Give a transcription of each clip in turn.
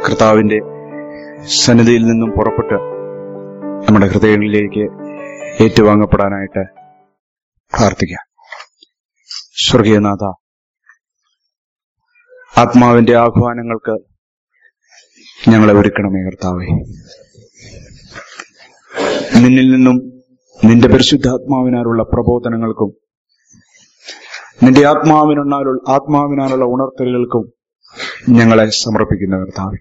കർത്താവിന്റെ സന്നിധിയിൽ നിന്നും പുറപ്പെട്ട് നമ്മുടെ ഹൃദയങ്ങളിലേക്ക് ഏറ്റുവാങ്ങപ്പെടാനായിട്ട് പ്രാർത്ഥിക്കാം സ്വർഗീയനാഥ ആത്മാവിന്റെ ആഹ്വാനങ്ങൾക്ക് ഞങ്ങളെ ഒരുക്കണമേ കർത്താവേ നിന്നിൽ നിന്നും നിന്റെ പരിശുദ്ധാത്മാവിനാലുള്ള പ്രബോധനങ്ങൾക്കും നിന്റെ ആത്മാവിനാലുള്ള ആത്മാവിനാലുള്ള ഉണർത്തലുകൾക്കും ഞങ്ങളെ സമർപ്പിക്കുന്ന കർത്താവെ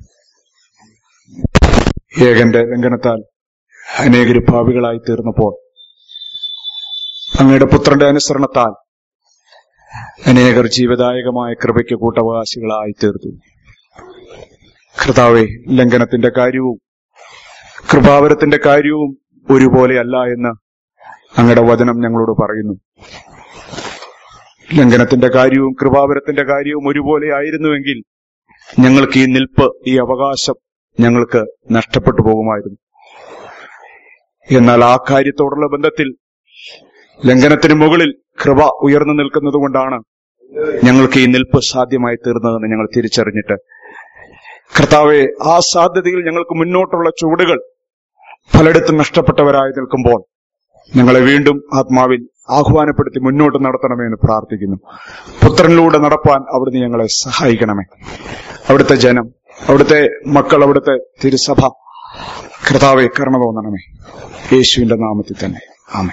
ഏകന്റെ ലംഘനത്താൽ അനേകര് ഭാവികളായി തീർന്നപ്പോൾ അങ്ങയുടെ പുത്രന്റെ അനുസരണത്താൽ അനേകർ ജീവദായകമായ കൃപയ്ക്ക് കൂട്ടവകാശികളായി തീർന്നു കർത്താവെ ലംഘനത്തിന്റെ കാര്യവും കൃപാവരത്തിന്റെ കാര്യവും ഒരുപോലെയല്ല എന്ന് അങ്ങയുടെ വചനം ഞങ്ങളോട് പറയുന്നു ലംഘനത്തിന്റെ കാര്യവും കൃപാവരത്തിന്റെ കാര്യവും ഒരുപോലെ ആയിരുന്നുവെങ്കിൽ ഞങ്ങൾക്ക് ഈ നിൽപ്പ് ഈ അവകാശം ഞങ്ങൾക്ക് നഷ്ടപ്പെട്ടു പോകുമായിരുന്നു എന്നാൽ ആ കാര്യത്തോടുള്ള ബന്ധത്തിൽ ലംഘനത്തിന് മുകളിൽ കൃപ ഉയർന്നു നിൽക്കുന്നത് കൊണ്ടാണ് ഞങ്ങൾക്ക് ഈ നിൽപ്പ് സാധ്യമായി തീർന്നതെന്ന് ഞങ്ങൾ തിരിച്ചറിഞ്ഞിട്ട് കർത്താവെ ആ സാധ്യതയിൽ ഞങ്ങൾക്ക് മുന്നോട്ടുള്ള ചുവടുകൾ പലയിടത്തും നഷ്ടപ്പെട്ടവരായി നിൽക്കുമ്പോൾ ഞങ്ങളെ വീണ്ടും ആത്മാവിൽ ആഹ്വാനപ്പെടുത്തി മുന്നോട്ട് നടത്തണമേ എന്ന് പ്രാർത്ഥിക്കുന്നു പുത്രനിലൂടെ നടപ്പാൻ അവിടുന്ന് ഞങ്ങളെ സഹായിക്കണമേ അവിടുത്തെ ജനം അവിടുത്തെ മക്കൾ അവിടുത്തെ തിരുസഭ കർത്താവെ കരുണ തോന്നണമേ യേശുവിന്റെ നാമത്തിൽ തന്നെ ആമേ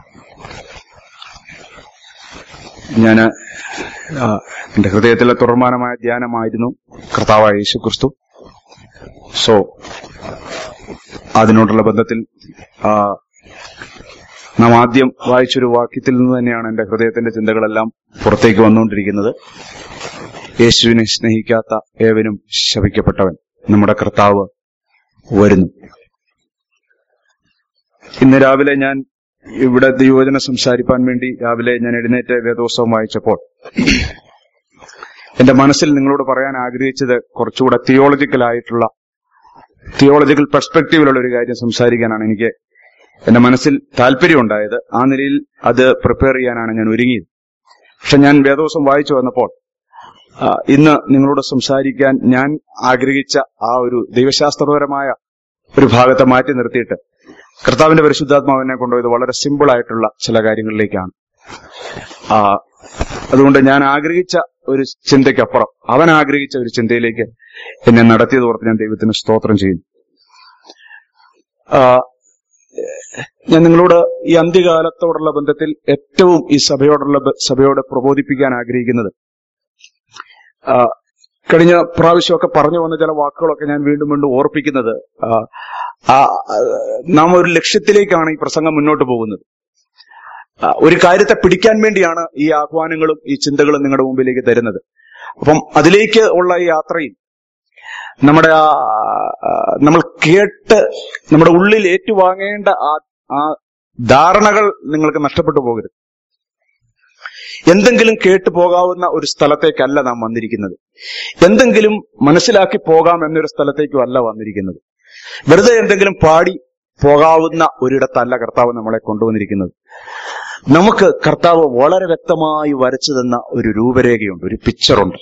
ഞാന് ആ, എന്റെ ഹൃദയത്തിലെ തുറമാനമായ ധ്യാനമായിരുന്നു കർത്താവായ യേശു ക്രിസ്തു സോ അതിനോടുള്ള ബന്ധത്തിൽ ആ, നാം ആദ്യം വായിച്ചൊരു വാക്യത്തിൽ നിന്ന് തന്നെയാണ് എന്റെ ഹൃദയത്തിന്റെ ചിന്തകളെല്ലാം പുറത്തേക്ക് വന്നുകൊണ്ടിരിക്കുന്നത് യേശുവിനെ സ്നേഹിക്കാത്ത ഏവനും ശപിക്കപ്പെട്ടവൻ നമ്മുടെ കർത്താവ് വരുന്നു ഇന്ന് രാവിലെ ഞാൻ ഇവിടെ ദൈവവചനം സംസാരിപ്പാൻ വേണ്ടി രാവിലെ ഞാൻ എഴുന്നേറ്റ് വേദോത്സവം വായിച്ചപ്പോൾ എന്റെ മനസ്സിൽ നിങ്ങളോട് പറയാൻ ആഗ്രഹിച്ചത് കുറച്ചുകൂടെ തിയോളജിക്കൽ ആയിട്ടുള്ള തിയോളജിക്കൽ പെർസ്പെക്റ്റീവിലുള്ള ഒരു കാര്യം സംസാരിക്കാനാണ് എനിക്ക് എന്റെ മനസ്സിൽ താല്പര്യമുണ്ടായത് ആ നിലയിൽ അത് പ്രിപ്പയർ ചെയ്യാനാണ് ഞാൻ ഒരുങ്ങിയത് പക്ഷെ ഞാൻ വേദോസം വായിച്ചു വന്നപ്പോൾ ആ, ഇന്ന് നിങ്ങളോട് സംസാരിക്കാൻ ഞാൻ ആഗ്രഹിച്ച ആ ഒരു ദൈവശാസ്ത്രപരമായ ഒരു ഭാഗത്തെ മാറ്റി നിർത്തിയിട്ട് കർത്താവിന്റെ പരിശുദ്ധാത്മാവിനെ കൊണ്ടുപോയത് വളരെ സിമ്പിൾ ആയിട്ടുള്ള ചില കാര്യങ്ങളിലേക്കാണ് ആ അതുകൊണ്ട് ഞാൻ ആഗ്രഹിച്ച ഒരു ചിന്തയ്ക്കപ്പുറം അവൻ ആഗ്രഹിച്ച ഒരു ചിന്തയിലേക്ക് എന്നെ നടത്തിയത് ഓർത്ത് ഞാൻ ദൈവത്തിന് സ്തോത്രം ചെയ്യുന്നു ആ, ഞാൻ നിങ്ങളോട് ഈ അന്ത്യകാലത്തോടുള്ള ബന്ധത്തിൽ ഏറ്റവും ഈ സഭയോടുള്ള ബ- സഭയോട് പ്രബോധിപ്പിക്കാൻ ആഗ്രഹിക്കുന്നത് ആ, കഴിഞ്ഞ പ്രാവശ്യമൊക്കെ പറഞ്ഞു വന്ന ചില വാക്കുകളൊക്കെ ഞാൻ വീണ്ടും വീണ്ടും ഓർപ്പിക്കുന്നത് ആ, ആ, ആ, നാം ഒരു ലക്ഷ്യത്തിലേക്കാണ് ഈ പ്രസംഗം മുന്നോട്ട് പോകുന്നത് ആ, ഒരു കാര്യത്തെ പിടിക്കാൻ വേണ്ടിയാണ് ഈ ആഹ്വാനങ്ങളും ഈ ചിന്തകളും നിങ്ങളുടെ മുമ്പിലേക്ക് തരുന്നത് അപ്പം അതിലേക്ക് ഉള്ള ഈ യാത്രയിൽ നമ്മുടെ ആ ആ, നമ്മൾ കേട്ട് നമ്മുടെ ഉള്ളിൽ ഏറ്റുവാങ്ങേണ്ട ആ ആ ധാരണകൾ നിങ്ങൾക്ക് നഷ്ടപ്പെട്ടു പോകരുത് എന്തെങ്കിലും കേട്ടു പോകാവുന്ന ഒരു സ്ഥലത്തേക്കല്ല നാം വന്നിരിക്കുന്നത് എന്തെങ്കിലും മനസ്സിലാക്കി പോകാം എന്നൊരു സ്ഥലത്തേക്കും അല്ല വന്നിരിക്കുന്നത് വെറുതെ എന്തെങ്കിലും പാടി പോകാവുന്ന ഒരിടത്തല്ല കർത്താവ് നമ്മളെ കൊണ്ടുവന്നിരിക്കുന്നത് നമുക്ക് കർത്താവ് വളരെ വ്യക്തമായി വരച്ചു തന്ന ഒരു രൂപരേഖയുണ്ട് ഒരു പിക്ചറുണ്ട്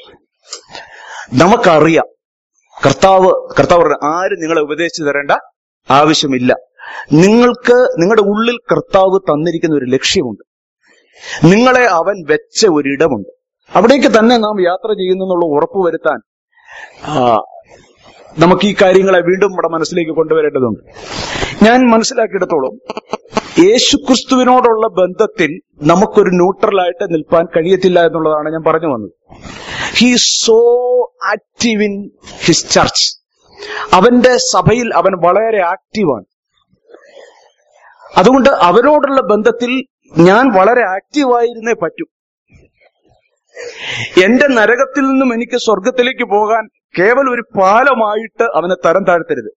നമുക്കറിയാം കർത്താവ് കർത്താവ് പറഞ്ഞു, ആരും നിങ്ങളെ ഉപദേശിച്ചു തരേണ്ട ആവശ്യമില്ല നിങ്ങൾക്ക് നിങ്ങളുടെ ഉള്ളിൽ കർത്താവ് തന്നിരിക്കുന്ന ഒരു ലക്ഷ്യമുണ്ട് നിങ്ങളെ അവൻ വെച്ച ഒരിടമുണ്ട് അവിടേക്ക് തന്നെ നാം യാത്ര ചെയ്യുന്നു എന്നുള്ള ഉറപ്പ് വരുത്താൻ ആ, നമുക്ക് ഈ കാര്യങ്ങളെ വീണ്ടും നമ്മുടെ മനസ്സിലേക്ക് കൊണ്ടുവരേണ്ടതുണ്ട് ഞാൻ മനസ്സിലാക്കിയിടത്തോളം യേശുക്രിസ്തുവിനോടുള്ള ബന്ധത്തിൽ നമുക്കൊരു ന്യൂട്രലായിട്ട് നിൽപ്പാൻ കഴിയത്തില്ല എന്നുള്ളതാണ് ഞാൻ പറഞ്ഞു വന്നത് he so active in his church അവന്റെ സഭയിൽ അവൻ വളരെ ആക്റ്റീവാണ് അതുകൊണ്ട് അവനോടുള്ള ബന്ധത്തിൽ ഞാൻ വളരെ ആക്റ്റീവായിരുന്നേ പറ്റൂ എന്റെ നരകത്തിൽ നിന്നും എനിക്ക് സ്വർഗത്തിലേക്ക് പോകാൻ കേവലം ഒരു പാലമായിട്ട് അവനെ തരം താഴ്ത്തരുത്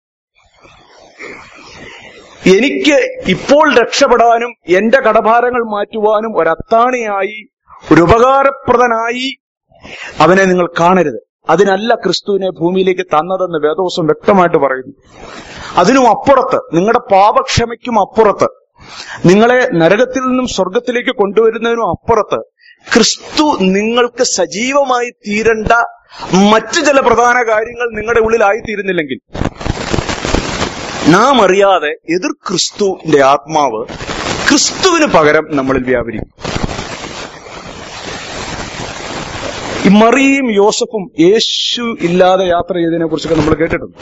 എനിക്ക് ഇപ്പോൾ രക്ഷപ്പെടാനും എന്റെ കടഭാരങ്ങൾ മാറ്റുവാനും ഒരത്താണിയായി ഒരു ഉപകാരപ്രദനായി അവനെ നിങ്ങൾ കാണരുത് അതിനല്ല ക്രിസ്തുവിനെ ഭൂമിയിലേക്ക് തന്നതെന്ന് വേദോസം വ്യക്തമായിട്ട് പറയുന്നു അതിനും അപ്പുറത്ത് നിങ്ങളുടെ പാപക്ഷമയ്ക്കും അപ്പുറത്ത് നിങ്ങളെ നരകത്തിൽ നിന്നും സ്വർഗത്തിലേക്ക് കൊണ്ടുവരുന്നതിനും അപ്പുറത്ത് ക്രിസ്തു നിങ്ങൾക്ക് സജീവമായി തീരേണ്ട മറ്റു ചില പ്രധാന കാര്യങ്ങൾ നിങ്ങളുടെ ഉള്ളിലായിത്തീരുന്നില്ലെങ്കിൽ നാം അറിയാതെ എതിർ ക്രിസ്തുവിന്റെ ആത്മാവ് ക്രിസ്തുവിന് പകരം നമ്മളിൽ വ്യാപരിക്കും ഈ മറിയും യോസഫും യേശു ഇല്ലാതെ യാത്ര ചെയ്തതിനെ കുറിച്ചൊക്കെ നമ്മൾ കേട്ടിട്ടുണ്ട്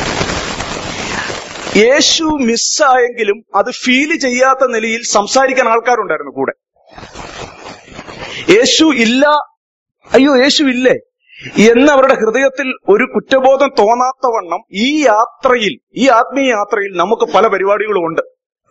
യേശു മിസ്സായെങ്കിലും അത് ഫീൽ ചെയ്യാത്ത നിലയിൽ സംസാരിക്കാൻ ആൾക്കാരുണ്ടായിരുന്നു കൂടെ യേശു ഇല്ല അയ്യോ യേശു ഇല്ലേ എന്ന് അവരുടെ ഹൃദയത്തിൽ ഒരു കുറ്റബോധം തോന്നാത്ത വണ്ണം ഈ യാത്രയിൽ ഈ ആത്മീയ യാത്രയിൽ നമുക്ക് പല പരിപാടികളും ഉണ്ട്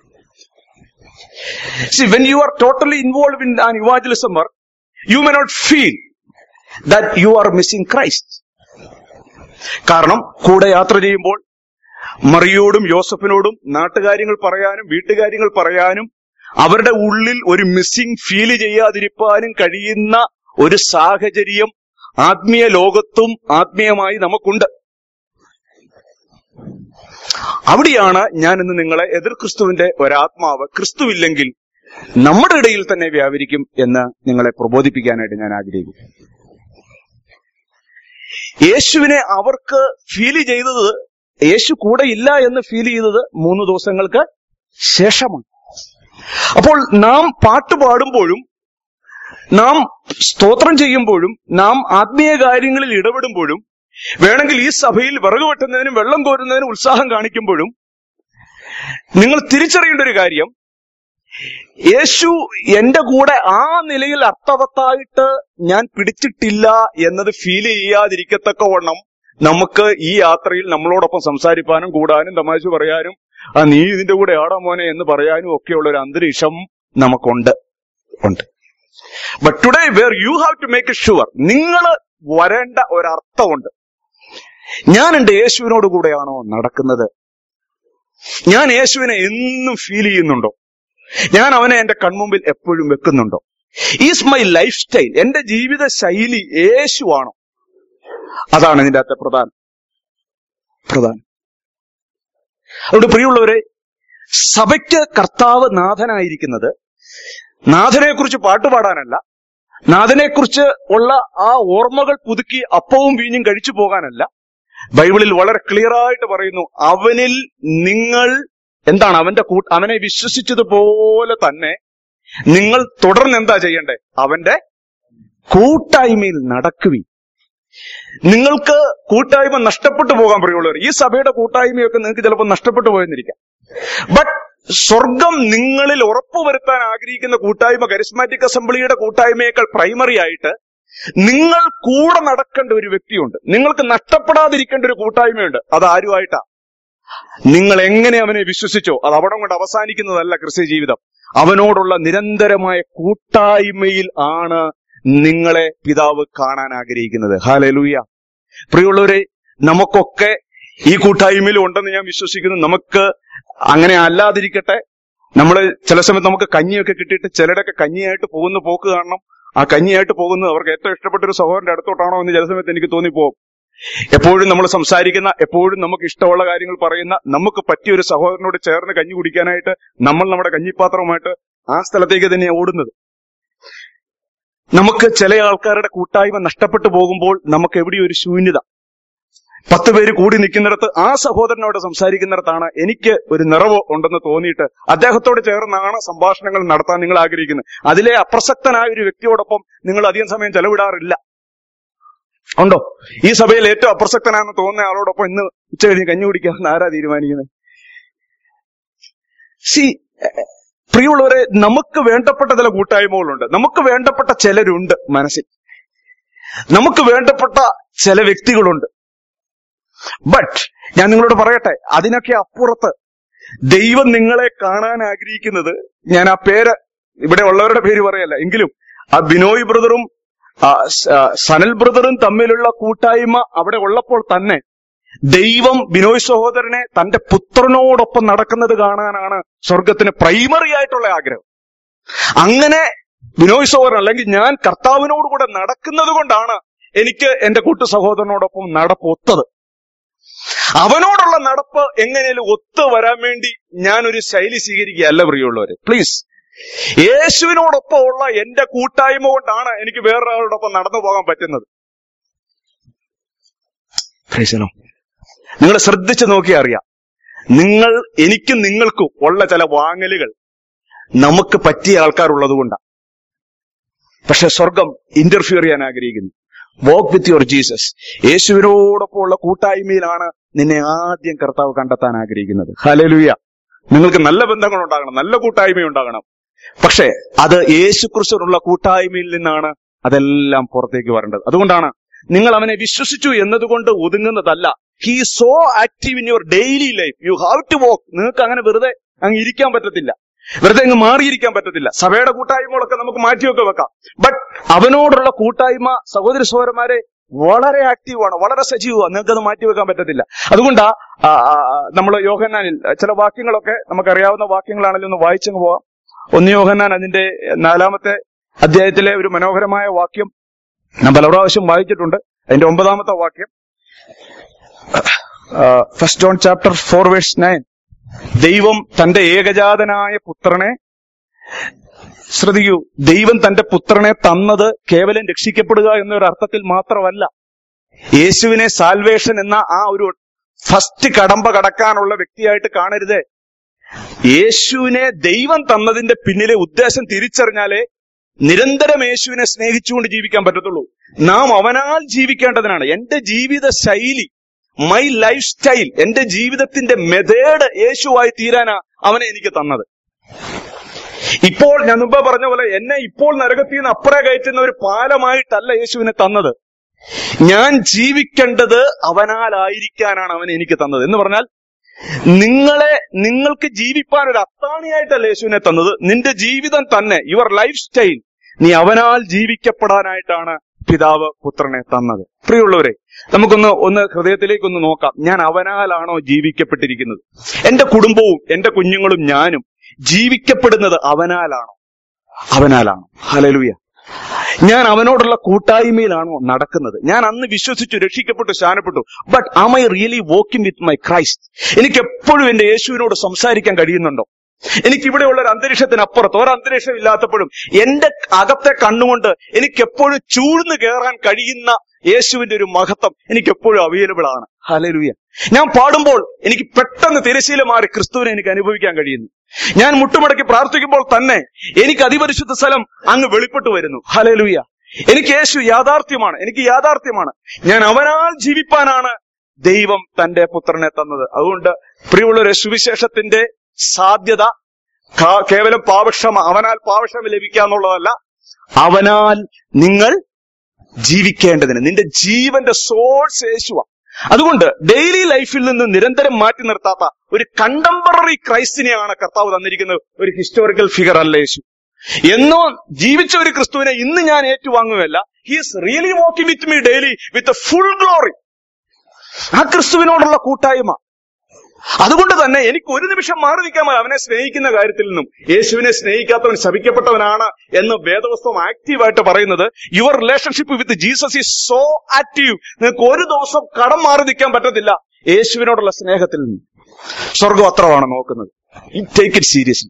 See, when you are totally involved in an evangelism work, you may not feel that you are missing Christ. കാരണം കൂടെ യാത്ര ചെയ്യുമ്പോൾ മറിയോടും യോസഫിനോടും നാട്ടുകാര്യങ്ങൾ പറയാനും വീട്ടുകാര്യങ്ങൾ പറയാനും അവരുടെ ഉള്ളിൽ ഒരു മിസ്സിംഗ് ഫീൽ ചെയ്യാതിരിക്കാനും കഴിയുന്ന ഒരു സാഹചര്യം ആത്മീയ ലോകത്തും ആത്മീയമായി നമുക്കുണ്ട് അവിടെയാണ് ഞാൻ ഇന്ന് നിങ്ങളെ എതിർ ക്രിസ്തുവിന്റെ ഒരാത്മാവ് ക്രിസ്തുവില്ലെങ്കിൽ നമ്മുടെ ഇടയിൽ തന്നെ വ്യാപരിക്കും എന്ന് നിങ്ങളെ പ്രബോധിപ്പിക്കാനായിട്ട് ഞാൻ ആഗ്രഹിക്കുന്നു യേശുവിനെ അവർക്ക് ഫീൽ ചെയ്തത് യേശു കൂടെ ഇല്ല എന്ന് ഫീൽ ചെയ്തത് മൂന്ന് ദിവസങ്ങൾക്ക് ശേഷമാണ് അപ്പോൾ നാം പാട്ട് പാടുമ്പോഴും നാം സ്തോത്രം ചെയ്യുമ്പോഴും നാം ആത്മീയ കാര്യങ്ങളിൽ ഇടപെടുമ്പോഴും വേണമെങ്കിൽ ഈ സഭയിൽ വിറക് വെട്ടുന്നതിനും വെള്ളം കോരുന്നതിനും ഉത്സാഹം കാണിക്കുമ്പോഴും നിങ്ങൾ തിരിച്ചറിയേണ്ട ഒരു കാര്യം യേശു എന്റെ കൂടെ ആ നിലയിൽ അർത്ഥവത്തായിട്ട് ഞാൻ പിടിച്ചിട്ടില്ല എന്നത് ഫീൽ ചെയ്യാതിരിക്കത്തക്കവണ്ണം നമുക്ക് ഈ യാത്രയിൽ നമ്മളോടൊപ്പം സംസാരിപ്പാനും കൂടാനും തമാശ പറയാനും ആ നീ ഇതിന്റെ കൂടെ ആടാ മോനെ എന്ന് പറയാനും ഒക്കെയുള്ള ഒരു അന്തരീക്ഷം നമുക്കുണ്ട് ഉണ്ട് but today where you have to make sure നിങ്ങൾ വരേണ്ട ഒരർത്ഥമുണ്ട് ഞാൻ എന്റെ യേശുവിനോട് കൂടെയാണോ നടക്കുന്നത് ഞാൻ യേശുവിനെ എന്നും ഫീൽ ചെയ്യുന്നുണ്ടോ ഞാൻ അവനെ എന്റെ കൺമുമ്പിൽ എപ്പോഴും വെക്കുന്നുണ്ടോ ഈസ് മൈ ലൈഫ് സ്റ്റൈൽ എന്റെ ജീവിത ശൈലി യേശുവാണോ അതാണ് ഇതിന്റെ അകത്തെ പ്രധാനം പ്രധാനം അതുകൊണ്ട് പ്രിയമുള്ളവരെ സഭയ്ക്ക് കർത്താവ് നാഥനായിരിക്കുന്നത് നാഥനെ കുറിച്ച് പാട്ടുപാടാനല്ല നാഥനെ കുറിച്ച് ഉള്ള ആ ഓർമ്മകൾ പുതുക്കി അപ്പവും വീഞ്ഞും കഴിച്ചു പോകാനല്ല ബൈബിളിൽ വളരെ ക്ലിയർ ആയിട്ട് പറയുന്നു അവനിൽ നിങ്ങൾ എന്താണ് അവന്റെ കൂ അവനെ വിശ്വസിച്ചതുപോലെ തന്നെ നിങ്ങൾ തുടർന്ന് എന്താ ചെയ്യണ്ടേ അവന്റെ കൂട്ടായ്മയിൽ നടക്കുവി നിങ്ങൾക്ക് കൂട്ടായ്മ നഷ്ടപ്പെട്ടു പോകാൻ പ്രിയമുള്ളവർ ഈ സഭയുടെ കൂട്ടായ്മയൊക്കെ നിങ്ങൾക്ക് ചിലപ്പോൾ നഷ്ടപ്പെട്ടു പോയെന്നിരിക്കാം ബട്ട് സ്വർഗം നിങ്ങളിൽ ഉറപ്പുവരുത്താൻ ആഗ്രഹിക്കുന്ന കൂട്ടായ്മ കരിസ്മാറ്റിക് അസംബ്ലിയുടെ കൂട്ടായ്മയേക്കാൾ പ്രൈമറി ആയിട്ട് നിങ്ങൾ കൂടെ നടക്കേണ്ട ഒരു വ്യക്തിയുണ്ട് നിങ്ങൾക്ക് നഷ്ടപ്പെടാതിരിക്കേണ്ട ഒരു കൂട്ടായ്മയുണ്ട് അത് ആരുമായിട്ടാ നിങ്ങൾ എങ്ങനെ അവനെ വിശ്വസിച്ചോ അത് അവിടെ കൊണ്ട് അവസാനിക്കുന്നതല്ല ക്രിസ്ത്യ ജീവിതം അവനോടുള്ള നിരന്തരമായ കൂട്ടായ്മയിൽ ആണ് നിങ്ങളെ പിതാവ് കാണാൻ ആഗ്രഹിക്കുന്നത് ഹാലലൂയ പ്രിയമുള്ളവരെ നമുക്കൊക്കെ ഈ കൂട്ടായ്മയിൽ ഉണ്ടെന്ന് ഞാൻ വിശ്വസിക്കുന്നു നമുക്ക് അങ്ങനെ അല്ലാതിരിക്കട്ടെ നമ്മൾ ചില സമയത്ത് നമുക്ക് കഞ്ഞിയൊക്കെ കിട്ടിയിട്ട് ചിലരൊക്കെ കഞ്ഞിയായിട്ട് പോകുന്ന പോക്ക് കാണണം ആ കഞ്ഞിയായിട്ട് പോകുന്നത് അവർക്ക് ഏറ്റവും ഇഷ്ടപ്പെട്ട ഒരു സഹോദരന്റെ അടുത്തോട്ടാണോ എന്ന് ചില സമയത്ത് എനിക്ക് തോന്നിപ്പോകും എപ്പോഴും നമ്മൾ സംസാരിക്കുന്ന എപ്പോഴും നമുക്ക് ഇഷ്ടമുള്ള കാര്യങ്ങൾ പറയുന്ന നമുക്ക് പറ്റിയ ഒരു സഹോദരനോട് ചേർന്ന് കഞ്ഞി കുടിക്കാനായിട്ട് നമ്മൾ നമ്മുടെ കഞ്ഞിപ്പാത്രവുമായിട്ട് ആ സ്ഥലത്തേക്ക് തന്നെയാണ് ഓടുന്നത് നമുക്ക് ചില ആൾക്കാരുടെ കൂട്ടായ്മ നഷ്ടപ്പെട്ടു പോകുമ്പോൾ നമുക്ക് എവിടെ ഒരു ശൂന്യത പത്ത് പേര് കൂടി നിൽക്കുന്നിടത്ത് ആ സഹോദരനോട് സംസാരിക്കുന്നിടത്താണ് എനിക്ക് ഒരു നിറവ് ഉണ്ടെന്ന് തോന്നിയിട്ട് അദ്ദേഹത്തോട് ചേർന്നാണ് സംഭാഷണങ്ങൾ നടത്താൻ നിങ്ങൾ ആഗ്രഹിക്കുന്നത് അതിലെ അപ്രസക്തനായ ഒരു വ്യക്തിയോടൊപ്പം നിങ്ങൾ അധികം സമയം ചെലവിടാറില്ല ഉണ്ടോ ഈ സഭയിൽ ഏറ്റവും അപ്രസക്തനാണെന്ന് തോന്നുന്ന ആളോടൊപ്പം ഇന്ന് ഉച്ച കഴിഞ്ഞ് കഞ്ഞി കുടിക്കാമെന്ന് ആരാ തീരുമാനിക്കുന്നത് സി പ്രിയമുള്ളവരെ നമുക്ക് വേണ്ടപ്പെട്ട ചില കൂട്ടായ്മകളുണ്ട് നമുക്ക് വേണ്ടപ്പെട്ട ചിലരുണ്ട് മനസ്സിൽ നമുക്ക് വേണ്ടപ്പെട്ട ചില വ്യക്തികളുണ്ട് ബട്ട് ഞാൻ നിങ്ങളോട് പറയട്ടെ അതിനൊക്കെ അപ്പുറത്ത് ദൈവം നിങ്ങളെ കാണാൻ ആഗ്രഹിക്കുന്നത് ഞാൻ ആ പേര് ഇവിടെ ഉള്ളവരുടെ പേര് പറയല്ല എങ്കിലും ആ ബിനോയ് ബ്രദറും ആ, സ- ആ, സനൽ ബ്രദറും തമ്മിലുള്ള കൂട്ടായ്മ അവിടെ ഉള്ളപ്പോൾ തന്നെ ദൈവം ബിനോയ് സഹോദരനെ തന്റെ പുത്രനോടൊപ്പം നടക്കുന്നത് കാണാനാണ് സ്വർഗത്തിന് പ്രൈമറി ആയിട്ടുള്ള ആഗ്രഹം അങ്ങനെ ബിനോയ് സഹോദരൻ അല്ലെങ്കിൽ ഞാൻ കർത്താവിനോട് കൂടെ നടക്കുന്നത് കൊണ്ടാണ് എനിക്ക് എന്റെ കൂട്ടു സഹോദരനോടൊപ്പം നടപ്പ് ഒത്തത് അവനോടുള്ള നടപ്പ് എങ്ങനെയും ഒത്തു വരാൻ വേണ്ടി ഞാൻ ഒരു ശൈലി സ്വീകരിക്കുകയല്ല പ്രിയമുള്ളവര് പ്ലീസ് യേശുവിനോടൊപ്പം ഉള്ള എന്റെ കൂട്ടായ്മ കൊണ്ടാണ് എനിക്ക് വേറൊരാളോടൊപ്പം നടന്നു പോകാൻ പറ്റുന്നത് പ്രൈസലോ നിങ്ങൾ ശ്രദ്ധിച്ചു നോക്കിയാൽ അറിയാം നിങ്ങൾ എനിക്കും നിങ്ങൾക്കും ഉള്ള ചില വാങ്ങലുകൾ നമുക്ക് പറ്റിയ ആൾക്കാരുള്ളത് കൊണ്ടാണ് പക്ഷെ സ്വർഗം ഇന്റർഫിയർ ചെയ്യാൻ ആഗ്രഹിക്കുന്നു വോക്ക് വിത്ത് യുവർ ജീസസ് യേശുവിനോടൊപ്പം ഉള്ള കൂട്ടായ്മയിലാണ് നിന്നെ ആദ്യം കർത്താവ് കണ്ടെത്താൻ ആഗ്രഹിക്കുന്നത് ഹലലുയ നിങ്ങൾക്ക് നല്ല ബന്ധങ്ങൾ ഉണ്ടാകണം നല്ല കൂട്ടായ്മ ഉണ്ടാകണം പക്ഷേ അത് യേശുക്രിസ്തുവിനുള്ള കൂട്ടായ്മയിൽ നിന്നാണ് അതെല്ലാം പുറത്തേക്ക് വരേണ്ടത് അതുകൊണ്ടാണ് നിങ്ങൾ അവനെ വിശ്വസിച്ചു എന്നതുകൊണ്ട് ഒതുങ്ങുന്നതല്ല he so active in your daily life you have to walk നിങ്ങൾക്ക് അങ്ങനെ വെറുതെ അങ്ങ് ഇരിക്കാൻ പറ്റത്തില്ല വെറുതെ അങ്ങ് മാറിയിരിക്കാൻ പറ്റത്തില്ല സഭയുടെ കൂട്ടായ്മകളൊക്കെ നമുക്ക് മാറ്റിയൊക്കെ വെക്കാം ബട്ട് അവനോടുള്ള കൂട്ടായ്മ സഹോദരി സഹോദരന്മാരെ വളരെ ആക്റ്റീവാണ് വളരെ സജീവമാണ് നിങ്ങൾക്ക് അത് മാറ്റിവെക്കാൻ പറ്റത്തില്ല അതുകൊണ്ടാ നമ്മൾ യോഹന്നാനിൽ ചില വാക്യങ്ങളൊക്കെ നമുക്കറിയാവുന്ന വാക്യങ്ങളാണെങ്കിലും ഒന്ന് വായിച്ചങ്ങ് പോവാം ഒന്ന് യോഹന്നാൻ അതിന്റെ നാലാമത്തെ അധ്യായത്തിലെ ഒരു മനോഹരമായ വാക്യം ഞാൻ പല പ്രാവശ്യം വായിച്ചിട്ടുണ്ട് അതിന്റെ ഒമ്പതാമത്തെ വാക്യം first John chapter four verse nine ദൈവം തന്റെ ഏകജാതനായ പുത്രനെ ശ്രദ്ധിക്കൂ ദൈവം തന്റെ പുത്രനെ തന്നത് കേവലം രക്ഷിക്കപ്പെടുക എന്നൊരു അർത്ഥത്തിൽ മാത്രമല്ല യേശുവിനെ സാൽവേഷൻ എന്ന ആ ഒരു ഫസ്റ്റ് കടമ്പ കടക്കാനുള്ള വ്യക്തിയായിട്ട് കാണരുതേ യേശുവിനെ ദൈവം തന്നതിന്റെ പിന്നിലെ ഉദ്ദേശം തിരിച്ചറിഞ്ഞാലേ നിരന്തരം യേശുവിനെ സ്നേഹിച്ചുകൊണ്ട് ജീവിക്കാൻ പറ്റത്തുള്ളൂ നാം അവനാൽ ജീവിക്കേണ്ടതിനാണ് എന്റെ ജീവിത ശൈലി മൈ ലൈഫ് സ്റ്റൈൽ എന്റെ ജീവിതത്തിന്റെ മെതേഡ് യേശുവായി തീരാനാ അവനെ എനിക്ക് തന്നത് ഇപ്പോൾ ഞാൻ മുമ്പ് പറഞ്ഞ പോലെ എന്നെ ഇപ്പോൾ നരകത്തിൽ നിന്ന് അപ്പുറേ കയറ്റുന്ന ഒരു പാലമായിട്ടല്ല യേശുവിനെ തന്നത് ഞാൻ ജീവിക്കേണ്ടത് അവനാലായിരിക്കാനാണ് അവൻ എനിക്ക് തന്നത് എന്ന് പറഞ്ഞാൽ നിങ്ങളെ നിങ്ങൾക്ക് ജീവിപ്പാൻ ഒരു അത്താണിയായിട്ടല്ല യേശുവിനെ തന്നത് നിന്റെ ജീവിതം തന്നെ യുവർ ലൈഫ് സ്റ്റൈൽ നീ അവനാൽ ജീവിക്കപ്പെടാനായിട്ടാണ് പിതാവ് പുത്രനെ തന്നത് പ്രിയമുള്ളവരെ നമുക്കൊന്ന് ഒന്ന് ഹൃദയത്തിലേക്കൊന്ന് നോക്കാം ഞാൻ അവനാലാണോ ജീവിക്കപ്പെട്ടിരിക്കുന്നത് എന്റെ കുടുംബവും എന്റെ കുഞ്ഞുങ്ങളും ഞാനും ജീവിക്കപ്പെടുന്നത് അവനാലാണോ അവനാലാണോ ഹലലുയ ഞാൻ അവനോടുള്ള കൂട്ടായ്മയിലാണോ നടക്കുന്നത് ഞാൻ അന്ന് വിശ്വസിച്ചു രക്ഷിക്കപ്പെട്ടു ശാനപ്പെട്ടു but am I really walking with my Christ എനിക്ക് എപ്പോഴും എന്റെ യേശുവിനോട് സംസാരിക്കാൻ കഴിയുന്നുണ്ടോ എനിക്ക് ഇവിടെയുള്ള ഒരു അന്തരീക്ഷത്തിനപ്പുറത്ത് ഒരു അന്തരീക്ഷം ഇല്ലാത്തപ്പോഴും എന്റെ അകത്തെ കണ്ണുകൊണ്ട് എനിക്ക് എപ്പോഴും ചൂഴ്ന്നു കയറാൻ കഴിയുന്ന യേശുവിന്റെ ഒരു മഹത്വം എനിക്ക് എപ്പോഴും അവൈലബിൾ ആണ് ഹലലുയ ഞാൻ പാടുമ്പോൾ എനിക്ക് പെട്ടെന്ന് തിരശീല മാറി ക്രിസ്തുവിനെ എനിക്ക് അനുഭവിക്കാൻ കഴിയുന്നു ഞാൻ മുട്ടുമടക്കി പ്രാർത്ഥിക്കുമ്പോൾ തന്നെ എനിക്ക് അതിപരിശുദ്ധ സ്ഥലം അങ്ങ് വെളിപ്പെട്ടു വരുന്നു ഹലലുയ എനിക്ക് യേശു യാഥാർത്ഥ്യമാണ് എനിക്ക് യാഥാർത്ഥ്യമാണ് ഞാൻ അവനാൽ ജീവിപ്പാനാണ് ദൈവം തന്റെ പുത്രനെ തന്നത് അതുകൊണ്ട് പ്രിയമുള്ളൊരു സുവിശേഷത്തിന്റെ സാധ്യത കാ- കേവലം പാവക്ഷമ അവനാൽ പാവക്ഷമ ലഭിക്കാന്നുള്ളതല്ല അവനാൽ നിങ്ങൾ ജീവിക്കേണ്ടതിന് നിന്റെ ജീവന്റെ സോഴ്സ് യേശുവ അതുകൊണ്ട് ഡെയിലി ലൈഫിൽ നിന്ന് നിരന്തരം മാറ്റി നിർത്താത്ത ഒരു കണ്ടംപററി ക്രൈസ്റ്റിനെയാണ് കർത്താവ് തന്നിരിക്കുന്നത് ഒരു ഹിസ്റ്റോറിക്കൽ ഫിഗർ അല്ല യേശു എന്നോ ജീവിച്ച ഒരു ക്രിസ്തുവിനെ ഇന്ന് ഞാൻ ഏറ്റുവാങ്ങുകയല്ല he's really walking with me daily with full glory ആ ക്രിസ്തുവിനോടുള്ള കൂട്ടായ്മ അതുകൊണ്ട് തന്നെ എനിക്ക് ഒരു നിമിഷം മാറി നിൽക്കാൻ മേല അവനെ സ്നേഹിക്കുന്ന കാര്യത്തിൽ നിന്നും യേശുവിനെ സ്നേഹിക്കാത്തവൻ ശപിക്കപ്പെട്ടവനാണ് എന്ന് വേദവസ്തവം ആക്റ്റീവായിട്ട് പറയുന്നത് your relationship with Jesus is so active നിങ്ങൾക്ക് ഒരു ദിവസം കടം മാറി നിൽക്കാൻ പറ്റത്തില്ല യേശുവിനോടുള്ള സ്നേഹത്തിൽ നിന്ന് സ്വർഗം അത്രമാണ് നോക്കുന്നത് ടേക്ക് ഇറ്റ് സീരിയസ്ലി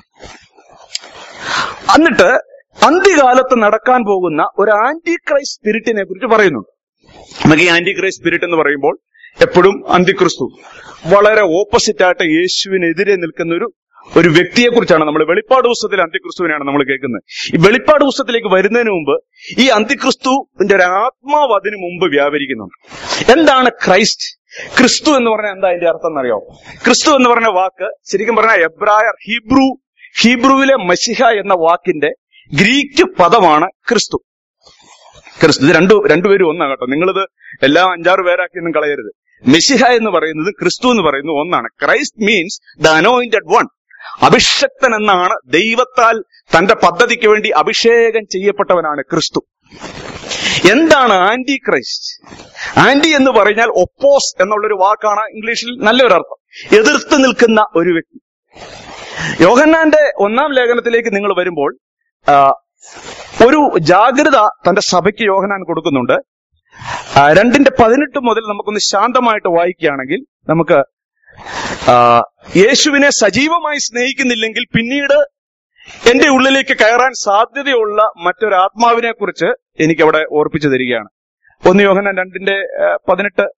എന്നിട്ട് അന്ത്യകാലത്ത് നടക്കാൻ പോകുന്ന ഒരു ആന്റി ക്രൈസ്റ്റ് സ്പിരിറ്റിനെ കുറിച്ച് പറയുന്നുണ്ട് നമുക്ക് ഈ ആന്റി ക്രൈസ്റ്റ് സ്പിരിറ്റ് എന്ന് പറയുമ്പോൾ എപ്പോഴും അന്തിക്രിസ്തു വളരെ ഓപ്പോസിറ്റ് ആയിട്ട് യേശുവിനെതിരെ നിൽക്കുന്ന ഒരു ഒരു വ്യക്തിയെ കുറിച്ചാണ് നമ്മൾ വെളിപ്പാട് പുസ്തകത്തിൽ അന്തിക്രിസ്തുവിനെയാണ് നമ്മൾ കേൾക്കുന്നത് ഈ വെളിപ്പാട് പുസ്തകത്തിലേക്ക് വരുന്നതിന് മുമ്പ് ഈ അന്തിക്രിസ്തുവിന്റെ ഒരു ആത്മാവ് അതിനു മുമ്പ് വ്യാപരിക്കുന്നുണ്ട് എന്താണ് ക്രൈസ്റ്റ് ക്രിസ്തു എന്ന് പറഞ്ഞാൽ എന്താ അതിന്റെ അർത്ഥം എന്നറിയോ ക്രിസ്തു എന്ന് പറഞ്ഞ വാക്ക് ശരിക്കും പറഞ്ഞാൽ എബ്രായർ ഹീബ്രു ഹീബ്രുവിലെ മഷിഹ എന്ന വാക്കിന്റെ ഗ്രീക്ക് പദമാണ് ക്രിസ്തു ക്രിസ്തു ഇത് രണ്ടു രണ്ടുപേരും ഒന്നാണ് കേട്ടോ നിങ്ങളിത് എല്ലാം അഞ്ചാറ് പേരാക്കിയൊന്നും കളയരുത് മെസ്സിഹ എന്ന് പറയുന്നത് ക്രിസ്തു എന്ന് പറയുന്നത് ഒന്നാണ് Christ means the anointed one അഭിഷക്തൻ എന്നാണ് ദൈവത്താൽ തന്റെ പദ്ധതിക്ക് വേണ്ടി അഭിഷേകം ചെയ്യപ്പെട്ടവനാണ് ക്രിസ്തു എന്താണ് ആന്റി ക്രൈസ്റ്റ് ആന്റി എന്ന് പറഞ്ഞാൽ ഒപ്പോസ് എന്നുള്ളൊരു വാക്കാണ് ഇംഗ്ലീഷിൽ നല്ലൊരു അർത്ഥം എതിർത്ത് നിൽക്കുന്ന ഒരു വ്യക്തി യോഹന്നാന്റെ ഒന്നാം ലേഖനത്തിലേക്ക് നിങ്ങൾ വരുമ്പോൾ ആ, ഒരു ജാഗ്രത തന്റെ സഭയ്ക്ക് യോഹനാൻ കൊടുക്കുന്നുണ്ട് ആ, രണ്ടിന്റെ പതിനെട്ട് മുതൽ നമുക്കൊന്ന് ശാന്തമായിട്ട് വായിക്കുകയാണെങ്കിൽ നമുക്ക് ആ, യേശുവിനെ സജീവമായി സ്നേഹിക്കുന്നില്ലെങ്കിൽ പിന്നീട് എന്റെ ഉള്ളിലേക്ക് കയറാൻ സാധ്യതയുള്ള മറ്റൊരു ആത്മാവിനെ കുറിച്ച് എനിക്ക് അവിടെ ഓർപ്പിച്ചു തരികയാണ് ഒന്ന് യോഹനാൻ രണ്ടിന്റെ ആ, പതിനെട്ട്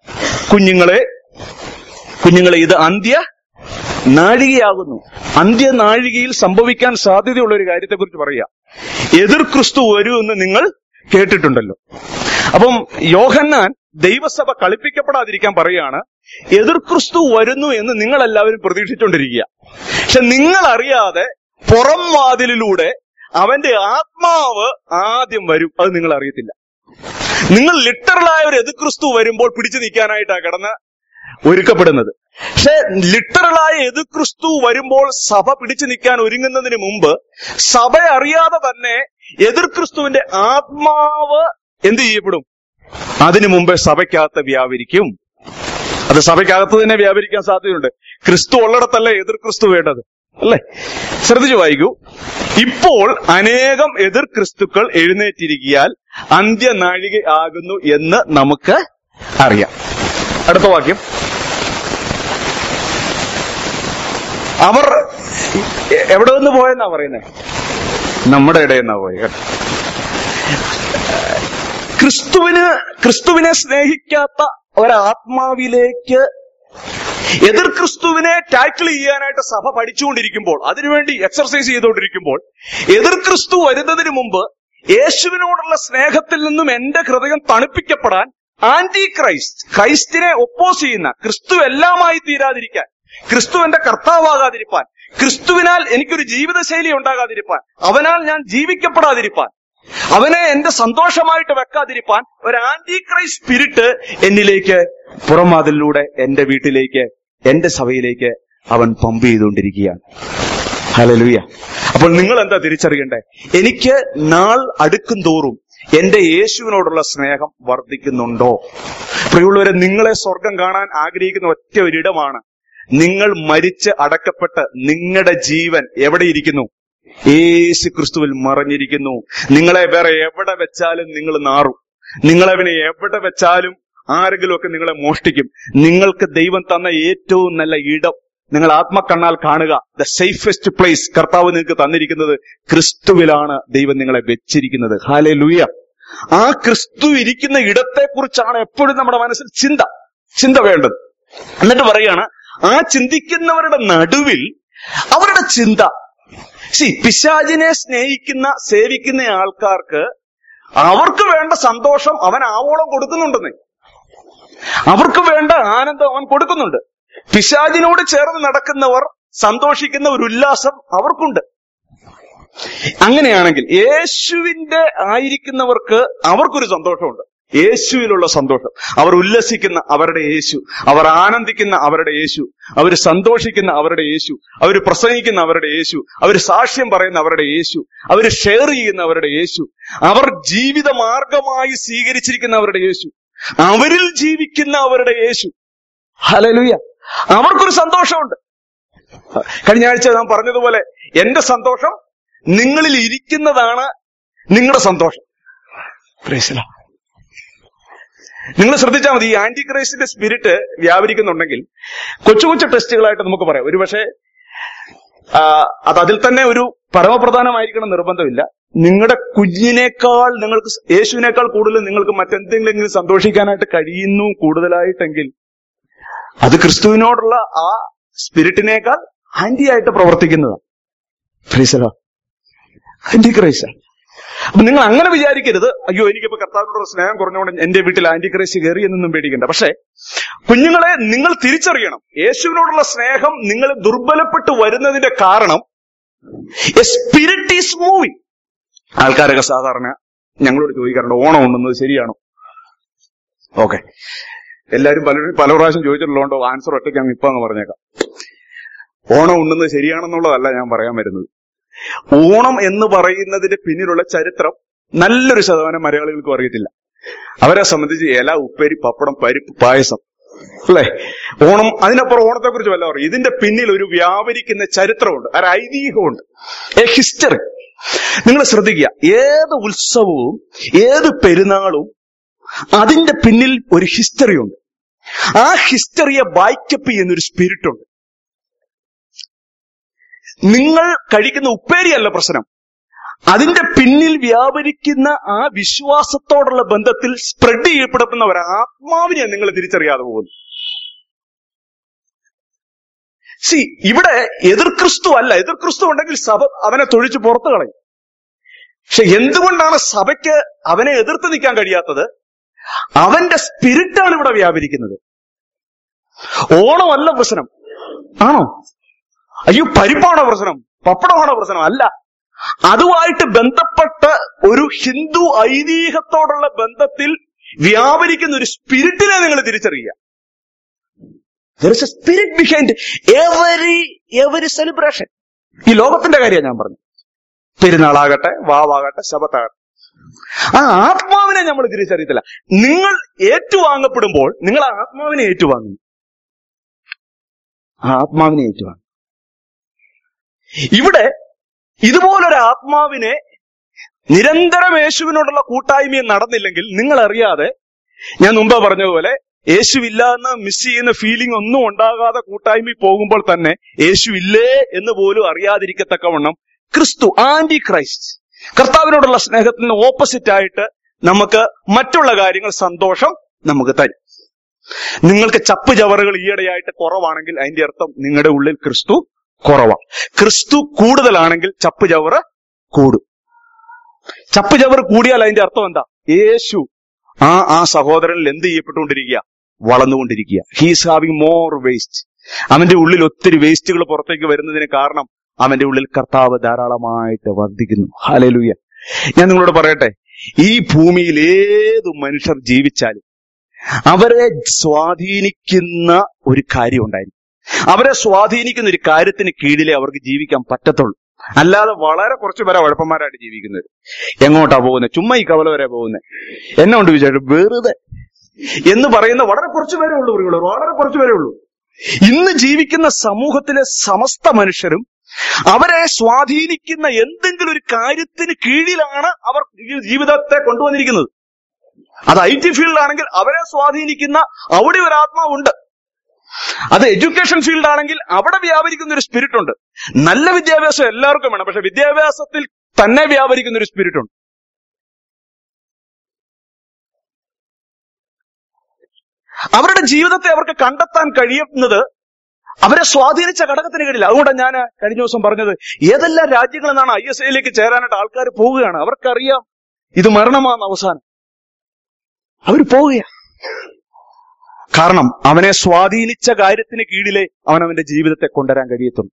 കുഞ്ഞുങ്ങളെ കുഞ്ഞുങ്ങളെ ഇത് അന്ത്യ നാഴികയാകുന്നു അന്ത്യ നാഴികയിൽ സംഭവിക്കാൻ സാധ്യതയുള്ള ഒരു കാര്യത്തെക്കുറിച്ച് പറയുക എതിർ ക്രിസ്തു വരുമെന്ന് നിങ്ങൾ കേട്ടിട്ടുണ്ടല്ലോ അപ്പം യോഹന്നാൻ ദൈവസഭ കളിപ്പിക്കപ്പെടാതിരിക്കാൻ പറയാണ് എതിർ ക്രിസ്തു വരുന്നു എന്ന് നിങ്ങൾ എല്ലാവരും പ്രതീക്ഷിച്ചുകൊണ്ടിരിക്കുക പക്ഷെ നിങ്ങൾ അറിയാതെ പുറം വാതിലിലൂടെ അവന്റെ ആത്മാവ് ആദ്യം വരും അത് നിങ്ങൾ അറിയത്തില്ല നിങ്ങൾ ലിറ്ററലായ ഒരു എതിർ ക്രിസ്തു വരുമ്പോൾ പിടിച്ചു നിൽക്കാനായിട്ടാണ് കിടന്ന് ഒരുക്കപ്പെടുന്നത് പക്ഷെ ലിറ്ററലായ എതിർ ക്രിസ്തു വരുമ്പോൾ സഭ പിടിച്ചു നിൽക്കാൻ ഒരുങ്ങുന്നതിന് മുമ്പ് സഭ അറിയാതെ തന്നെ എതിർ ക്രിസ്തുവിന്റെ ആത്മാവ് എന്ത് ചെയ്യപ്പെടും അതിനു മുമ്പേ സഭയ്ക്കകത്ത് വ്യാപരിക്കും അത് സഭയ്ക്കകത്ത് തന്നെ വ്യാപരിക്കാൻ സാധ്യതയുണ്ട് ക്രിസ്തു ഉള്ളിടത്തല്ല എതിർ ക്രിസ്തു വേണ്ടത് അല്ലേ ശ്രദ്ധിച്ചു വായിക്കൂ ഇപ്പോൾ അനേകം എതിർ ക്രിസ്തുക്കൾ എഴുന്നേറ്റിരിക്കിയാൽ അന്ത്യനാഴിക ആകുന്നു എന്ന് നമുക്ക് അറിയാം അടുത്ത വാക്യം അവർ എ- എവിടെ നിന്ന് പോയെന്നാ പറയുന്നത് നമ്മുടെ ഇടയിൽ നിന്നാ പോയി കേട്ടോ ക്രിസ്തുവിന് ക്രിസ്തുവിനെ സ്നേഹിക്കാത്ത ഒരാത്മാവിലേക്ക് എതിർ ക്രിസ്തുവിനെ ടാക്കിൾ ചെയ്യാനായിട്ട് സഭ പഠിച്ചുകൊണ്ടിരിക്കുമ്പോൾ അതിനുവേണ്ടി എക്സർസൈസ് ചെയ്തുകൊണ്ടിരിക്കുമ്പോൾ എതിർ ക്രിസ്തു വരുന്നതിന് മുമ്പ് യേശുവിനോടുള്ള സ്നേഹത്തിൽ നിന്നും എന്റെ ഹൃദയം തണുപ്പിക്കപ്പെടാൻ ആന്റി ക്രൈസ്റ്റ് ക്രൈസ്റ്റിനെ ഒപ്പോസ് ചെയ്യുന്ന ക്രിസ്തു എല്ലാമായി തീരാതിരിക്കാൻ ക്രിസ്തു എന്റെ കർത്താവാകാതിരിപ്പാൻ ക്രിസ്തുവിനാൽ എനിക്കൊരു ജീവിതശൈലി ഉണ്ടാകാതിരിപ്പാൻ അവനാൽ ഞാൻ ജീവിക്കപ്പെടാതിരിപ്പാൻ അവനെ എന്റെ സന്തോഷമായിട്ട് വെക്കാതിരിപ്പാൻ ഒരു ആന്റി ക്രൈസ്റ്റ് സ്പിരിറ്റ് എന്നിലേക്ക് പുറംവാതിലൂടെ എന്റെ വീട്ടിലേക്ക് എന്റെ സഭയിലേക്ക് അവൻ പമ്പ് ചെയ്തുകൊണ്ടിരിക്കുകയാണ് ഹലലുയ അപ്പോൾ നിങ്ങൾ എന്താ തിരിച്ചറിയണ്ടേ എനിക്ക് നാൾ അടുക്കും തോറും എന്റെ യേശുവിനോടുള്ള സ്നേഹം വർദ്ധിക്കുന്നുണ്ടോ പ്രിയമുള്ളവരെ നിങ്ങളെ സ്വർഗം കാണാൻ ആഗ്രഹിക്കുന്ന ഒറ്റ ഒരിടമാണ് നിങ്ങൾ മരിച്ച് അടക്കപ്പെട്ട് നിങ്ങളുടെ ജീവൻ എവിടെ ഇരിക്കുന്നു യേശു ക്രിസ്തുവിൽ മറഞ്ഞിരിക്കുന്നു നിങ്ങളെ വേറെ എവിടെ വെച്ചാലും നിങ്ങൾ നാറും നിങ്ങളെ പിന്നെ എവിടെ വെച്ചാലും ആരെങ്കിലുമൊക്കെ നിങ്ങളെ മോഷ്ടിക്കും നിങ്ങൾക്ക് ദൈവം തന്ന ഏറ്റവും നല്ല ഇടം നിങ്ങൾ ആത്മക്കണ്ണാൽ കാണുക ദ സേഫസ്റ്റ് പ്ലേസ് കർത്താവ് നിങ്ങൾക്ക് തന്നിരിക്കുന്നത് ക്രിസ്തുവിലാണ് ദൈവം നിങ്ങളെ വെച്ചിരിക്കുന്നത് ഹാലെ ലൂയ ആ ക്രിസ്തു ഇരിക്കുന്ന ഇടത്തെ കുറിച്ചാണ് എപ്പോഴും നമ്മുടെ മനസ്സിൽ ചിന്ത ചിന്ത വേണ്ടത് എന്നിട്ട് പറയാണ് ആ ചിന്തിക്കുന്നവരുടെ നടുവിൽ അവരുടെ ചിന്ത സി പിശാചിനെ സ്നേഹിക്കുന്ന സേവിക്കുന്ന ആൾക്കാർക്ക് അവർക്ക് വേണ്ട സന്തോഷം അവൻ ആവോളം കൊടുക്കുന്നുണ്ടെന്ന് അവർക്ക് വേണ്ട ആനന്ദം അവൻ കൊടുക്കുന്നുണ്ട് പിശാചിനോട് ചേർന്ന് നടക്കുന്നവർ സന്തോഷിക്കുന്ന ഒരു ഉല്ലാസം അവർക്കുണ്ട് അങ്ങനെയാണെങ്കിൽ യേശുവിന്റെ ആയിരിക്കുന്നവർക്ക് അവർക്കൊരു സന്തോഷമുണ്ട് യേശുവിലുള്ള സന്തോഷം അവർ ഉല്ലസിക്കുന്ന അവരുടെ യേശു അവർ ആനന്ദിക്കുന്ന അവരുടെ യേശു അവർ സന്തോഷിക്കുന്ന അവരുടെ യേശു അവർ പ്രസംഗിക്കുന്ന അവരുടെ യേശു അവർ സാക്ഷ്യം പറയുന്ന അവരുടെ യേശു അവർ ഷെയർ ചെയ്യുന്ന അവരുടെ യേശു അവർ ജീവിത മാർഗമായി സ്വീകരിച്ചിരിക്കുന്ന അവരുടെ യേശു അവരിൽ ജീവിക്കുന്ന അവരുടെ യേശു ഹലലുയ അവർക്കൊരു സന്തോഷമുണ്ട് കഴിഞ്ഞ ആഴ്ച നാം പറഞ്ഞതുപോലെ എന്റെ സന്തോഷം നിങ്ങളിൽ ഇരിക്കുന്നതാണ് നിങ്ങളുടെ സന്തോഷം Praise the Lord. നിങ്ങൾ ശ്രദ്ധിച്ചാൽ മതി ഈ ആന്റി ക്രൈസ്റ്റിന്റെ സ്പിരിറ്റ് വ്യാപരിക്കുന്നുണ്ടെങ്കിൽ കൊച്ചു കൊച്ചു ടെസ്റ്റുകളായിട്ട് നമുക്ക് പറയാം ഒരുപക്ഷെ ആ, അത് അതിൽ തന്നെ ഒരു പരമപ്രധാനമായിരിക്കണം നിർബന്ധമില്ല നിങ്ങളുടെ കുഞ്ഞിനേക്കാൾ നിങ്ങൾക്ക് സ് യേശുവിനേക്കാൾ കൂടുതൽ നിങ്ങൾക്ക് മറ്റെന്തെങ്കിലും സന്തോഷിക്കാനായിട്ട് കഴിയുന്നു കൂടുതലായിട്ടെങ്കിൽ അത് ക്രിസ്തുവിനോടുള്ള ആ സ്പിരിറ്റിനേക്കാൾ ആന്റി ആയിട്ട് പ്രവർത്തിക്കുന്നതാണ് ഫ്രീസലോ ആന്റി ക്രൈസ്റ്റ് അപ്പൊ നിങ്ങൾ അങ്ങനെ വിചാരിക്കരുത് അയ്യോ എനിക്കിപ്പോ കർത്താവിനോടുള്ള സ്നേഹം കുറഞ്ഞുകൊണ്ട് എന്റെ വീട്ടിൽ ആന്റി ക്രൈസ്റ്റ് കയറി എന്നൊന്നും പേടിക്കണ്ട പക്ഷേ കുഞ്ഞുങ്ങളെ നിങ്ങൾ തിരിച്ചറിയണം യേശുവിനോടുള്ള സ്നേഹം നിങ്ങൾ ദുർബലപ്പെട്ടു വരുന്നതിന്റെ കാരണം എ സ്പിരിറ്റ് ഈസ് മൂവിങ് ആൾക്കാരൊക്കെ സാധാരണ ഞങ്ങളോട് ചോദിക്കാറുണ്ട് ഓണം ഉണ്ടെന്നത് ശരിയാണോ ഓക്കെ എല്ലാരും പലരും പല പ്രാവശ്യം ചോദിച്ചിട്ടുള്ളതുകൊണ്ടോ ആൻസർ ഒറ്റയ്ക്ക് അങ്ങ് ഇപ്പൊ അങ്ങ് പറഞ്ഞേക്കാം ഓണം ഉണ്ടെന്നത് ശരിയാണെന്നുള്ളതല്ല ഞാൻ പറയാൻ വരുന്നത് ഓണം എന്ന് പറയുന്നതിന്റെ പിന്നിലുള്ള ചരിത്രം നല്ലൊരു ശതമാനം മലയാളികൾക്കും അറിയത്തില്ല അവരെ സംബന്ധിച്ച് ഇല ഉപ്പേരി പപ്പടം പരിപ്പ് പായസം അല്ലേ ഓണം അതിനപ്പുറം ഓണത്തെ കുറിച്ച് വല്ല പറയും ഇതിന്റെ പിന്നിൽ ഒരു വ്യാപരിക്കുന്ന ചരിത്രമുണ്ട് ഒരു ഐതിഹ്യമുണ്ട് എ ഹിസ്റ്ററി നിങ്ങൾ ശ്രദ്ധിക്കുക ഏത് ഉത്സവവും ഏത് പെരുന്നാളും അതിന്റെ പിന്നിൽ ഒരു ഹിസ്റ്ററി ഉണ്ട് ആ ഹിസ്റ്ററിയെ ബാക്കപ്പ് ചെയ്യുന്ന ഒരു സ്പിരിറ്റ് ഉണ്ട് നിങ്ങൾ കഴിക്കുന്ന ഉപ്പേരിയല്ല പ്രശ്നം അതിന്റെ പിന്നിൽ വ്യാപരിക്കുന്ന ആ വിശ്വാസത്തോടുള്ള ബന്ധത്തിൽ സ്പ്രെഡ് ചെയ്യപ്പെടുന്ന ഒരു ആത്മാവിനെ നിങ്ങൾ തിരിച്ചറിയാതെ പോകുന്നു സി ഇവിടെ എതിർ ക്രിസ്തു അല്ല എതിർ ക്രിസ്തു ഉണ്ടെങ്കിൽ സഭ അവനെ തൊഴിച്ച് പുറത്തു കളയും പക്ഷെ എന്തുകൊണ്ടാണ് സഭയ്ക്ക് അവനെ എതിർത്ത് നിൽക്കാൻ കഴിയാത്തത് അവന്റെ സ്പിരിറ്റാണ് ഇവിടെ വ്യാപരിക്കുന്നത് ഓണമല്ല പ്രശ്നം ആണോ അയ്യോ പരിപ്പാണോ പ്രശ്നം പപ്പടമാണോ പ്രശ്നം അല്ല അതുമായിട്ട് ബന്ധപ്പെട്ട ഒരു ഹിന്ദു ഐതിഹ്യത്തോടുള്ള ബന്ധത്തിൽ വ്യാപരിക്കുന്ന ഒരു സ്പിരിറ്റിനെ നിങ്ങൾ തിരിച്ചറിയുക There is a spirit behind every every celebration. ഈ ലോകത്തിന്റെ കാര്യം ഞാൻ പറഞ്ഞു പെരുന്നാളാകട്ടെ വാവാകട്ടെ ശബത്താകട്ടെ ആ ആത്മാവിനെ നമ്മൾ തിരിച്ചറിയത്തില്ല നിങ്ങൾ ഏറ്റുവാങ്ങപ്പെടുമ്പോൾ നിങ്ങൾ ആ ആത്മാവിനെ ഏറ്റുവാങ്ങുന്നു ആ ആത്മാവിനെ ഏറ്റുവാങ്ങും ഇവിടെ ഇതുപോലൊരു ആത്മാവിനെ നിരന്തരം യേശുവിനോടുള്ള കൂട്ടായ്മയും നടന്നില്ലെങ്കിൽ നിങ്ങൾ അറിയാതെ ഞാൻ മുമ്പ് പറഞ്ഞതുപോലെ യേശുവില്ല എന്ന് മിസ് ചെയ്യുന്ന ഫീലിംഗ് ഒന്നും ഉണ്ടാകാതെ കൂട്ടായ്മയിൽ പോകുമ്പോൾ തന്നെ യേശു ഇല്ലേ എന്ന് പോലും അറിയാതിരിക്കത്തക്കവണ്ണം ക്രിസ്തു ആന്റി ക്രൈസ്റ്റ് കർത്താവിനോടുള്ള സ്നേഹത്തിന് ഓപ്പോസിറ്റ് ആയിട്ട് നമുക്ക് മറ്റുള്ള കാര്യങ്ങൾ സന്തോഷം നമുക്ക് തരും നിങ്ങൾക്ക് ചപ്പ് ചവറുകൾ ഈയിടെയായിട്ട് കുറവാണെങ്കിൽ അതിന്റെ അർത്ഥം നിങ്ങളുടെ ഉള്ളിൽ ക്രിസ്തു കുറവാണ് ക്രിസ്തു കൂടുതലാണെങ്കിൽ ചപ്പ് ചവറ് കൂടും ചപ്പ് ചവറ് കൂടിയാൽ അതിന്റെ അർത്ഥം എന്താ യേശു ആ ആ സഹോദരനിൽ എന്ത് ചെയ്യപ്പെട്ടുകൊണ്ടിരിക്കുക വളർന്നുകൊണ്ടിരിക്കുക ഹീസ് ഹാവിങ് മോർ വേസ്റ്റ് അവന്റെ ഉള്ളിൽ ഒത്തിരി വേസ്റ്റുകൾ പുറത്തേക്ക് വരുന്നതിന് കാരണം അവന്റെ ഉള്ളിൽ കർത്താവ് ധാരാളമായിട്ട് വർദ്ധിക്കുന്നു ഹാലലുയ ഞാൻ നിങ്ങളോട് പറയട്ടെ ഈ ഭൂമിയിൽ ഏത് മനുഷ്യർ ജീവിച്ചാലും അവരെ സ്വാധീനിക്കുന്ന ഒരു കാര്യം ഉണ്ടായിരിക്കും അവരെ സ്വാധീനിക്കുന്ന ഒരു കാര്യത്തിന് കീഴിലേ അവർക്ക് ജീവിക്കാൻ പറ്റത്തുള്ളൂ അല്ലാതെ വളരെ കുറച്ചു പേരെ ഉഴപ്പന്മാരായിട്ട് ജീവിക്കുന്നത് എങ്ങോട്ടാ പോകുന്നത് ചുമ്മാ ഈ കവല വരെ പോകുന്നത് എന്നെ കൊണ്ട് വിചാരിച്ചു വെറുതെ എന്ന് പറയുന്ന വളരെ കുറച്ചു പേരേ ഉള്ളൂ പ്രിയമുള്ളവർ വളരെ കുറച്ചു പേരേ ഉള്ളൂ ഇന്ന് ജീവിക്കുന്ന സമൂഹത്തിലെ സമസ്ത മനുഷ്യരും അവരെ സ്വാധീനിക്കുന്ന എന്തെങ്കിലും ഒരു കാര്യത്തിന് കീഴിലാണ് അവർ ഈ ജീവിതത്തെ കൊണ്ടുവന്നിരിക്കുന്നത് അത് ഐ ടി ഫീൽഡാണെങ്കിൽ അവരെ സ്വാധീനിക്കുന്ന അവിടെ ഒരു ആത്മാവുണ്ട് അത് എഡ്യൂക്കേഷൻ ഫീൽഡ് ആണെങ്കിൽ അവിടെ വ്യാപരിക്കുന്ന ഒരു സ്പിരിറ്റ് ഉണ്ട് നല്ല വിദ്യാഭ്യാസം എല്ലാവർക്കും വേണം പക്ഷെ വിദ്യാഭ്യാസത്തിൽ തന്നെ വ്യാപരിക്കുന്ന ഒരു സ്പിരിറ്റ് ഉണ്ട് അവരുടെ ജീവിതത്തെ അവർക്ക് കണ്ടെത്താൻ കഴിയുന്നത് അവരെ സ്വാധീനിച്ച ഘടകത്തിന് കീഴിൽ അതുകൊണ്ടാണ് ഞാൻ കഴിഞ്ഞ ദിവസം പറഞ്ഞത് ഏതെല്ലാം രാജ്യങ്ങളിൽ നിന്നാണ് ഐ എസ് ഐയിലേക്ക് ചേരാനായിട്ട് ആൾക്കാർ പോവുകയാണ് അവർക്കറിയാം ഇത് മരണമാണ് അവസാനം അവർ പോവുകയാണ് കാരണം അവനെ സ്വാധീനിച്ച കാര്യത്തിന് കീഴിലെ അവൻ അവന്റെ ജീവിതത്തെ കൊണ്ടുവരാൻ കഴിയത്തുള്ളൂ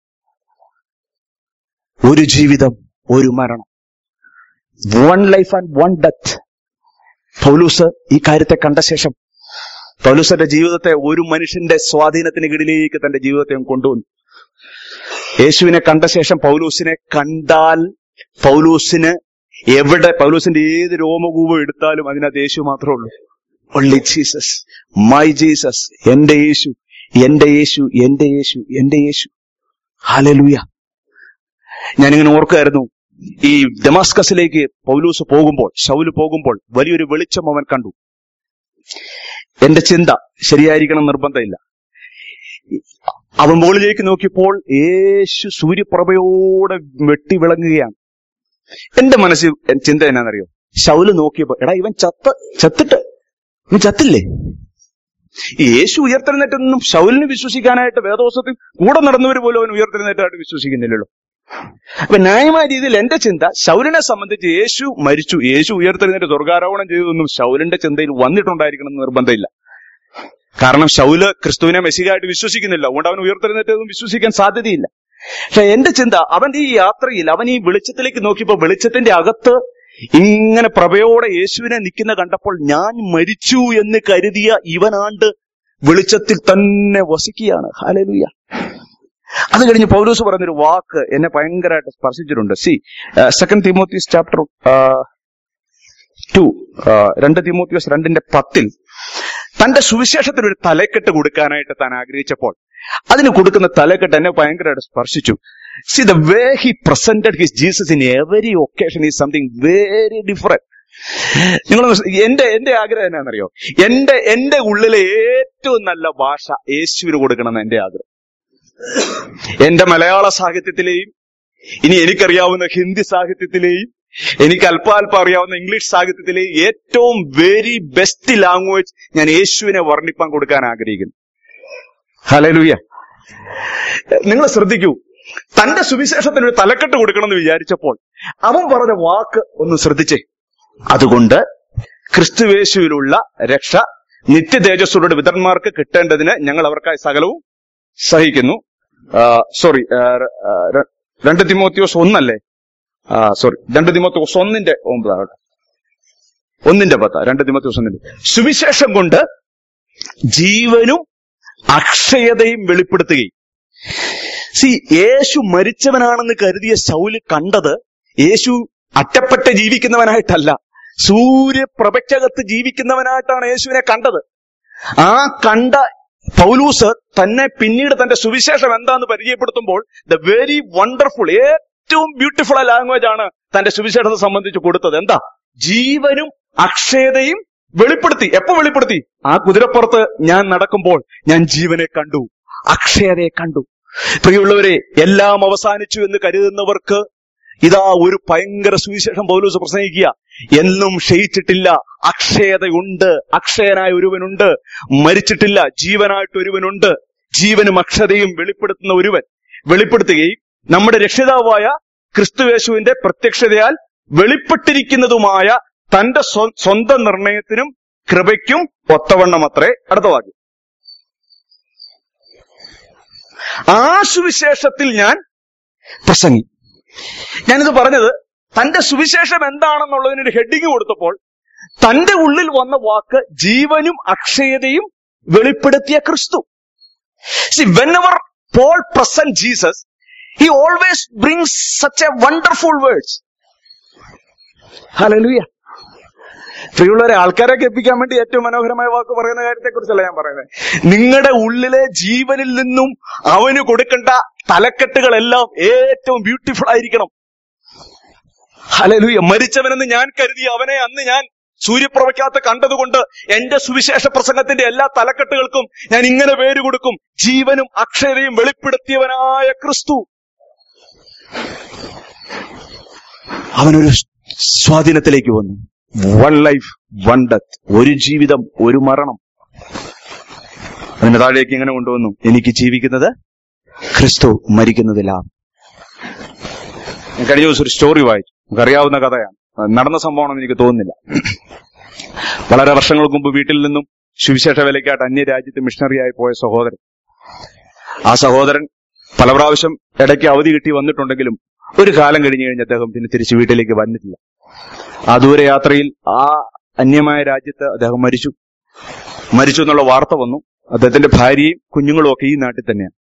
ഒരു ജീവിതം ഒരു മരണം one life and one death പൗലൂസ് ഈ കാര്യത്തെ കണ്ട ശേഷം പൗലൂസിന്റെ ജീവിതത്തെ ഒരു മനുഷ്യന്റെ സ്വാധീനത്തിന് കീഴിലേക്ക് തന്റെ ജീവിതത്തെ അവൻ കൊണ്ടുവന്നു യേശുവിനെ കണ്ട ശേഷം പൗലൂസിനെ കണ്ടാൽ പൗലൂസിന് എവിടെ പൗലൂസിന്റെ ഏത് രോമകൂപം എടുത്താലും അതിനകത്ത് യേശു മാത്രമേ ഉള്ളൂ ഒള്ളി ജീസസ് മൈ ജീസസ് എന്റെ യേശു എന്റെ യേശു എന്റെ യേശു എന്റെ യേശു ഹാലലൂയ ഞാനിങ്ങനെ ഓർക്കായിരുന്നു ഈ ഡെമാസ്കസിലേക്ക് പൗലൂസ് പോകുമ്പോൾ ശൗല് പോകുമ്പോൾ വലിയൊരു വെളിച്ചം അവൻ കണ്ടു എന്റെ ചിന്ത ശരിയായിരിക്കണം നിർബന്ധമില്ല അവൻ മുകളിലേക്ക് നോക്കിയപ്പോൾ യേശു സൂര്യപ്രഭയോടെ വെട്ടി വിളങ്ങുകയാണ് എന്റെ മനസ്സിൽ ചിന്ത എന്നാന്നറിയോ ശൗല് നോക്കിയപ്പോ എടാ ഇവൻ ചത്ത ചത്തിട്ട് ഇവൻ ചത്തില്ലേ ഈ യേശു ഉയർത്തെഴുന്നേറ്റൊന്നും ശൗലിന് വിശ്വസിക്കാനായിട്ട് വേദോസത്തിൽ കൂടെ നടന്നവർ പോലും അവൻ ഉയർത്തെഴുന്നേറ്റായിട്ട് വിശ്വസിക്കുന്നില്ലല്ലോ അപ്പൊ ന്യായമായ രീതിയിൽ എന്റെ ചിന്ത ശൗലിനെ സംബന്ധിച്ച് യേശു മരിച്ചു യേശു ഉയർത്തെഴുന്നേറ്റ് സ്വർഗാരോപണം ചെയ്തതൊന്നും ശൗലിന്റെ ചിന്തയിൽ വന്നിട്ടുണ്ടായിരിക്കണം എന്ന് നിർബന്ധമില്ല കാരണം ശൗല് ക്രിസ്തുവിനെ മെസ്സികായിട്ട് വിശ്വസിക്കുന്നില്ല അതുകൊണ്ട് അവൻ ഉയർത്തെഴുന്നേറ്റതും വിശ്വസിക്കാൻ സാധ്യതയില്ല പക്ഷെ എന്റെ ചിന്ത അവന്റെ ഈ യാത്രയിൽ അവൻ ഈ വെളിച്ചത്തിലേക്ക് നോക്കിയപ്പോ വെളിച്ചത്തിന്റെ അകത്ത് ഇങ്ങനെ പ്രഭയോടെ യേശുവിനെ നിൽക്കുന്ന കണ്ടപ്പോൾ ഞാൻ മരിച്ചു എന്ന് കരുതിയ ഇവനാണ്ട് വെളിച്ചത്തിൽ തന്നെ വസിക്കുകയാണ് ഹാലലുയ അത് കഴിഞ്ഞ് പൗലൂസ് പറഞ്ഞൊരു വാക്ക് എന്നെ ഭയങ്കരമായിട്ട് സ്പർശിച്ചിട്ടുണ്ട് സി സെക്കൻഡ് തിമോത്തീസ് ചാപ്റ്റർ ടു രണ്ട് തിമോത്തിയോസ് രണ്ടിന്റെ പത്തിൽ തന്റെ സുവിശേഷത്തിന് ഒരു തലക്കെട്ട് കൊടുക്കാനായിട്ട് താൻ ആഗ്രഹിച്ചപ്പോൾ അതിന് കൊടുക്കുന്ന തലക്കെട്ട് എന്നെ ഭയങ്കരമായിട്ട് സ്പർശിച്ചു see the way he presented his Jesus in every occasion is something very different നിങ്ങൾ എന്റെ എന്റെ ആഗ്രഹം എന്നാണെന്നറിയോ എന്റെ എന്റെ ഉള്ളിലെ ഏറ്റവും നല്ല ഭാഷ യേശുവിന് കൊടുക്കണം എന്ന് എന്റെ ആഗ്രഹം എന്റെ മലയാള സാഹിത്യത്തിലെയും ഇനി എനിക്കറിയാവുന്ന ഹിന്ദി സാഹിത്യത്തിലെയും എനിക്ക് അല്പാൽപ്പം അറിയാവുന്ന ഇംഗ്ലീഷ് സാഹിത്യത്തിലെയും ഏറ്റവും വെരി ബെസ്റ്റ് ലാംഗ്വേജ് ഞാൻ യേശുവിനെ വർണ്ണിപ്പാൻ കൊടുക്കാൻ ആഗ്രഹിക്കുന്നു ഹലലുയ നിങ്ങൾ ശ്രദ്ധിക്കൂ തന്റെ സുവിശേഷത്തിന് ഒരു തലക്കെട്ട് കൊടുക്കണമെന്ന് വിചാരിച്ചപ്പോൾ അവൻ പറഞ്ഞ വാക്ക് ഒന്ന് ശ്രദ്ധിച്ചേ അതുകൊണ്ട് ക്രിസ്തുവേശുവിലുള്ള രക്ഷ നിത്യ തേജസ്സുകളുടെ വിതന്മാർക്ക് കിട്ടേണ്ടതിന് ഞങ്ങൾ അവർക്കായി സകലവും സഹിക്കുന്നു സോറി രണ്ട് തിമോത്തിയോസ് ഒന്നല്ലേ സോറി രണ്ട് തിമോത്തിയോസ് ഒന്നിന്റെ ഒമ്പതാകട്ടെ ഒന്നിന്റെ പത്ത രണ്ട് തിമോത്തിയോസ് ഒന്നിന്റെ സുവിശേഷം കൊണ്ട് ജീവനും അക്ഷയതയും വെളിപ്പെടുത്തുകയും സി യേശു മരിച്ചവനാണെന്ന് കരുതിയ ശൗല് കണ്ടത് യേശു അറ്റപ്പെട്ട് ജീവിക്കുന്നവനായിട്ടല്ല സൂര്യപ്രഭയ്ക്കകത്ത് ജീവിക്കുന്നവനായിട്ടാണ് യേശുവിനെ കണ്ടത് ആ കണ്ട പൗലൂസ് തന്നെ പിന്നീട് തന്റെ സുവിശേഷം എന്താന്ന് പരിചയപ്പെടുത്തുമ്പോൾ ദ വെരി വണ്ടർഫുൾ ഏറ്റവും ബ്യൂട്ടിഫുൾ ആ ലാംഗ്വേജ് ആണ് തന്റെ സുവിശേഷത്തെ സംബന്ധിച്ച് കൊടുത്തത് എന്താ ജീവനും അക്ഷയതയും വെളിപ്പെടുത്തി എപ്പോ വെളിപ്പെടുത്തി ആ കുതിരപ്പുറത്ത് ഞാൻ നടക്കുമ്പോൾ ഞാൻ ജീവനെ കണ്ടു അക്ഷയതയെ കണ്ടു പ്രിയമുള്ളവരെ എല്ലാം അവസാനിച്ചു എന്ന് കരുതുന്നവർക്ക് ഇതാ ഒരു ഭയങ്കര സുവിശേഷം പൗലൂസ് പ്രസംഗിക്കുക എന്നും ക്ഷയിച്ചിട്ടില്ല അക്ഷയതയുണ്ട് അക്ഷയനായ ഒരുവനുണ്ട് മരിച്ചിട്ടില്ല ജീവനായിട്ട് ഒരുവനുണ്ട് ജീവനും അക്ഷതയും വെളിപ്പെടുത്തുന്ന ഒരുവൻ വെളിപ്പെടുത്തുകയും നമ്മുടെ രക്ഷിതാവായ ക്രിസ്തുവേശുവിന്റെ പ്രത്യക്ഷതയാൽ വെളിപ്പെട്ടിരിക്കുന്നതുമായ തന്റെ സ്വ- സ്വന്തം നിർണയത്തിനും കൃപയ്ക്കും ഒത്തവണ്ണമത്രേ അടുത്ത വാക്യം ആ സുവിശേഷത്തിൽ ഞാൻ പ്രസംഗി ഞാനിത് പറഞ്ഞത് തന്റെ സുവിശേഷം എന്താണെന്നുള്ളതിന് ഒരു ഹെഡിങ് കൊടുത്തപ്പോൾ തന്റെ ഉള്ളിൽ വന്ന വാക്ക് ജീവനും അക്ഷയതയും വെളിപ്പെടുത്തിയ ക്രിസ്തു see whenever Paul present Jesus he always brings such a wonderful words ഹലലുയ പ്രിയമുള്ളവരെ ആൾക്കാരെ കേൾപ്പിക്കാൻ വേണ്ടി ഏറ്റവും മനോഹരമായ വാക്ക് പറയുന്ന കാര്യത്തെ കുറിച്ചല്ല ഞാൻ പറയുന്നത് നിങ്ങളുടെ ഉള്ളിലെ ജീവനിൽ നിന്നും അവന് കൊടുക്കേണ്ട തലക്കെട്ടുകളെല്ലാം ഏറ്റവും ബ്യൂട്ടിഫുൾ ആയിരിക്കണം ഹലലുയ മരിച്ചവനെന്ന് ഞാൻ കരുതി അവനെ അന്ന് ഞാൻ സൂര്യപ്രഭയ്ക്കകത്ത് കണ്ടതുകൊണ്ട് എന്റെ സുവിശേഷ പ്രസംഗത്തിന്റെ എല്ലാ തലക്കെട്ടുകൾക്കും ഞാൻ ഇങ്ങനെ പേര് കൊടുക്കും ജീവനും അക്ഷരയും വെളിപ്പെടുത്തിയവനായ ക്രിസ്തു അവനൊരു സ്വാധീനത്തിലേക്ക് വന്നു വൺ ലൈഫ് വൺ ഡെത്ത് ഒരു ജീവിതം ഒരു മരണം അതിന്റെ താഴേക്ക് ഇങ്ങനെ കൊണ്ടുവന്നു എനിക്ക് ജീവിക്കുന്നത് ക്രിസ്തു മരിക്കുന്നതില്ല ഞാൻ കഴിഞ്ഞ ദിവസം ഒരു സ്റ്റോറി വായിച്ചു നമുക്കറിയാവുന്ന കഥയാണ് അത് നടന്ന സംഭവമാണെന്ന് എനിക്ക് തോന്നുന്നില്ല വളരെ വർഷങ്ങൾക്ക് മുമ്പ് വീട്ടിൽ നിന്നും സുവിശേഷ വേലയ്ക്കായിട്ട് അന്യരാജ്യത്ത് മിഷണറിയായി പോയ സഹോദരൻ ആ സഹോദരൻ പല പ്രാവശ്യം ഇടയ്ക്ക് അവധി കിട്ടി വന്നിട്ടുണ്ടെങ്കിലും ഒരു കാലം കഴിഞ്ഞു കഴിഞ്ഞ് അദ്ദേഹം പിന്നെ തിരിച്ച് വീട്ടിലേക്ക് വന്നിട്ടില്ല ആ ദൂരയാത്രയിൽ ആ അന്യമായ രാജ്യത്ത് അദ്ദേഹം മരിച്ചു മരിച്ചു എന്നുള്ള വാർത്ത വന്നു അദ്ദേഹത്തിന്റെ ഭാര്യയും കുഞ്ഞുങ്ങളും ഒക്കെ ഈ നാട്ടിൽ തന്നെയാണ്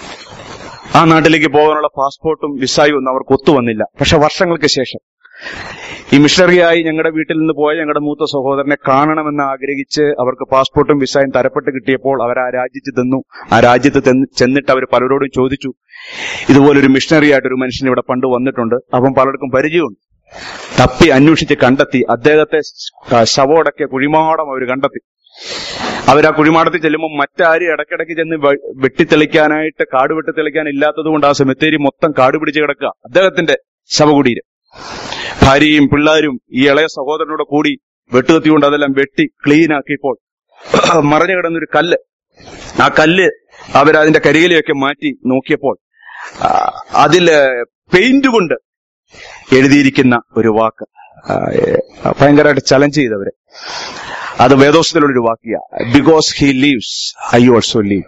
ആ നാട്ടിലേക്ക് പോകാനുള്ള പാസ്പോർട്ടും വിസായും ഒന്നും അവർക്ക് ഒത്തുവന്നില്ല പക്ഷെ വർഷങ്ങൾക്ക് ശേഷം ഈ മിഷണറിയായി ഞങ്ങളുടെ വീട്ടിൽ നിന്ന് പോയ ഞങ്ങളുടെ മൂത്ത സഹോദരനെ കാണണമെന്ന് ആഗ്രഹിച്ച് അവർക്ക് പാസ്പോർട്ടും വിസായും തരപ്പെട്ട് കിട്ടിയപ്പോൾ അവർ ആ രാജ്യത്ത് തന്നു ആ രാജ്യത്ത് ചെന്ന് ചെന്നിട്ട് അവർ പലരോടും ചോദിച്ചു ഇതുപോലൊരു മിഷണറി ആയിട്ട് ഒരു മനുഷ്യൻ ഇവിടെ പണ്ട് വന്നിട്ടുണ്ട് അപ്പം പലർക്കും പരിചയമുണ്ട് തപ്പി അന്വേഷിച്ച് കണ്ടെത്തി അദ്ദേഹത്തെ ശ- ശവമടക്കിയ കുഴിമാടം അവർ കണ്ടെത്തി അവർ ആ കുഴിമാടത്തിൽ ചെല്ലുമ്പോൾ മറ്റാരും ഇടയ്ക്കിടയ്ക്ക് ചെന്ന് വെ- വെട്ടിത്തെളിക്കാനായിട്ട് കാട് വെട്ടിത്തെളിക്കാൻ ഇല്ലാത്തത് കൊണ്ട് ആ സെമിത്തേരി മൊത്തം കാട് പിടിച്ച് കിടക്കുക അദ്ദേഹത്തിന്റെ ശവകുടീരം ഭാര്യയും പിള്ളേരും ഈ ഇളയ സഹോദരനോട് കൂടി വെട്ടുകത്തി കൊണ്ട് അതെല്ലാം വെട്ടി ക്ലീൻ ആക്കിയപ്പോൾ മറഞ്ഞു കിടന്നൊരു കല്ല് ആ കല്ല് അവരതിന്റെ കരികലയൊക്കെ മാറ്റി നോക്കിയപ്പോൾ ആ, അതില് പെയിന്റ് കൊണ്ട് എഴുതിയിരിക്കുന്ന ഒരു വാക്ക് ആ, ഏ, ഭയങ്കരമായിട്ട് ചലഞ്ച് ചെയ്തവര് അത് വേദോസത്തിലുള്ള ഒരു വാക്കിയ because he lives I also live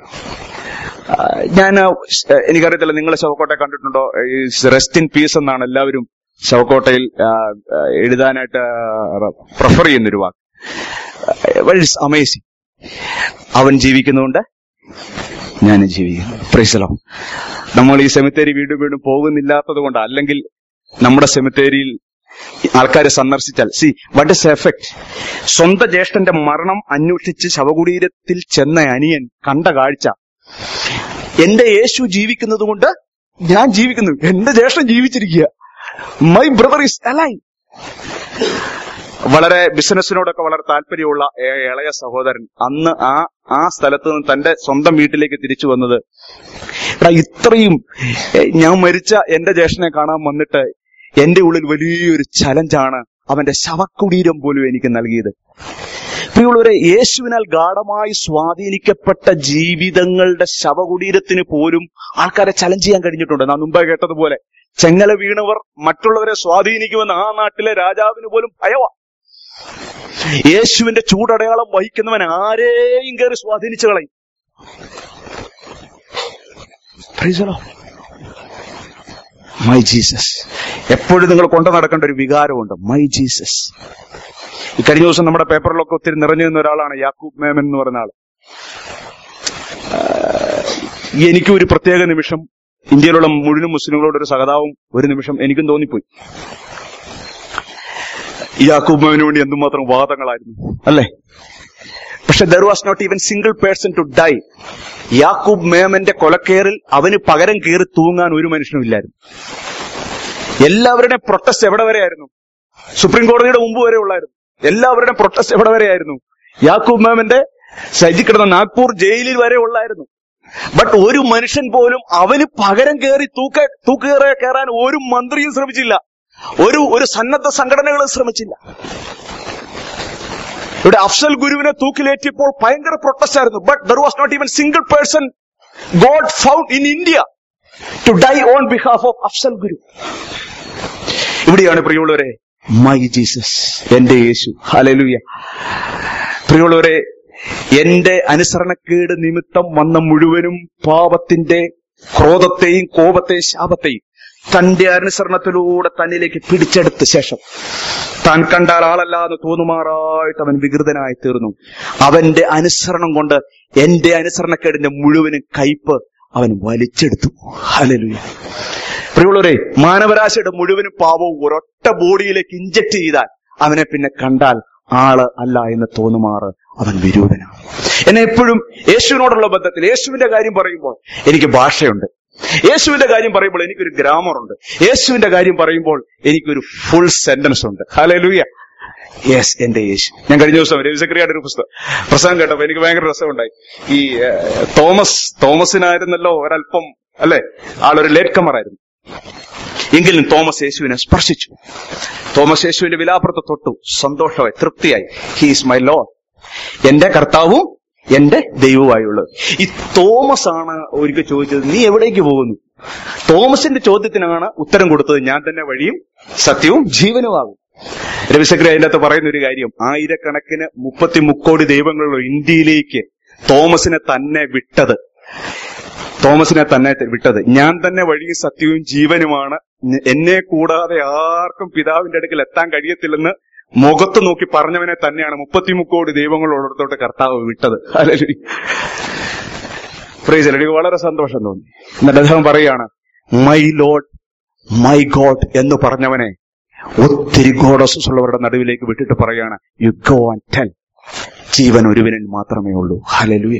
ഞാൻ എനിക്കറിയത്തില്ല നിങ്ങൾ ശവക്കോട്ടെ കണ്ടിട്ടുണ്ടോ റെസ്റ്റ് ഇൻ പീസ് എന്നാണ് എല്ലാവരും ശവക്കോട്ടയിൽ ആ, ആ, എഴുതാനായിട്ട് പ്രിഫർ ചെയ്യുന്നൊരു വാക്ക് ഇറ്റ്സ് അമേസിങ് അവൻ ജീവിക്കുന്നുണ്ട് ഞാൻ ജീവിക്കുന്നു പ്രൈസലോ നമ്മൾ ഈ സെമിത്തേരി വീണ്ടും വീണ്ടും പോകുന്നില്ലാത്തത് കൊണ്ട് അല്ലെങ്കിൽ നമ്മുടെ സെമിത്തേരിയിൽ ആൾക്കാരെ സന്ദർശിച്ചാൽ സി വട്ട് ഇസ് എഫക്ട് സ്വന്തം ജ്യേഷ്ഠന്റെ മരണം അന്വേഷിച്ച് ശവകുടീരത്തിൽ ചെന്ന അനിയൻ കണ്ട കാഴ്ച എന്റെ യേശു ജീവിക്കുന്നത് കൊണ്ട് ഞാൻ ജീവിക്കുന്നു എന്റെ ജ്യേഷ്ഠൻ ജീവിച്ചിരിക്കുക മൈ ബ്രദർ ഇസ് അലൈ വളരെ ബിസിനസ്സിനോടൊക്കെ വളരെ താല്പര്യമുള്ള ഏ- ഇളയ സഹോദരൻ അന്ന് ആ ആ സ്ഥലത്ത് നിന്ന് തന്റെ സ്വന്തം വീട്ടിലേക്ക് തിരിച്ചു വന്നത് എടാ ഇത്രയും ഏ, ഞാൻ മരിച്ച എന്റെ ജ്യേഷ്ഠനെ കാണാൻ വന്നിട്ട് എന്റെ ഉള്ളിൽ വലിയൊരു ചലഞ്ചാണ് അവന്റെ ശവക്കുടീരം പോലും എനിക്ക് നൽകിയത് പ്രിയമുള്ളവരെ യേശുവിനാൽ ഗാഠമായി സ്വാധീനിക്കപ്പെട്ട ജീവിതങ്ങളുടെ ശവകുടീരത്തിന് പോലും ആൾക്കാരെ ചലഞ്ച് ചെയ്യാൻ കഴിഞ്ഞിട്ടുണ്ട് നാം മുമ്പേ കേട്ടതുപോലെ ചെങ്ങല വീണവർ മറ്റുള്ളവരെ സ്വാധീനിക്കുമെന്ന് ആ നാട്ടിലെ രാജാവിന് പോലും ഭയവാ യേശുവിന്റെ ചൂടടയാളം വഹിക്കുന്നവൻ ആരെയും കയറി സ്വാധീനിച്ചു കളയും മൈ ജീസസ് എപ്പോഴും നിങ്ങൾ കൊണ്ടു നടക്കേണ്ട ഒരു വികാരമുണ്ട് മൈ ജീസസ് ഈ കഴിഞ്ഞ ദിവസം നമ്മുടെ പേപ്പറിലൊക്കെ ഒത്തിരി നിറഞ്ഞു നിന്ന ഒരാളാണ് യാക്കൂബ് മേമൻ എന്ന് പറയുന്ന ആൾ എനിക്കും ഒരു പ്രത്യേക നിമിഷം ഇന്ത്യയിലുള്ള മുഴുവൻ മുസ്ലിങ്ങളോട് ഒരു സഹതാവും ഒരു നിമിഷം എനിക്കും തോന്നിപ്പോയി ഈ യാക്കൂബ് മേമന് വേണ്ടി എന്തുമാത്രം വാദങ്ങളായിരുന്നു അല്ലേ പക്ഷെ there was not even single person to die Yakub മേമന്റെ കൊലക്കേറിൽ അവന് പകരം കയറി തൂങ്ങാൻ ഒരു മനുഷ്യനും ഇല്ലായിരുന്നു എല്ലാവരുടെയും പ്രൊട്ടസ്റ്റ് എവിടെ വരെയായിരുന്നു സുപ്രീം കോടതിയുടെ മുമ്പ് വരെ ഉള്ളായിരുന്നു എല്ലാവരുടെയും പ്രൊട്ടസ്റ്റ് എവിടെ വരെയായിരുന്നു യാക്കൂബ് മേമന്റെ സജി കിടന്ന നാഗ്പൂർ ജയിലിൽ വരെ ഉള്ളായിരുന്നു ബട്ട് ഒരു മനുഷ്യൻ പോലും അവന് പകരം കയറി തൂക്ക തൂക്കേറെ കയറാൻ ഒരു മന്ത്രിയും ശ്രമിച്ചില്ല ഒരു ഒരു സന്നദ്ധ സംഘടനകളും ശ്രമിച്ചില്ല ഇവിടെ അഫ്സൽ ഗുരുവിനെ തൂക്കിലേറ്റിയപ്പോൾ ഭയങ്കര പ്രൊട്ടസ്റ്റ് ആയിരുന്നു but there was not even single person god found in India to die on behalf of Afzal Guru ഇവിടെയാണ് പ്രിയമുള്ളവരെ മൈ ജീസസ് എന്റെ യേശു ഹലലുയ പ്രിയമുള്ളവരെ എന്റെ അനുസരണക്കേട് നിമിത്തം വന്ന മുഴുവനും പാപത്തിന്റെ ക്രോധത്തെയും കോപത്തെയും ശാപത്തെയും തന്റെ അനുസരണത്തിലൂടെ തന്നിലേക്ക് പിടിച്ചെടുത്ത ശേഷം താൻ കണ്ടാൽ ആളല്ലാതെ തോന്നുമാറായിട്ട് അവൻ വികൃതനായി തീർന്നു അവന്റെ അനുസരണം കൊണ്ട് എന്റെ അനുസരണക്കേടിന്റെ മുഴുവനും കയ്പ് അവൻ വലിച്ചെടുത്തു ഹലലുയ പ്രിയമുള്ളവരെ മാനവരാശിയുടെ മുഴുവനും പാവവും ഒരൊറ്റ ബോഡിയിലേക്ക് ഇഞ്ചക്ട് ചെയ്താൽ അവനെ പിന്നെ കണ്ടാൽ ആള് അല്ല എന്ന് തോന്നുമാറ് അവൻ വിരൂപനാണ് എന്നെ എപ്പോഴും യേശുവിനോടുള്ള ബന്ധത്തിൽ യേശുവിന്റെ കാര്യം പറയുമ്പോൾ എനിക്ക് ഭാഷയുണ്ട് യേശുവിന്റെ കാര്യം പറയുമ്പോൾ എനിക്കൊരു ഗ്രാമർ ഉണ്ട് യേശുവിന്റെ കാര്യം പറയുമ്പോൾ എനിക്കൊരു ഫുൾ സെന്റൻസ് ഉണ്ട് ഹലലുയ യെസ് എന്റെ യേശു ഞാൻ കഴിഞ്ഞ ദിവസം രവിസക്രിയുടെ ഒരു പുസ്തകം പ്രസംഗം കേട്ടപ്പോ എനിക്ക് ഭയങ്കര രസമുണ്ടായി ഈ ഏഹ്, തോമസ് തോമസിനായിരുന്നല്ലോ ഒരല്പം അല്ലെ ആളൊരു ലേറ്റ് കമറായിരുന്നു എങ്കിലും തോമസ് യേശുവിനെ സ്പർശിച്ചു തോമസ് യേശുവിന്റെ വിലാപുറത്ത് തൊട്ടു സന്തോഷമായി തൃപ്തിയായി ഹീസ് മൈ ലോ എന്റെ കർത്താവും എന്റെ ദൈവവുമായുള്ളത് ഈ തോമസ് ആണ് ഒരിക്കൽ ചോദിച്ചത് നീ എവിടേക്ക് പോകുന്നു തോമസിന്റെ ചോദ്യത്തിനാണ് ഉത്തരം കൊടുത്തത് ഞാൻ തന്നെ വഴിയും സത്യവും ജീവനുമാകും രവിശങ്കർ അതിന്റെ അകത്ത് പറയുന്ന ഒരു കാര്യം ആയിരക്കണക്കിന് മുപ്പത്തി മുക്കോടി ദൈവങ്ങളുള്ള ഇന്ത്യയിലേക്ക് തോമസിനെ തന്നെ വിട്ടത് തോമസിനെ തന്നെ വിട്ടത് ഞാൻ തന്നെ വഴിയും സത്യവും ജീവനുമാണ് എന്നെ കൂടാതെ ആർക്കും പിതാവിന്റെ അടുക്കൽ എത്താൻ കഴിയത്തില്ലെന്ന് മുഖത്ത് നോക്കി പറഞ്ഞവനെ തന്നെയാണ് മുപ്പത്തിമുക്കോടി ദൈവങ്ങളുള്ളിടത്തോട്ട് കർത്താവ് വിട്ടത് ഹല്ലേലൂയ. Praise the Lord. എനിക്ക് വളരെ സന്തോഷം തോന്നി എന്നിട്ട് അദ്ദേഹം പറയാണ് മൈ ലോഡ് മൈ ഗോഡ് എന്ന് പറഞ്ഞവനെ ഒത്തിരി ഗോഡോസസ് ഉള്ളവരുടെ നടുവിലേക്ക് വിട്ടിട്ട് പറയാണ് യു ഗോ ആൻഡ് ടെൽ ജീവൻ ഒരുവനിൽ മാത്രമേ ഉള്ളൂ ഹലലുയ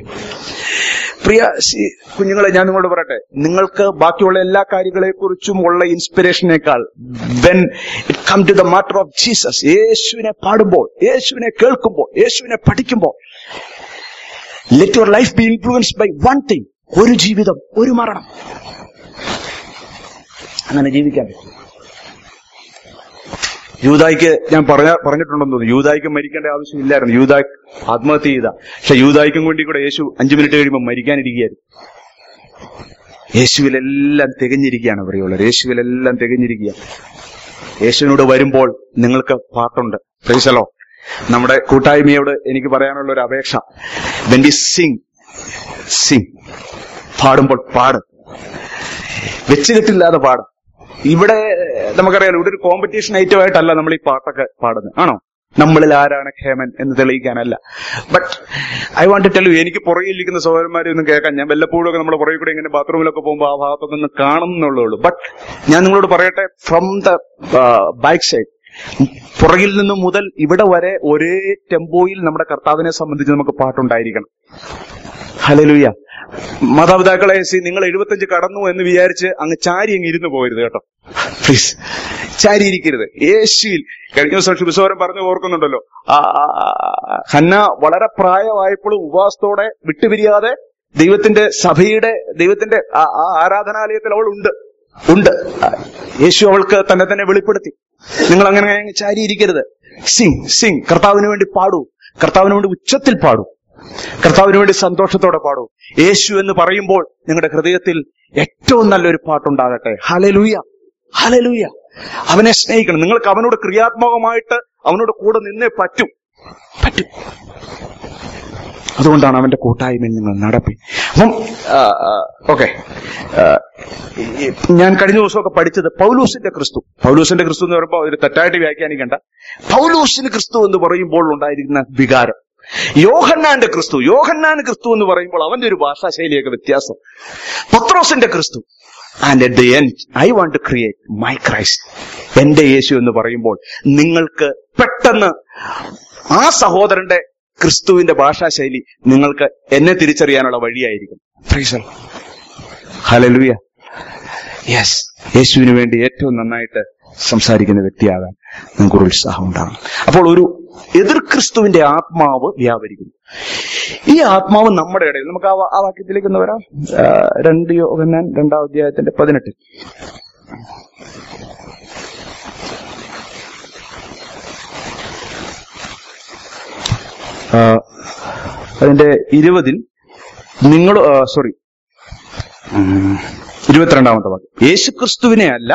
പ്രിയ ശി- കുഞ്ഞുങ്ങളെ ഞാൻ നിങ്ങളോട് പറയട്ടെ നിങ്ങൾക്ക് ബാക്കിയുള്ള എല്ലാ കാര്യങ്ങളെ കുറിച്ചും ഉള്ള ഇൻസ്പിറേഷനേക്കാൾ when it come to the matter of Jesus യേശുവിനെ പാടുമ്പോൾ യേശുവിനെ കേൾക്കുമ്പോൾ യേശുവിനെ പഠിക്കുമ്പോൾ let your life be influenced by one thing ഒരു ജീവിതം ഒരു മരണം അങ്ങനെ ജീവിക്കാൻ പറ്റും യൂതായിക്ക് ഞാൻ പറഞ്ഞ പറഞ്ഞിട്ടുണ്ടെന്ന് തോന്നുന്നു യൂതായിക്ക് മരിക്കേണ്ട ആവശ്യമില്ലായിരുന്നു യൂതായ് ആത്മഹത്യ ചെയ്ത പക്ഷെ യൂതായിക്കും വേണ്ടി കൂടെ യേശു അഞ്ചു മിനിറ്റ് കഴിയുമ്പോൾ മരിക്കാനിരിക്കുകയായിരുന്നു യേശുവിലെല്ലാം തികഞ്ഞിരിക്കുകയാണ് പ്രിയമുള്ളവർ യേശുവിലെല്ലാം തികഞ്ഞിരിക്കുക യേശുവിനോട് വരുമ്പോൾ നിങ്ങൾക്ക് പാട്ടുണ്ട് പ്രൈസലോ നമ്മുടെ കൂട്ടായ്മയോട് എനിക്ക് പറയാനുള്ള ഒരു അപേക്ഷ വെൻ വി സിംഗ് സിംഗ് പാടുമ്പോൾ പാട് വെച്ചുകെട്ടില്ലാതെ പാടും ഇവിടെ നമുക്കറിയാലോ ഇവിടെ ഒരു കോമ്പറ്റീഷൻ ഐറ്റം ആയിട്ടല്ല നമ്മൾ ഈ പാട്ടൊക്കെ പാടുന്നത് ആണോ നമ്മളിൽ ആരാണ് ഖേമൻ എന്ന് തെളിയിക്കാനല്ല but I want tell you എനിക്ക് പുറകിലിരിക്കുന്ന സഹോദരന്മാരെ ഒന്നും കേൾക്കാൻ ഞാൻ വല്ലപ്പോഴും ഒക്കെ നമ്മുടെ പുറകിൽ കൂടെ ഇങ്ങനെ ബാത്റൂമിലൊക്കെ പോകുമ്പോൾ ആ ഭാഗത്തൊക്കെ ഒന്ന് കാണുന്നുള്ളൂ ബട്ട് ഞാൻ നിങ്ങളോട് പറയട്ടെ ഫ്രം ദ ബാക്ക് സൈഡ് പുറകിൽ നിന്ന് മുതൽ ഇവിടെ വരെ ഒരേ ടെമ്പോയിൽ നമ്മുടെ കർത്താവിനെ സംബന്ധിച്ച് നമുക്ക് പാട്ടുണ്ടായിരിക്കണം ഹലലുയ മാതാപിതാക്കളെ സി നിങ്ങൾ എഴുപത്തഞ്ച് കടന്നു എന്ന് വിചാരിച്ച് അങ്ങ് ചാരി അങ്ങ് ഇരുന്ന് പോരുത് കേട്ടോ പ്ലീസ് ചാരി ഇരിക്കരുത് യേശുവിൽ കഴിഞ്ഞ ദിവസം ശുഭസോരം പറഞ്ഞു ഓർക്കുന്നുണ്ടല്ലോ ആ, ആ, ആ, ഹന്ന വളരെ പ്രായമായപ്പോൾ ഉപവാസത്തോടെ വിട്ടുപിരിയാതെ ദൈവത്തിന്റെ സഭയുടെ ദൈവത്തിന്റെ ആ ആ ആരാധനാലയത്തിൽ അവൾ ഉണ്ട് ഉണ്ട് ആ, യേശു അവൾക്ക് തന്നെ തന്നെ വെളിപ്പെടുത്തി നിങ്ങൾ അങ്ങനെ അങ്ങ് ചാരി ഇരിക്കരുത് സിംഗ് സിംഗ് കർത്താവിന് വേണ്ടി പാടൂ കർത്താവിന് വേണ്ടി ഉച്ചത്തിൽ പാടൂ കർത്താവിന് വേണ്ടി സന്തോഷത്തോടെ പാടൂ യേശു എന്ന് പറയുമ്പോൾ നിങ്ങളുടെ ഹൃദയത്തിൽ ഏറ്റവും നല്ലൊരു പാട്ടുണ്ടാകട്ടെ ഹലലൂയ ഹലലൂയ അവനെ സ്നേഹിക്കണം നിങ്ങൾക്ക് അവനോട് ക്രിയാത്മകമായിട്ട് അവനോട് കൂടെ നിന്നേ പറ്റും പറ്റും അതുകൊണ്ടാണ് അവന്റെ കൂട്ടായ്മയിൽ നിങ്ങൾ നടപ്പി അപ്പം ഓക്കെ ഞാൻ കഴിഞ്ഞ ദിവസമൊക്കെ പഠിച്ചത് പൗലൂസിന്റെ ക്രിസ്തു പൗലൂസിന്റെ ക്രിസ്തു എന്ന് പറയുമ്പോൾ ഒരു തെറ്റായിട്ട് വ്യാഖ്യാനിക്കണ്ട പൗലൂസിന് ക്രിസ്തു എന്ന് പറയുമ്പോൾ ഉണ്ടായിരിക്കുന്ന വികാരം യോഹന്നാന്റെ ക്രിസ്തു യോഹന്നാൻ ക്രിസ്തു എന്ന് പറയുമ്പോൾ അവന്റെ ഒരു ഭാഷാശൈലിയൊക്കെ വ്യത്യാസം പത്രോസിന്റെ ക്രിസ്തു and at the end I want to create my Christ എന്റെ യേശു എന്ന് പറയുമ്പോൾ നിങ്ങൾക്ക് പെട്ടെന്ന് ആ സഹോദരന്റെ ക്രിസ്തുവിന്റെ ഭാഷാശൈലി നിങ്ങൾക്ക് എന്നെ തിരിച്ചറിയാനുള്ള വഴിയായിരിക്കും ഹലലുയ യെസ് യേശുവിന് വേണ്ടി ഏറ്റവും നന്നായിട്ട് സംസാരിക്കുന്ന വ്യക്തിയാകാൻ നിങ്ങൾക്ക് ഒരു ഉത്സാഹം ഉണ്ടാകും അപ്പോൾ ഒരു എതിർ ക്രിസ്തുവിന്റെ ആത്മാവ് വ്യാപരിക്കുന്നു ഈ ആത്മാവ് നമ്മുടെ ഇടയിൽ നമുക്ക് ആ വാ- ആ വാക്യത്തിലേക്ക് ഒന്ന് വരാം ആ, രണ്ട് യോഹന്നാൻ രണ്ടാം അധ്യായത്തിന്റെ പതിനെട്ട് ആ, അതിന്റെ ഇരുപതിൽ നിങ്ങൾ സോറി ഇരുപത്തിരണ്ടാമത്തെ വാക്യം യേശുക്രിസ്തുവിനെ അല്ല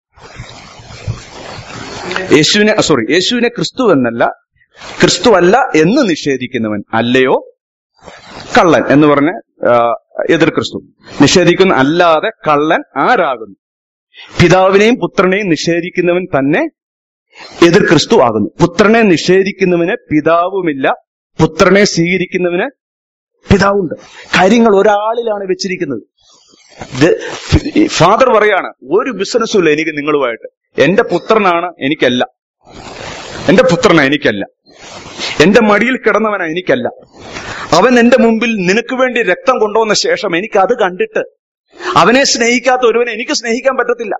യേശുവിനെ സോറി യേശുവിനെ ക്രിസ്തു എന്നല്ല ക്രിസ്തു അല്ല എന്ന് നിഷേധിക്കുന്നവൻ അല്ലയോ കള്ളൻ എന്ന് പറഞ്ഞ് ആ, എതിർ ക്രിസ്തു നിഷേധിക്കുന്ന അല്ലാതെ കള്ളൻ ആരാകുന്നു പിതാവിനെയും പുത്രനെയും നിഷേധിക്കുന്നവൻ തന്നെ എതിർ ക്രിസ്തു ആകുന്നു പുത്രനെ നിഷേധിക്കുന്നവന് പിതാവുമില്ല പുത്രനെ സ്വീകരിക്കുന്നവന് പിതാവുണ്ട് കാര്യങ്ങൾ ഒരാളിലാണ് വെച്ചിരിക്കുന്നത് ഫാദർ പറയാണ് ഒരു ബിസിനസ്സും ഇല്ല എനിക്ക് നിങ്ങളുമായിട്ട് എന്റെ പുത്രനാണ് എനിക്കല്ല എന്റെ പുത്രനാ എനിക്കല്ല എന്റെ മടിയിൽ കിടന്നവനാ എനിക്കല്ല അവൻ എന്റെ മുമ്പിൽ നിനക്ക് വേണ്ടി രക്തം കൊണ്ടുവന്ന ശേഷം എനിക്ക് അത് കണ്ടിട്ട് അവനെ സ്നേഹിക്കാത്ത ഒരുവനെ എനിക്ക് സ്നേഹിക്കാൻ പറ്റത്തില്ല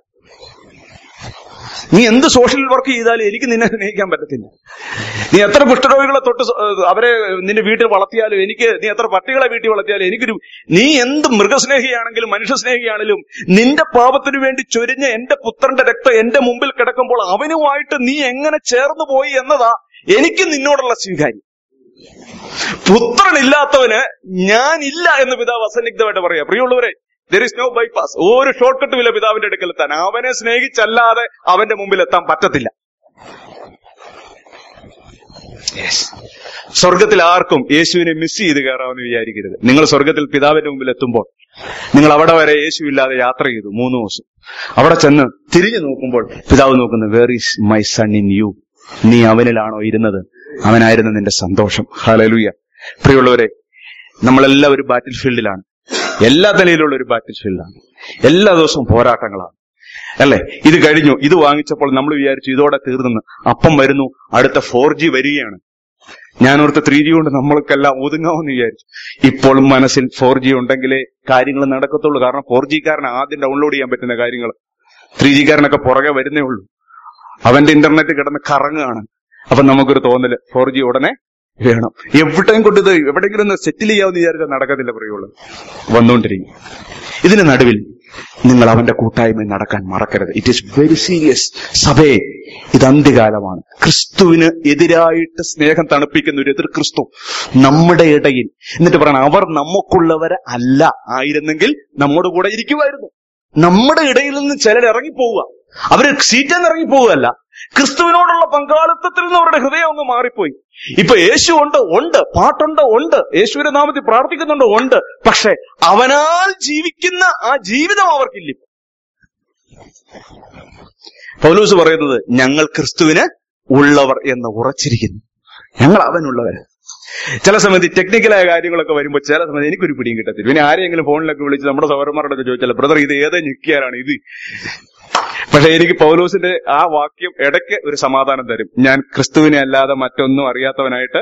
നീ എന്ത് സോഷ്യൽ വർക്ക് ചെയ്താലും എനിക്ക് നിന്നെ സ്നേഹിക്കാൻ പറ്റത്തില്ല നീ എത്ര കുഷ്ഠരോഗികളെ തൊട്ട് സ- ഏഹ് അവരെ നിന്റെ വീട്ടിൽ വളർത്തിയാലും എനിക്ക് നീ എത്ര പട്ടികളെ വീട്ടിൽ വളർത്തിയാലും എനിക്കൊരു നീ എന്ത് മൃഗസ്നേഹിയാണെങ്കിലും മനുഷ്യസ്നേഹിയാണെങ്കിലും നിന്റെ പാപത്തിനു വേണ്ടി ചൊരിഞ്ഞ എന്റെ പുത്രന്റെ രക്തം എന്റെ മുമ്പിൽ കിടക്കുമ്പോൾ അവനുമായിട്ട് നീ എങ്ങനെ ചേർന്നു പോയി എന്നതാ എനിക്ക് നിന്നോടുള്ള സ്വീകാര്യം പുത്രനില്ലാത്തവന് ഞാനില്ല എന്ന് പിതാവ് അസന്നിഗ്ധമായിട്ട് പറയാം പ്രിയമുള്ളവരെ ദർ ഇസ് നോ ബൈപ്പാസ് ഒരു ഷോർട്ട് കട്ടുമില്ല പിതാവിന്റെ അടുക്കൽ എത്താൻ അവനെ സ്നേഹിച്ചല്ലാതെ അവന്റെ മുമ്പിൽ എത്താൻ പറ്റത്തില്ല Yes. സ്വർഗത്തിൽ ആർക്കും യേശുവിനെ മിസ് ചെയ്ത് കയറാമെന്ന് വിചാരിക്കരുത് നിങ്ങൾ സ്വർഗത്തിൽ പിതാവിന്റെ മുമ്പിൽ എത്തുമ്പോൾ നിങ്ങൾ അവിടെ വരെ യേശു ഇല്ലാതെ യാത്ര ചെയ്തു മൂന്ന് ദിവസം അവിടെ ചെന്ന് തിരിഞ്ഞു നോക്കുമ്പോൾ പിതാവ് നോക്കുന്നു where is my son in you നീ അവനിലാണോ ഇരുന്നത് അവനായിരുന്നു നിന്റെ സന്തോഷം ഹലലുയ പ്രിയമുള്ളവരെ നമ്മളെല്ലാം ഒരു ബാറ്റിൽ ഫീൽഡിലാണ് എല്ലാ നിലയിലുള്ള ഒരു ബാറ്റിൽ ഫീൽഡാണ് എല്ലാ ദിവസവും പോരാട്ടങ്ങളാണ് അല്ലെ ഇത് കഴിഞ്ഞു ഇത് വാങ്ങിച്ചപ്പോൾ നമ്മൾ വിചാരിച്ചു ഇതോടെ തീർന്നെന്ന് അപ്പം വരുന്നു അടുത്ത ഫോർ ജി വരികയാണ് ഞാനോർത്ത് ത്രീ ജി കൊണ്ട് നമ്മൾക്കെല്ലാം ഒതുങ്ങാമെന്ന് വിചാരിച്ചു ഇപ്പോഴും മനസ്സിൽ ഫോർ ജി ഉണ്ടെങ്കിലേ കാര്യങ്ങൾ നടക്കത്തുള്ളൂ കാരണം ഫോർ ജിക്കാരന് ആദ്യം ഡൗൺലോഡ് ചെയ്യാൻ പറ്റുന്ന കാര്യങ്ങൾ ത്രീ ജിക്കാരനൊക്കെ പുറകെ വരുന്നേ ഉള്ളൂ അവന്റെ ഇന്റർനെറ്റ് കിടന്ന് കറങ്ങുകയാണ് അപ്പൊ നമുക്കൊരു തോന്നല് ഫോർ ജി ഉടനെ വേണം എവിടെയും കൊണ്ട് ഇത് എവിടെയെങ്കിലും ഒന്ന് സെറ്റിൽ ചെയ്യാമെന്ന് വിചാരിച്ചാൽ നടക്കത്തില്ല പറയുള്ളൂ വന്നുകൊണ്ടിരിക്കും ഇതിന് നടുവിൽ നിങ്ങൾ അവന്റെ കൂട്ടായ്മ നടക്കാൻ മറക്കരുത് ഇറ്റ് ഈസ് വെരി സീരിയസ് സഭയെ ഇത് അന്ത്യകാലമാണ് ക്രിസ്തുവിന് എതിരായിട്ട് സ്നേഹം തണുപ്പിക്കുന്ന ഒരു എതിർ ക്രിസ്തു നമ്മുടെ ഇടയിൽ എന്നിട്ട് പറയണം അവർ നമുക്കുള്ളവരെ അല്ല ആയിരുന്നെങ്കിൽ നമ്മുടെ കൂടെ ഇരിക്കുമായിരുന്നു നമ്മുടെ ഇടയിൽ നിന്ന് ചിലർ ഇറങ്ങിപ്പോവുക അവര് സീറ്റിൽ നിന്ന് ഇറങ്ങിപ്പോവുകയല്ല ക്രിസ്തുവിനോടുള്ള പങ്കാളിത്തത്തിൽ നിന്ന് അവരുടെ ഹൃദയം അങ്ങ് മാറിപ്പോയി ഇപ്പൊ യേശു ഉണ്ട് ഉണ്ട് പാട്ടുണ്ട് ഉണ്ട് യേശുവിന്റെ നാമത്തിൽ പ്രാർത്ഥിക്കുന്നുണ്ട് ഉണ്ട് പക്ഷെ അവനാൽ ജീവിക്കുന്ന ആ ജീവിതം അവർക്കില്ല ഇപ്പൊ. പൗലൂസ് പറയുന്നത് ഞങ്ങൾ ക്രിസ്തുവിന് ഉള്ളവർ എന്ന് ഉറച്ചിരിക്കുന്നു ഞങ്ങൾ അവനുള്ളവർ ചില സമയത്ത് ഈ ടെക്നിക്കലായ കാര്യങ്ങളൊക്കെ വരുമ്പോൾ ചില സമയത്ത് എനിക്കൊരു പിടിയും കിട്ടത്തില്ല പിന്നെ ആരെങ്കിലും ഫോണിലൊക്കെ വിളിച്ച് നമ്മുടെ സൗരന്മാരോടൊക്കെ ചോദിച്ചാൽ ബ്രദർ ഇത് ഏത് ഞെക്കിയാലാണ് ഇത് പക്ഷെ എനിക്ക് പൗലോസിന്റെ ആ വാക്യം ഇടയ്ക്ക് ഒരു സമാധാനം തരും ഞാൻ ക്രിസ്തുവിനെ അല്ലാതെ മറ്റൊന്നും അറിയാത്തവനായിട്ട്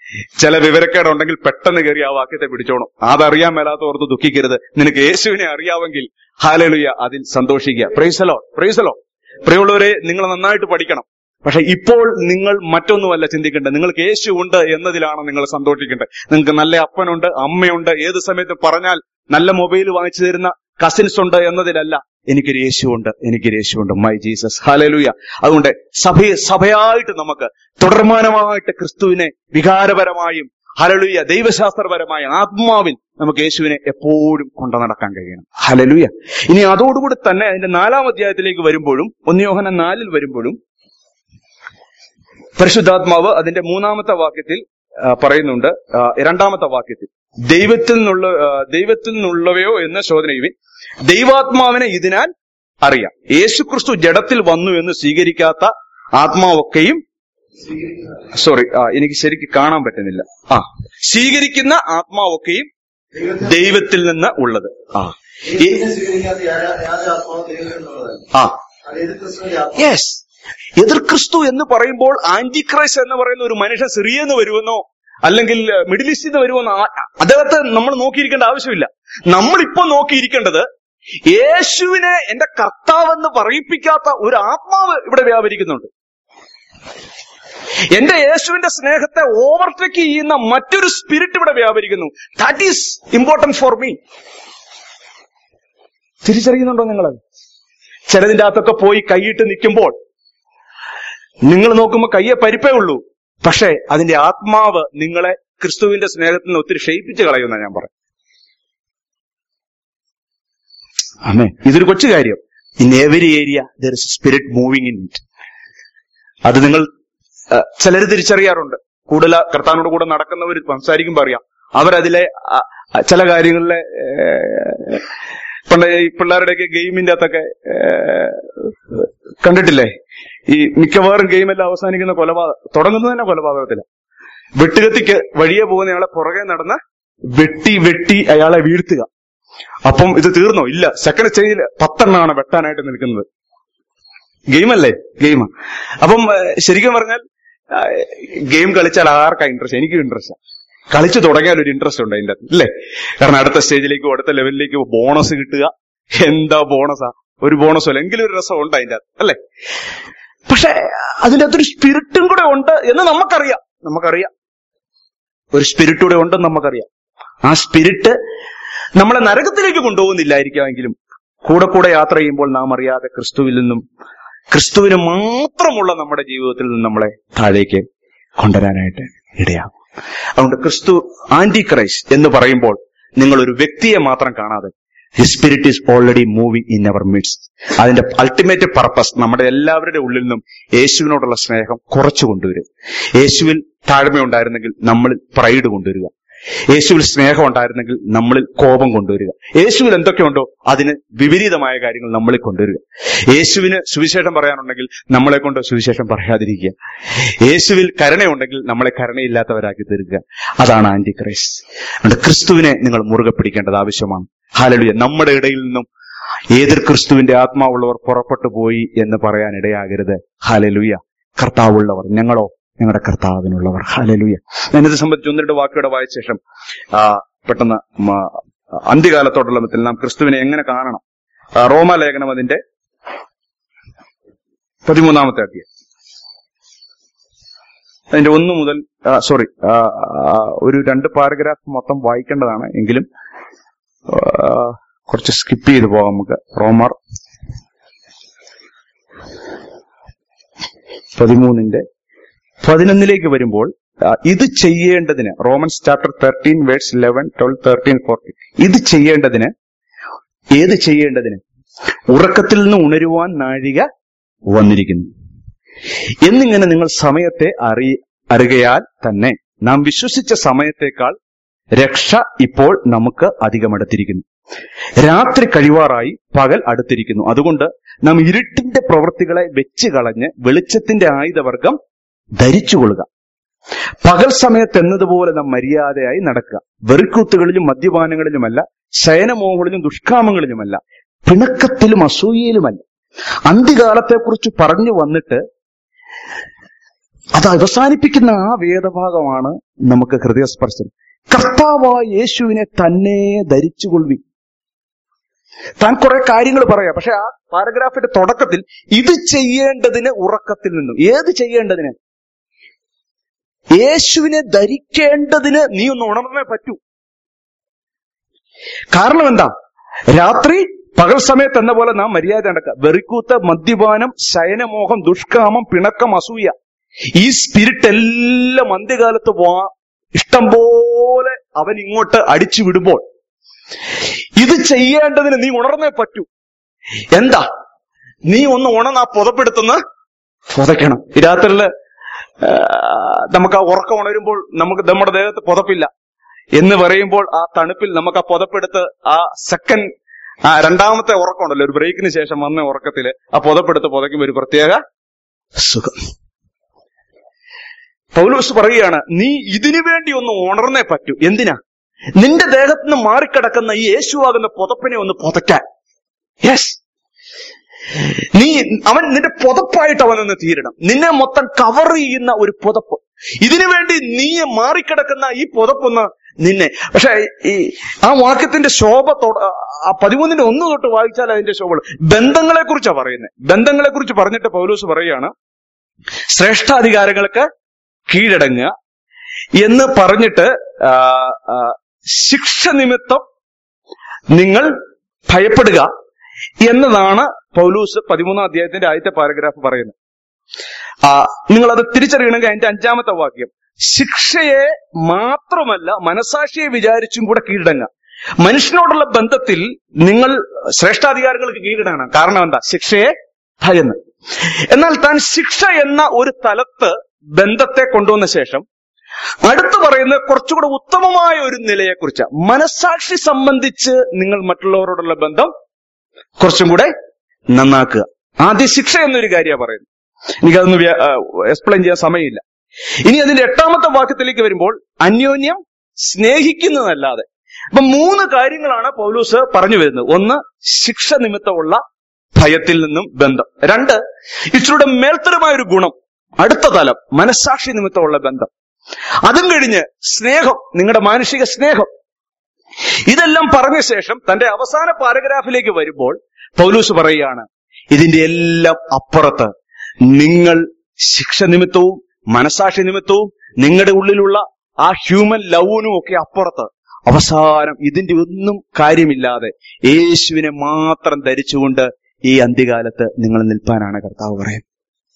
ചില വിവരക്കേടുണ്ടെങ്കിൽ പെട്ടെന്ന് കയറി ആ വാക്യത്തെ പിടിച്ചോണം അതറിയാൻ മേലാത്ത ഓർത്ത് ദുഃഖിക്കരുത് നിനക്ക് യേശുവിനെ അറിയാമെങ്കിൽ ഹാലലുയ അതിൽ സന്തോഷിക്കുക പ്രൈസലോ പ്രൈസലോ പ്രിയമുള്ളവരെ നിങ്ങൾ നന്നായിട്ട് പഠിക്കണം പക്ഷെ ഇപ്പോൾ നിങ്ങൾ മറ്റൊന്നുമല്ല ചിന്തിക്കേണ്ടത് നിങ്ങൾക്ക് യേശു ഉണ്ട് എന്നതിലാണ് നിങ്ങൾ സന്തോഷിക്കേണ്ടത് നിങ്ങൾക്ക് നല്ല അപ്പനുണ്ട് അമ്മയുണ്ട് ഏത് സമയത്ത് പറഞ്ഞാൽ നല്ല മൊബൈൽ വാങ്ങിച്ചു തരുന്ന കസിൻസ് ഉണ്ട് എന്നതിലല്ല എനിക്കൊരു യേശുവുണ്ട് എനിക്കൊരു യേശുവുണ്ട് മൈ ജീസസ് ഹാലലുയ അതുകൊണ്ട് സഭയെ സഭയായിട്ട് നമുക്ക് തുടർമാനമായിട്ട് ക്രിസ്തുവിനെ വികാരപരമായും ഹലലുയ ദൈവശാസ്ത്രപരമായ ആത്മാവിൽ നമുക്ക് യേശുവിനെ എപ്പോഴും കൊണ്ടു നടക്കാൻ കഴിയണം ഹലലുയ ഇനി അതോടുകൂടി തന്നെ അതിന്റെ നാലാം അധ്യായത്തിലേക്ക് വരുമ്പോഴും ഒന്നിയോഹന നാലിൽ വരുമ്പോഴും പരിശുദ്ധാത്മാവ് അതിന്റെ മൂന്നാമത്തെ വാക്യത്തിൽ ആ, പറയുന്നുണ്ട് ആ, രണ്ടാമത്തെ വാക്യത്തിൽ ദൈവത്തിൽ നിന്നുള്ള ആ, ദൈവത്തിൽ നിന്നുള്ളവയോ എന്ന ശോധനയുവിൻ ദൈവാത്മാവിനെ ഇതിനാൽ അറിയാം യേശുക്രിസ്തു ജഡത്തിൽ വന്നു എന്ന് സ്വീകരിക്കാത്ത ആത്മാവൊക്കെയും സോറി എനിക്ക് ശരിക്ക് കാണാൻ പറ്റുന്നില്ല ആ സ്വീകരിക്കുന്ന ആത്മാവൊക്കെയും ദൈവത്തിൽ നിന്ന് ഉള്ളത് ആ ഈ- യേശുവിനെ സ്വീകരിക്കാത്ത യാതൊരു യാതൊരു ആത്മാവും ദൈവത്തിൽ നിന്നുള്ളതല്ല. ആ അത് എതിർ ക്രിസ്തുവിന്റെ ആത്മാവ്. യെസ് എതിർ ക്രിസ്തു എന്ന് പറയുമ്പോൾ ആന്റി ക്രൈസ്റ്റ് എന്ന് പറയുന്ന ഒരു മനുഷ്യൻ സിറിയെന്ന് വരുമെന്നോ അല്ലെങ്കിൽ മിഡിൽ ഈസ്റ്റിൽ നിന്ന് വരുമെന്നോ ആ- അദ്ദേഹത്തെ നമ്മൾ നോക്കിയിരിക്കേണ്ട ആവശ്യമില്ല നമ്മളിപ്പോ നോക്കിയിരിക്കേണ്ടത് യേശുവിനെ എന്റെ കർത്താവെന്ന് പറയിപ്പിക്കാത്ത ഒരു ആത്മാവ് ഇവിടെ വ്യാപരിക്കുന്നുണ്ട് എന്റെ യേശുവിന്റെ സ്നേഹത്തെ ഓവർടേക്ക് ചെയ്യുന്ന മറ്റൊരു സ്പിരിറ്റ് ഇവിടെ വ്യാപരിക്കുന്നു that is important for me തിരിച്ചറിയുന്നുണ്ടോ നിങ്ങൾ ചിലതിന്റെ അകത്തൊക്കെ പോയി കൈയിട്ട് നിൽക്കുമ്പോൾ നിങ്ങൾ നോക്കുമ്പോൾ കയ്യെ പരിപ്പേ ഉള്ളൂ പക്ഷേ അതിന്റെ ആത്മാവ് നിങ്ങളെ ക്രിസ്തുവിന്റെ സ്നേഹത്തിൽ നിന്ന് ഒത്തിരി ക്ഷയിപ്പിച്ച് കളയുന്ന ഞാൻ പറയും അമ്മേ ഇതൊരു കൊച്ചു കാര്യം in every area there is spirit moving in it അത് നിങ്ങൾ ചിലർ തിരിച്ചറിയാറുണ്ട് കൂടുതൽ കർത്താവിനോട് കൂടെ നടക്കുന്നവർ സംസാരിക്കുമ്പോൾ അറിയാം അവരതിലെ ആ, ആ, ചില കാര്യങ്ങളിലെ ഏഹ്, പണ്ട് ഈ പിള്ളേരുടെയൊക്കെ ഗെയിമിന്റെ അകത്തൊക്കെ ഏഹ്, കണ്ടിട്ടില്ലേ ഈ മിക്കവാറും ഗെയിമെല്ലാം അവസാനിക്കുന്ന കൊലപാതകം തുടങ്ങുന്നത് തന്നെ കൊലപാതകത്തില വെട്ടുകത്തിക്ക് വഴിയെ പോകുന്നയാളെ പുറകെ നടന്ന് വെട്ടി വെട്ടി അയാളെ വീഴ്ത്തുക അപ്പം ഇത് തീർന്നോ ഇല്ല സെക്കൻഡ് സ്റ്റേജിൽ പത്തെണ്ണമാണ് വെട്ടാനായിട്ട് നിൽക്കുന്നത് ഗെയിമല്ലേ ഗെയിം അപ്പം ഏഹ്, ശരിക്കും പറഞ്ഞാൽ ഗെയിം കളിച്ചാൽ ആർക്കാ ഇൻട്രസ്റ്റ് എനിക്കും ഇൻട്രസ്റ്റ് കളിച്ചു തുടങ്ങിയാൽ ഒരു ഇൻട്രസ്റ്റ് ഉണ്ട് അതിന്റെ അകത്ത് അല്ലേ കാരണം അടുത്ത സ്റ്റേജിലേക്കോ അടുത്ത ലെവലിലേക്കോ ബോണസ് കിട്ടുക എന്താ ബോണസാ ഒരു ബോണസോ അല്ല എങ്കിലും ഒരു രസം ഉണ്ട് അതിന്റെ അകത്ത് അല്ലേ പക്ഷെ അതിന്റെ അകത്തൊരു സ്പിരിറ്റും കൂടെ ഉണ്ട് എന്ന് നമുക്കറിയാം നമുക്കറിയാം ഒരു സ്പിരിറ്റ് കൂടെ ഉണ്ടെന്ന് നമുക്കറിയാം ആ സ്പിരിറ്റ് നമ്മളെ നരകത്തിലേക്ക് കൊണ്ടുപോകുന്നില്ലായിരിക്കാമെങ്കിലും കൂടെ കൂടെ യാത്ര ചെയ്യുമ്പോൾ നാം അറിയാതെ ക്രിസ്തുവിൽ നിന്നും ക്രിസ്തുവിന് മാത്രമുള്ള നമ്മുടെ ജീവിതത്തിൽ നിന്ന് നമ്മളെ താഴേക്ക് കൊണ്ടുവരാനായിട്ട് ഇടയാകും അതുകൊണ്ട് ക്രിസ്തു ആന്റി ക്രൈസ്റ്റ് എന്ന് പറയുമ്പോൾ നിങ്ങൾ ഒരു വ്യക്തിയെ മാത്രം കാണാതെ his spirit is already moving in our midst അതിന്റെ അൾട്ടിമേറ്റ് പർപ്പസ് നമ്മുടെ എല്ലാവരുടെ ഉള്ളിൽ നിന്നും യേശുവിനോടുള്ള സ്നേഹം കുറച്ചു കൊണ്ടുവരും യേശുവിൽ താഴ്മ ഉണ്ടായിരുന്നെങ്കിൽ നമ്മളിൽ പ്രൈഡ് കൊണ്ടുവരിക യേശുവിൽ സ്നേഹം ഉണ്ടായിരുന്നെങ്കിൽ നമ്മളിൽ കോപം കൊണ്ടുവരിക യേശുവിൽ എന്തൊക്കെയുണ്ടോ അതിന് വിപരീതമായ കാര്യങ്ങൾ നമ്മളിൽ കൊണ്ടുവരിക യേശുവിന് സുവിശേഷം പറയാനുണ്ടെങ്കിൽ നമ്മളെ കൊണ്ട് സുവിശേഷം പറയാതിരിക്കുക യേശുവിൽ കരുണയുണ്ടെങ്കിൽ നമ്മളെ കരുണയില്ലാത്തവരാക്കി തീർക്കുക അതാണ് ആന്റി ക്രൈസ്റ്റ് അതുകൊണ്ട് ക്രിസ്തുവിനെ നിങ്ങൾ മുറുകെ പിടിക്കേണ്ടത് ആവശ്യമാണ് ഹാലലുയ നമ്മുടെ ഇടയിൽ നിന്നും ഏതൊരു ക്രിസ്തുവിന്റെ ആത്മാവുള്ളവർ പുറപ്പെട്ടു പോയി എന്ന് പറയാൻ ഇടയാകരുത് ഹാലലുയ കർത്താവുള്ളവർ ഞങ്ങളോ ഞങ്ങളുടെ കർത്താവിനുള്ളവർ ഹാലലുയ ഞാനിത് സംബന്ധിച്ച് ഒന്ന് രണ്ട് വാക്കുകളുടെ വായിച്ച ശേഷം ആ, പെട്ടെന്ന് മ- അന്ത്യകാലത്തോടുള്ള മത്തിൽ നാം ക്രിസ്തുവിനെ എങ്ങനെ കാണണം ആ, റോമാലേഖനം അതിന്റെ പതിമൂന്നാമത്തെ അധ്യായം അതിന്റെ ഒന്ന് മുതൽ സോറി ഒരു രണ്ട് പാരഗ്രാഫ് മൊത്തം വായിക്കേണ്ടതാണ് എങ്കിലും ആ, കുറച്ച് സ്കിപ്പ് ചെയ്ത് പോകാം നമുക്ക് റോമർ പതിമൂന്നിന്റെ പതിനൊന്നിലേക്ക് വരുമ്പോൾ ആ, ഇത് ചെയ്യേണ്ടതിന് Romans chapter thirteen words eleven twelve thirteen fourteen ഇത് ചെയ്യേണ്ടതിന് ഏത് ചെയ്യേണ്ടതിന് ഉറക്കത്തിൽ നിന്ന് ഉണരുവാൻ നാഴിക വന്നിരിക്കുന്നു എന്നിങ്ങനെ നിങ്ങൾ സമയത്തെ അറി അറിയയാൽ തന്നെ നാം വിശ്വസിച്ച സമയത്തേക്കാൾ രക്ഷ ഇപ്പോൾ നമുക്ക് അധികമെടുത്തിരിക്കുന്നു രാത്രി കഴിവാറായി പകൽ അടുത്തിരിക്കുന്നു അതുകൊണ്ട് നാം ഇരുട്ടിന്റെ പ്രവൃത്തികളെ വെച്ച് കളഞ്ഞ് വെളിച്ചത്തിന്റെ ആയുധവർഗം ധരിച്ചുകൊള്ളുക പകൽ സമയത്ത് എന്നതുപോലെ നാം മര്യാദയായി നടക്കുക വെറുക്കൂത്തുകളിലും മദ്യപാനങ്ങളിലുമല്ല ശയനമോഹങ്ങളിലും ദുഷ്കാമങ്ങളിലുമല്ല പിണക്കത്തിലും അസൂയയിലുമല്ല അന്ത്യകാലത്തെക്കുറിച്ച് പറഞ്ഞു വന്നിട്ട് അത് അവസാനിപ്പിക്കുന്ന ആ വേദഭാഗമാണ് നമുക്ക് ഹൃദയസ്പർശനം കർത്താവായ യേശുവിനെ തന്നെ ധരിച്ചുകൊള്ളി താൻ കുറെ കാര്യങ്ങൾ പറയാം പക്ഷെ ആ പാരഗ്രാഫിന്റെ തുടക്കത്തിൽ ഇത് ചെയ്യേണ്ടതിന് ഉറക്കത്തിൽ നിന്നും ഏത് ചെയ്യേണ്ടതിന് യേശുവിനെ ധരിക്കേണ്ടതിന് നീ ഒന്ന് ഉണർന്നേ പറ്റൂ കാരണം എന്താ രാത്രി പകൽ സമയത്ത് എന്ന പോലെ നാം മര്യാദ നടക്കുക വെറിക്കൂത്ത മദ്യപാനം ശയനമോഹം ദുഷ്കാമം പിണക്കം അസൂയ ഈ സ്പിരിറ്റ് എല്ലാം അന്ത്യകാലത്ത് വാ ഇഷ്ടം പോലെ അവൻ ഇങ്ങോട്ട് അടിച്ചു വിടുമ്പോൾ ഇത് ചെയ്യേണ്ടതിന് നീ ഉണർന്നേ പറ്റൂ എന്താ നീ ഒന്ന് ഉണർന്ന് ആ പുതപ്പെടുത്തുന്ന പുതയ്ക്കണം ഈ രാത്രിയില് ആ, നമുക്ക് ആ ഉറക്കം ഉണരുമ്പോൾ നമുക്ക് നമ്മുടെ ദേഹത്ത് പുതപ്പില്ല എന്ന് പറയുമ്പോൾ ആ തണുപ്പിൽ നമുക്ക് ആ പുതപ്പെടുത്ത് ആ സെക്കൻഡ് ആ രണ്ടാമത്തെ ഉറക്കം ഉണ്ടല്ലോ ഒരു ബ്രേക്കിന് ശേഷം വന്ന ഉറക്കത്തില് ആ പുതപ്പെടുത്ത് പുതയ്ക്കുമ്പോൾ ഒരു പ്രത്യേക സുഖം പൗലോസ് പറയുകയാണ് നീ ഇതിനു വേണ്ടി ഒന്ന് ഉണർന്നേ പറ്റൂ എന്തിനാ നിന്റെ ദേഹത്ത് നിന്ന് മാറിക്കിടക്കുന്ന ഈ യേശുവാകുന്ന പുതപ്പിനെ ഒന്ന് പുതയ്ക്കാൻ യെസ് നീ അവൻ നിന്റെ പുതപ്പായിട്ട് അവനൊന്ന് തീരണം നിന്നെ മൊത്തം കവർ ചെയ്യുന്ന ഒരു പുതപ്പ് ഇതിനു വേണ്ടി നീ മാറിക്കിടക്കുന്ന ഈ പുതപ്പൊന്ന് നിന്നെ പക്ഷെ ഈ ആ വാക്യത്തിന്റെ ശോഭ തൊട- ആ പതിമൂന്നിന്റെ ഒന്ന് തൊട്ട് വായിച്ചാൽ അതിന്റെ ശോഭ ബന്ധങ്ങളെ കുറിച്ചാണ് പറയുന്നത് ബന്ധങ്ങളെ കുറിച്ച് പറഞ്ഞിട്ട് പൗലൂസ് പറയുകയാണ് ശ്രേഷ്ഠാധികാരങ്ങൾക്ക് കീഴടങ്ങുക എന്ന് പറഞ്ഞിട്ട് ആ, ആ, ശിക്ഷ നിമിത്തം നിങ്ങൾ ഭയപ്പെടുക എന്നതാണ് പൗലൂസ് പതിമൂന്നാം അധ്യായത്തിന്റെ ആദ്യത്തെ പാരഗ്രാഫ് പറയുന്നത് ആ നിങ്ങൾ അത് തിരിച്ചറിയണമെങ്കിൽ അതിന്റെ അഞ്ചാമത്തെ വാക്യം ശിക്ഷയെ മാത്രമല്ല മനസാക്ഷിയെ വിചാരിച്ചും കൂടെ കീഴടങ്ങുക മനുഷ്യനോടുള്ള ബന്ധത്തിൽ നിങ്ങൾ ശ്രേഷ്ഠാധികാരങ്ങൾക്ക് കീഴടങ്ങണം കാരണം എന്താ ശിക്ഷയെ ഭയന്ന് എന്നാൽ താൻ ശിക്ഷ എന്ന ഒരു തലത്ത് ബന്ധത്തെ കൊണ്ടുവന്ന ശേഷം അടുത്ത് പറയുന്ന കുറച്ചുകൂടെ ഉത്തമമായ ഒരു നിലയെക്കുറിച്ച് മനസാക്ഷി സംബന്ധിച്ച് നിങ്ങൾ മറ്റുള്ളവരോടുള്ള ബന്ധം കുറച്ചും കൂടെ നന്നാക്കുക ആദ്യം ശിക്ഷ എന്നൊരു കാര്യമാണ് പറയുന്നത് എനിക്കതൊന്ന് എക്സ്പ്ലെയിൻ ചെയ്യാൻ സമയമില്ല ഇനി അതിന്റെ എട്ടാമത്തെ വാക്യത്തിലേക്ക് വരുമ്പോൾ അന്യോന്യം സ്നേഹിക്കുന്നതല്ലാതെ അപ്പൊ മൂന്ന് കാര്യങ്ങളാണ് പൗലൂസ് പറഞ്ഞു വരുന്നത് ഒന്ന് ശിക്ഷ നിമിത്തമുള്ള ഭയത്തിൽ നിന്നും ബന്ധം രണ്ട് ഇച്ചിരുടെ മേൽത്തരമായ ഒരു ഗുണം അടുത്ത തലം മനസാക്ഷി നിമിത്തമുള്ള ബന്ധം അതും കഴിഞ്ഞ് സ്നേഹം നിങ്ങളുടെ മാനുഷിക സ്നേഹം ഇതെല്ലാം പറഞ്ഞ ശേഷം തന്റെ അവസാന പാരഗ്രാഫിലേക്ക് വരുമ്പോൾ പൗലൂസ് പറയുകയാണ് ഇതിന്റെ എല്ലാം അപ്പുറത്ത് നിങ്ങൾ ശിക്ഷ നിമിത്തവും മനസാക്ഷി നിമിത്തവും നിങ്ങളുടെ ഉള്ളിലുള്ള ആ ഹ്യൂമൻ ലവിനും ഒക്കെ അപ്പുറത്ത് അവസാനം ഇതിന്റെ ഒന്നും കാര്യമില്ലാതെ യേശുവിനെ മാത്രം ധരിച്ചുകൊണ്ട് ഈ അന്ത്യകാലത്ത് നിങ്ങൾ നിൽപ്പാനാണ് കർത്താവ് പറയുന്നത്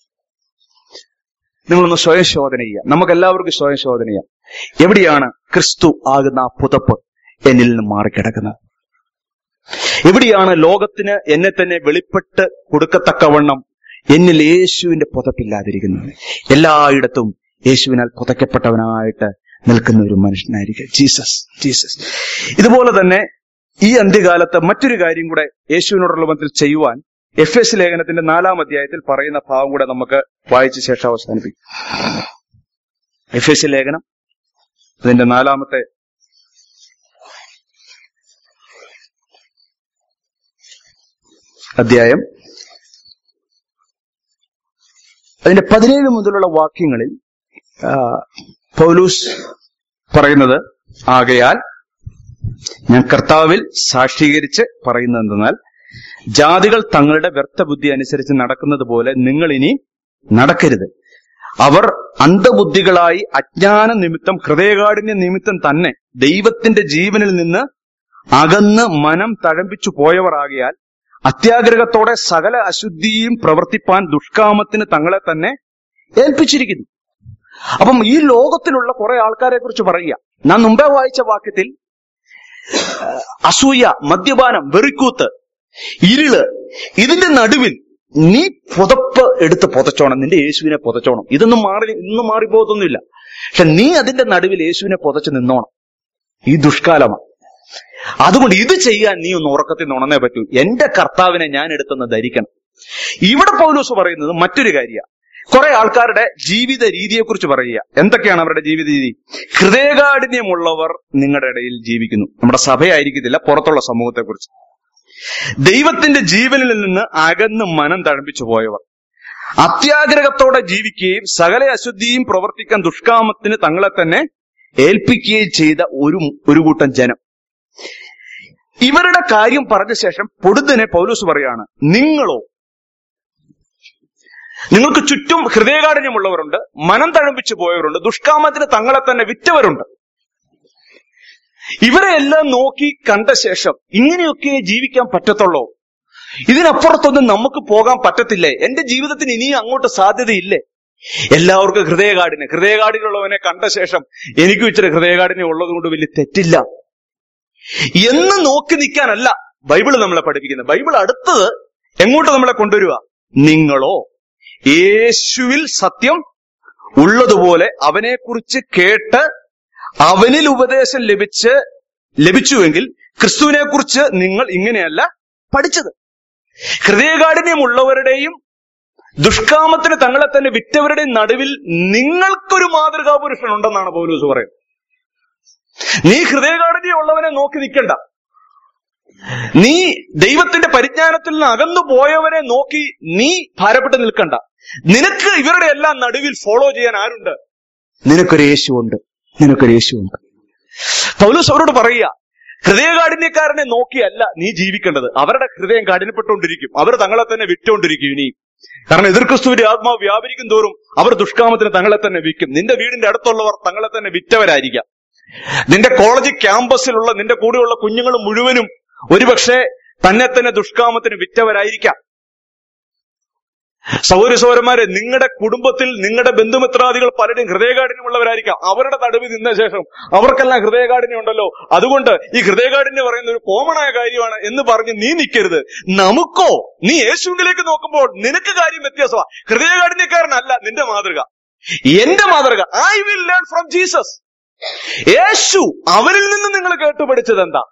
നിങ്ങളൊന്ന് സ്വയം ശോധന ചെയ്യുക നമുക്ക് എല്ലാവർക്കും സ്വയം ശോധന ചെയ്യാം എവിടെയാണ് ക്രിസ്തു ആകുന്ന ആ പുതപ്പ് എന്നിൽ നിന്ന് മാറിക്കിടക്കുന്നത് എവിടെയാണ് ലോകത്തിന് എന്നെ തന്നെ വെളിപ്പെട്ട് കൊടുക്കത്തക്കവണ്ണം എന്നിൽ യേശുവിന്റെ പുതപ്പില്ലാതിരിക്കുന്നത് എല്ലായിടത്തും യേശുവിനാൽ പുതയ്ക്കപ്പെട്ടവനായിട്ട് നിൽക്കുന്ന ഒരു മനുഷ്യനായിരിക്കും ജീസസ് ജീസസ് ഇതുപോലെ തന്നെ ഈ അന്ത്യകാലത്ത് മറ്റൊരു കാര്യം കൂടെ യേശുവിനോടുള്ള ബന്ധത്തിൽ ചെയ്യുവാൻ എഫ് എസ് ലേഖനത്തിന്റെ നാലാം അധ്യായത്തിൽ പറയുന്ന ഭാവം കൂടെ നമുക്ക് വായിച്ച ശേഷം അവസാനിപ്പിക്കും എഫ് എസ് ലേഖനം അതിന്റെ നാലാമത്തെ അധ്യായം അതിന്റെ പതിനേഴ് മുതലുള്ള വാക്യങ്ങളിൽ ആ, പൗലൂസ് പറയുന്നത് ആകയാൽ ഞാൻ കർത്താവിൽ സാക്ഷീകരിച്ച് പറയുന്നത് എന്തെന്നാൽ ജാതികൾ തങ്ങളുടെ വ്യർത്ഥബുദ്ധി അനുസരിച്ച് നടക്കുന്നത് പോലെ നിങ്ങൾ ഇനി നടക്കരുത് അവർ അന്ധബുദ്ധികളായി അജ്ഞാന നിമിത്തം ഹൃദയകാഠിന്യ നിമിത്തം തന്നെ ദൈവത്തിന്റെ ജീവനിൽ നിന്ന് അകന്ന് മനം തഴമ്പിച്ചു പോയവർ ആകയാൽ അത്യാഗ്രഹത്തോടെ സകല അശുദ്ധിയും പ്രവർത്തിപ്പാൻ ദുഷ്കാമത്തിന് തങ്ങളെ തന്നെ ഏൽപ്പിച്ചിരിക്കുന്നു അപ്പം ഈ ലോകത്തിലുള്ള കുറെ ആൾക്കാരെ കുറിച്ച് പറയുക ഞാൻ മുമ്പേ വായിച്ച വാക്യത്തിൽ ആ, അസൂയ മദ്യപാനം വെറിക്കൂത്ത് ഇരുള് ഇതിന്റെ നടുവിൽ നീ പുതപ്പ് എടുത്ത് പുതച്ചോണം നിന്റെ യേശുവിനെ പുതച്ചോണം ഇതൊന്നും മാറി ഇന്നും മാറിപ്പോകത്തൊന്നുമില്ല പക്ഷെ നീ അതിന്റെ നടുവിൽ യേശുവിനെ പുതച്ച് നിന്നോണം ഈ ദുഷ്കാലമാണ് അതുകൊണ്ട് ഇത് ചെയ്യാൻ നീ ഒന്ന് ഉറക്കത്തിൽ നിന്ന് ഉണർന്നേ പറ്റൂ എന്റെ കർത്താവിനെ ഞാൻ എടുത്തെന്ന് ധരിക്കണം ഇവിടെ പൗലൂസ് പറയുന്നത് മറ്റൊരു കാര്യമാണ് കുറെ ആൾക്കാരുടെ ജീവിത രീതിയെക്കുറിച്ച് പറയുക എന്തൊക്കെയാണ് അവരുടെ ജീവിത രീതി ഹൃദയകാഠിന്യമുള്ളവർ നിങ്ങളുടെ ഇടയിൽ ജീവിക്കുന്നു നമ്മുടെ സഭയായിരിക്കത്തില്ല പുറത്തുള്ള സമൂഹത്തെക്കുറിച്ച് ദൈവത്തിന്റെ ജീവനിൽ നിന്ന് അകന്ന് മനം തഴമ്പിച്ചു പോയവർ അത്യാഗ്രഹത്തോടെ ജീവിക്കുകയും സകല അശുദ്ധിയും പ്രവർത്തിക്കാൻ ദുഷ്കാമത്തിന് തങ്ങളെ തന്നെ ഏൽപ്പിക്കുകയും ചെയ്ത ഒരു ഒരു കൂട്ടം ജനം ഇവരുടെ കാര്യം പറഞ്ഞ ശേഷം പൊടുന്നനെ പൗലൂസ് പറയാണ് നിങ്ങളോ നിങ്ങൾക്ക് ചുറ്റും ഹൃദയകാഠിന്യമുള്ളവരുണ്ട് മനം തഴമ്പിച്ചു പോയവരുണ്ട് ദുഷ്കാമത്തിന് തങ്ങളെ തന്നെ വിറ്റവരുണ്ട് ഇവരെ എല്ലാം നോക്കി കണ്ട ശേഷം ഇങ്ങനെയൊക്കെ ജീവിക്കാൻ പറ്റത്തുള്ളൂ ഇതിനപ്പുറത്തൊന്നും നമുക്ക് പോകാൻ പറ്റത്തില്ലേ എന്റെ ജീവിതത്തിന് ഇനിയും അങ്ങോട്ട് സാധ്യതയില്ലേ എല്ലാവർക്കും ഹൃദയകാഠിന് ഹൃദയകാഠിനുള്ളവനെ കണ്ട ശേഷം എനിക്കും ഇച്ചിരി ഹൃദയകാഠിന്യം ഉള്ളത് കൊണ്ട് വലിയ തെറ്റില്ല എന്ന് നോക്കി നിൽക്കാനല്ല ബൈബിള് നമ്മളെ പഠിപ്പിക്കുന്നത് ബൈബിൾ അടുത്തത് എങ്ങോട്ട് നമ്മളെ കൊണ്ടുവരിക നിങ്ങളോ യേശുവിൽ സത്യം ഉള്ളതുപോലെ അവനെക്കുറിച്ച് കേട്ട് അവനിൽ ഉപദേശം ലഭിച്ച് ലഭിച്ചുവെങ്കിൽ ക്രിസ്തുവിനെ കുറിച്ച് നിങ്ങൾ ഇങ്ങനെയല്ല പഠിച്ചത് ഹൃദയകാഠിന്യമുള്ളവരുടെയും ദുഷ്കാമത്തിന് തങ്ങളെ തന്നെ വിറ്റവരുടെയും നടുവിൽ നിങ്ങൾക്കൊരു മാതൃകാ പുരുഷൻ ഉണ്ടെന്നാണ് പൗലൂസ് പറയുന്നത് നീ ഹൃദയകാഠിന്യമുള്ളവനെ നോക്കി നിൽക്കണ്ട നീ ദൈവത്തിന്റെ പരിജ്ഞാനത്തിൽ നിന്ന് അകന്നു പോയവരെ നോക്കി നീ ഭാരപ്പെട്ട് നിൽക്കണ്ട നിനക്ക് ഇവരുടെ എല്ലാം നടുവിൽ ഫോളോ ചെയ്യാൻ ആരുണ്ട് നിനക്കൊരു യേശുവുണ്ട് നിനക്കൊരു യേശുവുണ്ട് പൗലൂസ് അവരോട് പറയുക ഹൃദയകാഠിന്യക്കാരനെ നോക്കിയല്ല നീ ജീവിക്കേണ്ടത് അവരുടെ ഹൃദയം കാഠിന്യപ്പെട്ടുകൊണ്ടിരിക്കും അവർ തങ്ങളെ തന്നെ വിറ്റുകൊണ്ടിരിക്കും ഇനി കാരണം എതിർ ക്രിസ്തുവിന്റെ ആത്മാവ് വ്യാപരിക്കും തോറും അവർ ദുഷ്കാമത്തിന് തങ്ങളെ തന്നെ വിൽക്കും നിന്റെ വീടിന്റെ അടുത്തുള്ളവർ തങ്ങളെ തന്നെ വിറ്റവരായിരിക്കാം നിന്റെ കോളേജ് ക്യാമ്പസിലുള്ള നിന്റെ കൂടെയുള്ള കുഞ്ഞുങ്ങൾ മുഴുവനും ഒരുപക്ഷെ തന്നെ തന്നെ ദുഷ്കാമത്തിന് വിറ്റവരായിരിക്കാം സൗര സൗരന്മാരെ നിങ്ങളുടെ കുടുംബത്തിൽ നിങ്ങളുടെ ബന്ധുമിത്രാദികൾ പലരും ഹൃദയകാഠിന്യമുള്ളവരായിരിക്കാം അവരുടെ നടുവിൽ നിന്ന ശേഷം അവർക്കെല്ലാം ഹൃദയകാഠിന്യം ഉണ്ടല്ലോ അതുകൊണ്ട് ഈ ഹൃദയകാഠിന്യം പറയുന്ന ഒരു കോമൺ ആയ കാര്യമാണ് എന്ന് പറഞ്ഞ് നീ നിൽക്കരുത് നമുക്കോ നീ യേശുവിലേക്ക് നോക്കുമ്പോൾ നിനക്ക് കാര്യം വ്യത്യാസമാണ് ഹൃദയകാഠിന്യക്കാരനല്ല നിന്റെ മാതൃക എന്റെ മാതൃക I will learn from Jesus യേശു അവരിൽ നിന്ന് നിങ്ങൾ കേട്ടു പഠിച്ചത് എന്താ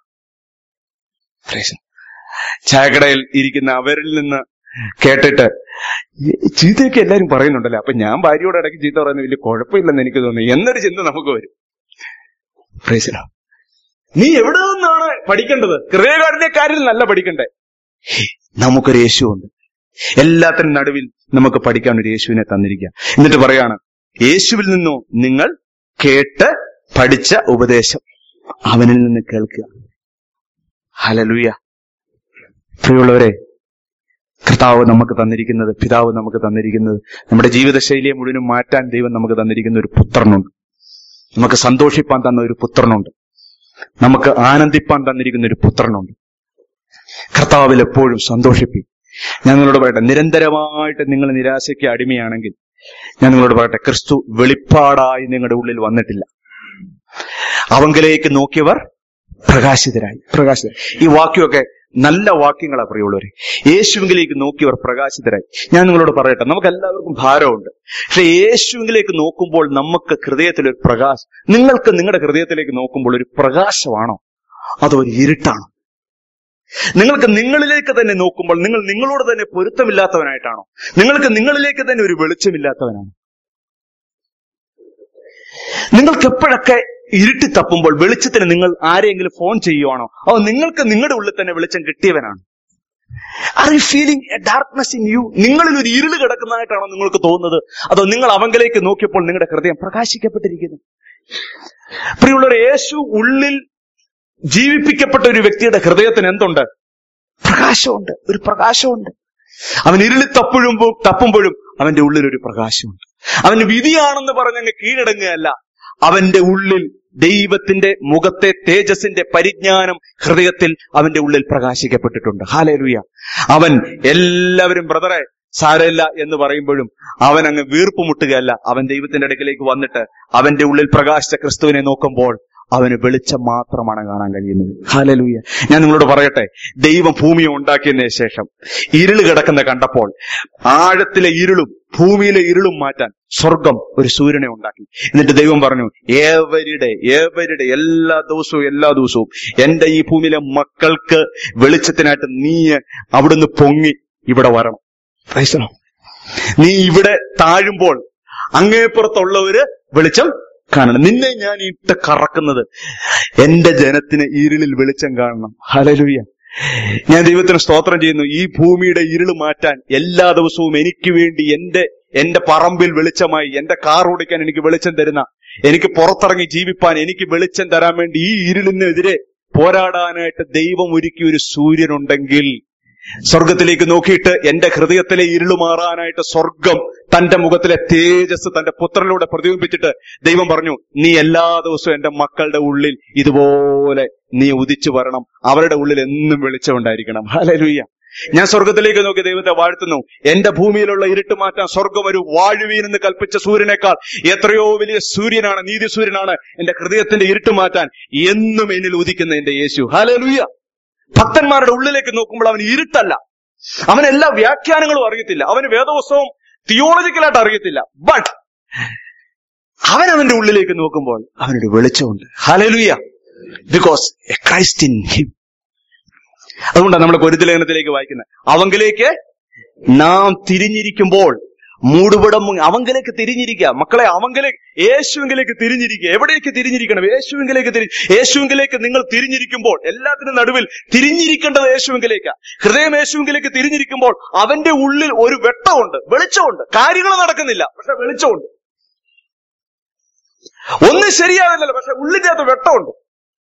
ചായക്കടയിൽ ഇരിക്കുന്ന അവരിൽ നിന്ന് കേട്ടിട്ട് ഈ ചീത്തയൊക്കെ എല്ലാരും പറയുന്നുണ്ടല്ലോ അപ്പൊ ഞാൻ ഭാര്യയോട് ഇടയ്ക്ക് ചീത്ത പറയുന്നത് വലിയ കുഴപ്പമില്ലെന്ന് എനിക്ക് തോന്നുന്നു എന്നൊരു ചിന്ത നമുക്ക് വരും Praise the Lord. നീ എവിടെ നിന്നാണ് പഠിക്കേണ്ടത് ഹൃദയകാഠിന്യക്കാരിൽ നല്ല പഠിക്കണ്ടേ നമുക്കൊരു യേശുവുണ്ട് എല്ലാത്തിനും നടുവിൽ നമുക്ക് പഠിക്കാൻ ഒരു യേശുവിനെ തന്നിരിക്കുക എന്നിട്ട് പറയാണ് യേശുവിൽ നിന്നോ നിങ്ങൾ കേട്ട് പഠിച്ച ഉപദേശം അവനിൽ നിന്ന് കേൾക്കുക ഹലലുയ പ്രിയമുള്ളവരെ കർത്താവ് നമുക്ക് തന്നിരിക്കുന്നത് പിതാവ് നമുക്ക് തന്നിരിക്കുന്നത് നമ്മുടെ ജീവിതശൈലിയെ മുഴുവനും മാറ്റാൻ ദൈവം നമുക്ക് തന്നിരിക്കുന്ന ഒരു പുത്രനുണ്ട് നമുക്ക് സന്തോഷിപ്പാൻ തന്ന ഒരു പുത്രനുണ്ട് നമുക്ക് ആനന്ദിപ്പാൻ തന്നിരിക്കുന്ന ഒരു പുത്രനുണ്ട് കർത്താവിൽ എപ്പോഴും സന്തോഷിപ്പി ഞാൻ നിങ്ങളോട് പറയട്ടെ നിരന്തരമായിട്ട് നിങ്ങൾ നിരാശയ്ക്ക് അടിമയാണെങ്കിൽ ഞാൻ നിങ്ങളോട് പറയട്ടെ ക്രിസ്തു വെളിപ്പാടായി നിങ്ങളുടെ ഉള്ളിൽ വന്നിട്ടില്ല അവങ്കിലേക്ക് നോക്കിയവർ പ്രകാശിതരായി പ്രകാശിതരായി ഈ വാക്യമൊക്കെ നല്ല വാക്യങ്ങളാ പ്രിയമുള്ളവരെ യേശുവിലേക്ക് നോക്കിയവർ പ്രകാശിതരായി ഞാൻ നിങ്ങളോട് പറയട്ടെ നമുക്ക് എല്ലാവർക്കും ഭാരമുണ്ട് പക്ഷെ യേശുവിലേക്ക് നോക്കുമ്പോൾ നമുക്ക് ഹൃദയത്തിൽ ഒരു പ്രകാശം നിങ്ങൾക്ക് നിങ്ങളുടെ ഹൃദയത്തിലേക്ക് നോക്കുമ്പോൾ ഒരു പ്രകാശമാണോ അതോ ഒരു ഇരുട്ടാണോ നിങ്ങൾക്ക് നിങ്ങളിലേക്ക് തന്നെ നോക്കുമ്പോൾ നിങ്ങൾ നിങ്ങളോട് തന്നെ പൊരുത്തമില്ലാത്തവനായിട്ടാണോ നിങ്ങൾക്ക് നിങ്ങളിലേക്ക് തന്നെ ഒരു വെളിച്ചമില്ലാത്തവനാണോ നിങ്ങൾക്ക് എപ്പോഴൊക്കെ ഇരുട്ടി തപ്പുമ്പോൾ വെളിച്ചത്തിന് നിങ്ങൾ ആരെങ്കിലും ഫോൺ ചെയ്യുവാണോ അതോ നിങ്ങൾക്ക് നിങ്ങളുടെ ഉള്ളിൽ തന്നെ വെളിച്ചം കിട്ടിയവനാണ് are you feeling a darkness in you നിങ്ങളിൽ ഒരു ഇരുള് കിടക്കുന്നതായിട്ടാണോ നിങ്ങൾക്ക് തോന്നുന്നത് അതോ നിങ്ങൾ അവങ്കിലേക്ക് നോക്കിയപ്പോൾ നിങ്ങളുടെ ഹൃദയം പ്രകാശിക്കപ്പെട്ടിരിക്കുന്നു പ്രിയമുള്ളവർ യേശു ഉള്ളിൽ ജീവിപ്പിക്കപ്പെട്ട ഒരു വ്യക്തിയുടെ ഹൃദയത്തിന് എന്തുണ്ട് പ്രകാശമുണ്ട് ഒരു പ്രകാശമുണ്ട് അവൻ ഇരുളി തപ്പുഴുമ്പോൾ തപ്പുമ്പോഴും അവന്റെ ഉള്ളിൽ ഒരു പ്രകാശമുണ്ട് അവന് വിധിയാണെന്ന് പറഞ്ഞങ്ങ് കീഴടങ്ങുകയല്ല അവന്റെ ഉള്ളിൽ ദൈവത്തിന്റെ മുഖത്തെ തേജസിന്റെ പരിജ്ഞാനം ഹൃദയത്തിൽ അവന്റെ ഉള്ളിൽ പ്രകാശിക്കപ്പെട്ടിട്ടുണ്ട് ഹാലേലുയ അവൻ എല്ലാവരും ബ്രദറെ സാരമില്ല എന്ന് പറയുമ്പോഴും അവൻ അങ്ങ് വീർപ്പ് മുട്ടുകയല്ല അവൻ ദൈവത്തിന്റെ അടുക്കലേക്ക് വന്നിട്ട് അവന്റെ ഉള്ളിൽ പ്രകാശിച്ച ക്രിസ്തുവിനെ നോക്കുമ്പോൾ അവന് വെളിച്ചം മാത്രമാണ് കാണാൻ കഴിയുന്നത് ഹാലലൂയ ഞാൻ നിങ്ങളോട് പറയട്ടെ ദൈവം ഭൂമിയെ ഉണ്ടാക്കിയതിന് ശേഷം ഇരുള് കിടക്കുന്ന കണ്ടപ്പോൾ ആഴത്തിലെ ഇരുളും ഭൂമിയിലെ ഇരുളും മാറ്റാൻ സ്വർഗം ഒരു സൂര്യനെ ഉണ്ടാക്കി എന്നിട്ട് ദൈവം പറഞ്ഞു ഏവരുടെ ഏവരുടെ എല്ലാ ദിവസവും എല്ലാ ദിവസവും എന്റെ ഈ ഭൂമിയിലെ മക്കൾക്ക് വെളിച്ചത്തിനായിട്ട് നീ അവിടുന്ന് പൊങ്ങി ഇവിടെ വരണം Praise the Lord. നീ ഇവിടെ താഴുമ്പോൾ അങ്ങേപ്പുറത്തുള്ളവര് വെളിച്ചം കാണണം നിന്നെ ഞാൻ ഇട്ട് കറക്കുന്നത് എന്റെ ജനത്തിന് ഇരുളിൽ വെളിച്ചം കാണണം ഹലലുയ ഞാൻ ദൈവത്തിന് സ്തോത്രം ചെയ്യുന്നു ഈ ഭൂമിയുടെ ഇരുള് മാറ്റാൻ എല്ലാ ദിവസവും എനിക്ക് വേണ്ടി എന്റെ എന്റെ പറമ്പിൽ വെളിച്ചമായി എന്റെ കാർ ഓടിക്കാൻ എനിക്ക് വെളിച്ചം തരുന്ന എനിക്ക് പുറത്തിറങ്ങി ജീവിപ്പാൻ എനിക്ക് വെളിച്ചം തരാൻ വേണ്ടി ഈ ഇരുളിനെതിരെ പോരാടാനായിട്ട് ദൈവം ഒരുക്കിയ ഒരു സൂര്യനുണ്ടെങ്കിൽ സ്വർഗത്തിലേക്ക് നോക്കിയിട്ട് എന്റെ ഹൃദയത്തിലെ ഇരുള് മാറാനായിട്ട് സ്വർഗം തന്റെ മുഖത്തിലെ തേജസ് തന്റെ പുത്രനിലൂടെ പ്രതിബിംബിച്ചിട്ട് ദൈവം പറഞ്ഞു നീ എല്ലാ ദിവസവും എന്റെ മക്കളുടെ ഉള്ളിൽ ഇതുപോലെ നീ ഉദിച്ചു വരണം അവരുടെ ഉള്ളിൽ എന്നും വെളിച്ചമുണ്ടായിരിക്കണം ഹലലുയ്യ ഞാൻ സ്വർഗത്തിലേക്ക് നോക്കി ദൈവത്തെ വാഴ്ത്തുന്നു എന്റെ ഭൂമിയിലുള്ള ഇരുട്ട് മാറ്റാൻ സ്വർഗം ഒരു വാഴുവീൻ എന്ന് കൽപ്പിച്ച സൂര്യനേക്കാൾ എത്രയോ വലിയ സൂര്യനാണ് നീതി സൂര്യനാണ് എന്റെ ഹൃദയത്തിന്റെ ഇരുട്ട് മാറ്റാൻ എന്നും എന്നിൽ ഉദിക്കുന്ന എന്റെ യേശു ഹലലുയ്യ ഭക്തന്മാരുടെ ഉള്ളിലേക്ക് നോക്കുമ്പോൾ അവൻ ഇരുട്ടല്ല അവന് എല്ലാ വ്യാഖ്യാനങ്ങളും അറിയത്തില്ല അവന് വേദപുസ്തകം തിയോളജിക്കലായിട്ട് അറിയത്തില്ല ബട്ട് അവൻ അവന്റെ ഉള്ളിലേക്ക് നോക്കുമ്പോൾ അവനൊരു വെളിച്ചമുണ്ട് hallelujah because a Christ in him അതുകൊണ്ടാണ് നമ്മൾ കൊരുത്തലേഖനത്തിലേക്ക് വായിക്കുന്നത് അവങ്കിലേക്ക് നാം തിരിഞ്ഞിരിക്കുമ്പോൾ മൂടുപടം മുങ്ങി- അവങ്കിലേക്ക് തിരിഞ്ഞിരിക്കുക മക്കളെ അവങ്കിലേക്ക് യേശുവിലേക്ക് തിരിഞ്ഞിരിക്കുക എവിടേക്ക് തിരിഞ്ഞിരിക്കണം യേശുവിലേക്ക് തിരി യേശുവിലേക്ക് നിങ്ങൾ തിരിഞ്ഞിരിക്കുമ്പോൾ എല്ലാത്തിനും നടുവിൽ തിരിഞ്ഞിരിക്കേണ്ടത് യേശുവിലേക്ക് ഹൃദയം യേശുവിലേക്ക് തിരിഞ്ഞിരിക്കുമ്പോൾ അവന്റെ ഉള്ളിൽ ഒരു വെട്ടമുണ്ട് വെളിച്ചമുണ്ട് കാര്യങ്ങൾ നടക്കുന്നില്ല പക്ഷെ വെളിച്ചമുണ്ട് ഒന്നും ശരിയാവില്ലല്ലോ പക്ഷെ ഉള്ളിന്റെ അകത്ത് വെട്ടമുണ്ട്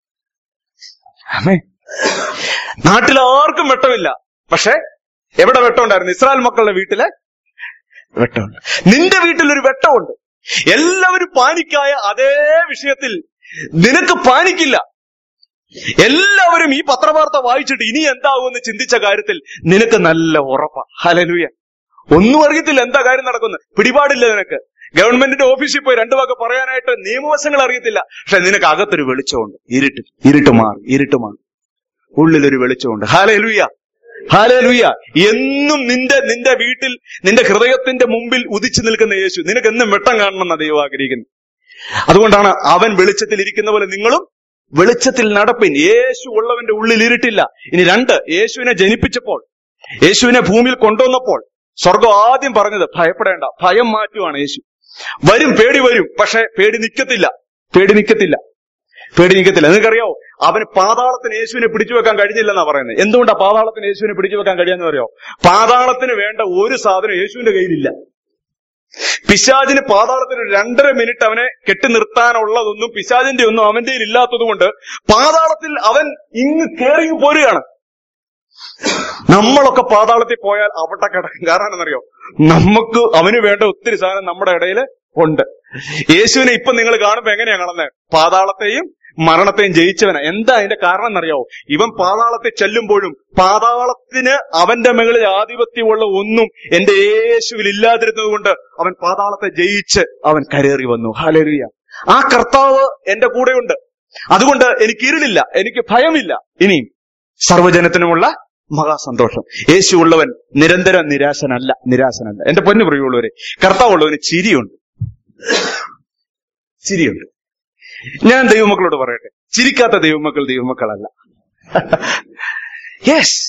ആമേ നാട്ടിൽ ആർക്കും വെട്ടമില്ല പക്ഷെ എവിടെ വെട്ടമുണ്ടായിരുന്നു ഇസ്രായേൽ മക്കളുടെ വീട്ടില് വെട്ടമുണ്ട് നിന്റെ വീട്ടിൽ ഒരു വെട്ടമുണ്ട് എല്ലാവരും പാനിക്കായ അതേ വിഷയത്തിൽ നിനക്ക് പാനിക്കില്ല എല്ലാവരും ഈ പത്രവാർത്ത വായിച്ചിട്ട് ഇനി എന്താകുമെന്ന് ചിന്തിച്ച കാര്യത്തിൽ നിനക്ക് നല്ല ഉറപ്പാ ഹലലുയ ഒന്നും അറിയത്തില്ല എന്താ കാര്യം നടക്കുന്നത് പിടിപാടില്ല നിനക്ക് ഗവൺമെന്റിന്റെ ഓഫീസിൽ പോയി രണ്ടു വാക്ക് പറയാനായിട്ട് നിയമവശങ്ങൾ അറിയത്തില്ല പക്ഷെ നിനക്ക് അകത്തൊരു വെളിച്ചമുണ്ട് ഇരുട്ട് ഇരുട്ട് മാറി ഇരുട്ട് മാറി ഉള്ളിലൊരു വെളിച്ചമുണ്ട് ഹാലലുയ ഹാലലുയ എന്നും നിന്റെ നിന്റെ വീട്ടിൽ നിന്റെ ഹൃദയത്തിന്റെ മുമ്പിൽ ഉദിച്ചു നിൽക്കുന്ന യേശു നിനക്ക് എന്നും വെട്ടം കാണണമെന്ന ദൈവം ആഗ്രഹിക്കുന്നു അതുകൊണ്ടാണ് അവൻ വെളിച്ചത്തിൽ ഇരിക്കുന്ന പോലെ നിങ്ങളും വെളിച്ചത്തിൽ നടപ്പിൻ യേശു ഉള്ളവന്റെ ഉള്ളിൽ ഇരുട്ടില്ല ഇനി രണ്ട് യേശുവിനെ ജനിപ്പിച്ചപ്പോൾ യേശുവിനെ ഭൂമിയിൽ കൊണ്ടുവന്നപ്പോൾ സ്വർഗം ആദ്യം പറഞ്ഞത് ഭയപ്പെടേണ്ട ഭയം മാറ്റുവാണ് യേശു വരും പേടി വരും പക്ഷെ പേടി നിൽക്കത്തില്ല പേടി നിൽക്കത്തില്ല പേടി നിൽക്കത്തില്ല നിങ്ങൾക്കറിയോ അവന് പാതാളത്തിന് യേശുവിനെ പിടിച്ചു വെക്കാൻ കഴിഞ്ഞില്ലെന്നാ പറയുന്നത് എന്തുകൊണ്ടാ പാതാളത്തിന് യേശുവിനെ പിടിച്ചു വെക്കാൻ കഴിയാന്ന് അറിയോ പാതാളത്തിന് വേണ്ട ഒരു സാധനം യേശുവിന്റെ കയ്യിലില്ല പിശാജിന് പാതാളത്തിന് ഒരു രണ്ടര മിനിറ്റ് അവനെ കെട്ടി നിർത്താനുള്ളതൊന്നും പിശാജിന്റെ ഒന്നും അവന്റെ കയ്യിൽ ഇല്ലാത്തത് കൊണ്ട് പാതാളത്തിൽ അവൻ ഇങ്ങ് കയറി പോരുകയാണ് നമ്മളൊക്കെ പാതാളത്തിൽ പോയാൽ അവിടെ കിടക്കും കാരണം എന്നറിയോ നമുക്ക് അവന് വേണ്ട ഒത്തിരി സാധനം നമ്മുടെ ഇടയിൽ ഉണ്ട് യേശുവിനെ ഇപ്പൊ നിങ്ങൾ കാണുമ്പോ എങ്ങനെയാ കാണുന്നത് പാതാളത്തെയും മരണത്തെയും ജയിച്ചവനാ എന്താ അതിന്റെ കാരണം എന്നറിയാവോ ഇവൻ പാതാളത്തിൽ ചെല്ലുമ്പോഴും പാതാളത്തിന് അവന്റെ മുകളിൽ ആധിപത്യമുള്ള ഒന്നും എന്റെ യേശുവിൽ ഇല്ലാതിരുന്നത് കൊണ്ട് അവൻ പാതാളത്തെ ജയിച്ച് അവൻ കരേറി വന്നു ഹലരിയ ആ കർത്താവ് എന്റെ കൂടെയുണ്ട് അതുകൊണ്ട് എനിക്ക് ഇരുളില്ല എനിക്ക് ഭയമില്ല ഇനിയും സർവ്വജനത്തിനുമുള്ള മഹാസന്തോഷം യേശു ഉള്ളവൻ നിരന്തരം നിരാശനല്ല നിരാശനല്ല എന്റെ പൊന്നു പ്രിയമുള്ളവരെ കർത്താവുള്ളവന് ചിരിയുണ്ട് ചിരിയുണ്ട് ഞാൻ ദൈവമക്കളോട് പറയട്ടെ ചിരിക്കാത്ത ദൈവമക്കൾ ദൈവമക്കളല്ല യെസ്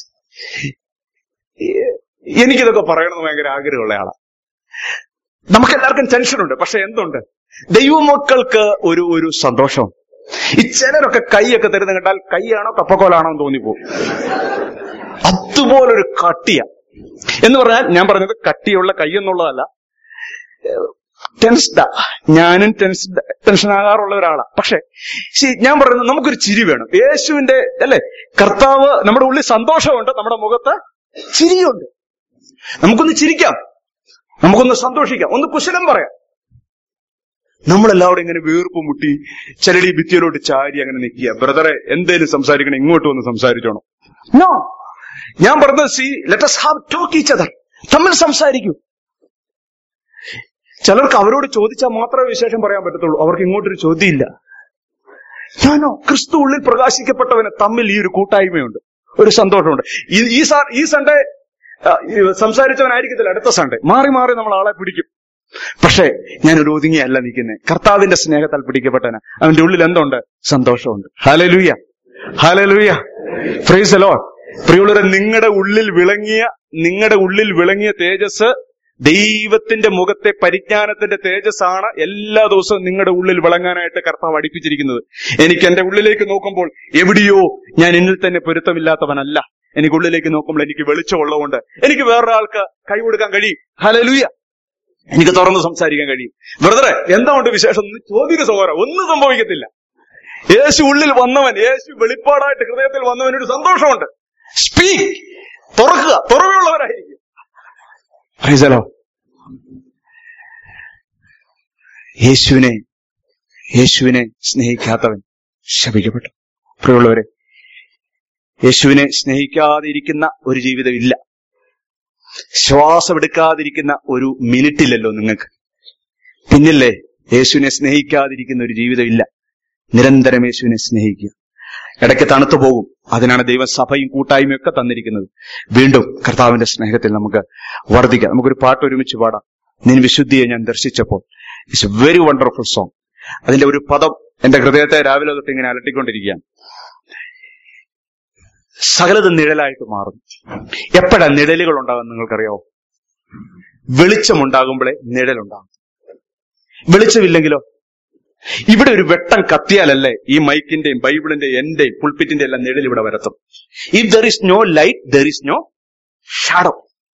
എനിക്കിതൊക്കെ പറയണമെന്ന് ഭയങ്കര ആഗ്രഹമുള്ള ആളാ നമുക്ക് എല്ലാവർക്കും ടെൻഷനുണ്ട് പക്ഷെ എന്തുണ്ട് ദൈവമക്കൾക്ക് ഒരു ഒരു സന്തോഷം ഈ ചിലരൊക്കെ കൈയൊക്കെ തരുന്ന കണ്ടാൽ കൈയാണോ കപ്പക്കോലാണോ എന്ന് തോന്നിപ്പോകും അതുപോലൊരു കട്ടിയ എന്ന് പറഞ്ഞാൽ ഞാൻ പറഞ്ഞത് കട്ടിയുള്ള കൈ എന്നുള്ളതല്ല ടെൻസ്ഡാ ഞാനും ടെൻസ്ഡ് ടെൻഷൻ ആകാറുള്ള ഒരാളാ പക്ഷെ see, ഞാൻ പറയുന്നത് നമുക്കൊരു ചിരി വേണം യേശുവിന്റെ അല്ലെ കർത്താവ് നമ്മുടെ ഉള്ളിൽ സന്തോഷമുണ്ട് നമ്മുടെ മുഖത്ത് ചിരിയുണ്ട് നമുക്കൊന്ന് ചിരിക്കാം നമുക്കൊന്ന് സന്തോഷിക്കാം ഒന്ന് കുശലം പറയാം നമ്മളെല്ലാവരും ഇങ്ങനെ വീർപ്പ് മുട്ടി ചിലടി ഭിത്തിയിലോട്ട് ചാരി അങ്ങനെ നിൽക്കുക ബ്രദറെ എന്തേലും സംസാരിക്കണം ഇങ്ങോട്ട് വന്ന് സംസാരിച്ചോണം നോ ഞാൻ പറഞ്ഞത് see let's have talk each other തമ്മിൽ സംസാരിക്കൂ ചിലർക്ക് അവരോട് ചോദിച്ചാൽ മാത്രമേ വിശേഷം പറയാൻ പറ്റത്തുള്ളൂ അവർക്ക് ഇങ്ങോട്ടൊരു ചോദ്യമില്ല ഞാനോ ക്രിസ്തു ഉള്ളിൽ പ്രകാശിക്കപ്പെട്ടവന് തമ്മിൽ ഈ ഒരു കൂട്ടായ്മയുണ്ട് ഒരു സന്തോഷമുണ്ട് ഈ- ഈ സാ- ഈ സൺഡേ ആ, ഈ സംസാരിച്ചവനായിരിക്കത്തില്ല അടുത്ത സൺഡേ മാറി മാറി നമ്മൾ ആളെ പിടിക്കും പക്ഷേ ഞാൻ ഒരു ഒതുങ്ങിയല്ല നിൽക്കുന്നത് കർത്താവിന്റെ സ്നേഹത്താൽ പിടിക്കപ്പെട്ടവന് അവന്റെ ഉള്ളിൽ എന്തുണ്ട് സന്തോഷമുണ്ട് ഹലലുയ ഹലലുയ ഫ്രൈസ് അലോ പ്രിയുള്ളവരെ നിങ്ങളുടെ ഉള്ളിൽ വിളങ്ങിയ നിങ്ങളുടെ ഉള്ളിൽ വിളങ്ങിയ തേജസ് ദൈവത്തിന്റെ മുഖത്തെ പരിജ്ഞാനത്തിന്റെ തേജസ്സാണ് എല്ലാ ദിവസവും നിങ്ങളുടെ ഉള്ളിൽ വിളങ്ങാനായിട്ട് കർത്താവ് അടുപ്പിച്ചിരിക്കുന്നത് എനിക്ക് എന്റെ ഉള്ളിലേക്ക് നോക്കുമ്പോൾ എവിടെയോ ഞാൻ എന്നിൽ തന്നെ പൊരുത്തമില്ലാത്തവനല്ല എനിക്ക് ഉള്ളിലേക്ക് നോക്കുമ്പോൾ എനിക്ക് വെളിച്ചമുള്ളതുകൊണ്ട് എനിക്ക് വേറൊരാൾക്ക് കൈ കൊടുക്കാൻ കഴിയും ഹലലുയ എനിക്ക് തുറന്ന് സംസാരിക്കാൻ കഴിയും ബ്രദറെ എന്താ കൊണ്ട് വിശേഷം ഒന്ന് ചോദിക്കുക സഹോദര ഒന്നും സംഭവിക്കത്തില്ല യേശു ഉള്ളിൽ വന്നവൻ യേശു വെളിപ്പാടായിട്ട് ഹൃദയത്തിൽ വന്നവനൊരു സന്തോഷമുണ്ട് സ്പീക്ക് തുറക്കുക തുറവുള്ളവരായിരിക്കും Praise the Lord. യേശുവിനെ യേശുവിനെ സ്നേഹിക്കാത്തവൻ ശപിക്കപ്പെട്ടു പ്രിയമുള്ളവരെ യേശുവിനെ സ്നേഹിക്കാതിരിക്കുന്ന ഒരു ജീവിതം ഇല്ല ശ്വാസമെടുക്കാതിരിക്കുന്ന ഒരു മിനിറ്റില്ലല്ലോ നിങ്ങൾക്ക് പിന്നില്ലേ യേശുവിനെ സ്നേഹിക്കാതിരിക്കുന്ന ഒരു ജീവിതം ഇല്ല നിരന്തരം യേശുവിനെ സ്നേഹിക്കുക ഇടയ്ക്ക് തണുത്തു പോകും അതിനാണ് ദൈവസഭയും കൂട്ടായ്മയും ഒക്കെ തന്നിരിക്കുന്നത് വീണ്ടും കർത്താവിന്റെ സ്നേഹത്തിൽ നമുക്ക് വർദ്ധിക്കാം നമുക്കൊരു പാട്ട് ഒരുമിച്ച് പാടാം നിൻ വിശുദ്ധിയെ ഞാൻ ദർശിച്ചപ്പോൾ it's a very wonderful song അതിന്റെ ഒരു പദം എന്റെ ഹൃദയത്തെ രാവിലെ തൊട്ട് ഇങ്ങനെ അലട്ടിക്കൊണ്ടിരിക്കുകയാണ് സകലത് നിഴലായിട്ട് മാറും എപ്പോഴാ നിഴലുകൾ ഉണ്ടാകും നിങ്ങൾക്കറിയാവോ വെളിച്ചമുണ്ടാകുമ്പോഴേ നിഴലുണ്ടാകും വെളിച്ചമില്ലെങ്കിലോ ഇവിടെ ഒരു വെട്ടം കത്തിയാലല്ലേ ഈ മൈക്കിന്റെയും ബൈബിളിന്റെയും എന്റെയും പുൾപ്പിറ്റിന്റെ എല്ലാം നിഴൽ ഇവിടെ വരത്തും if there is no light there is no shadow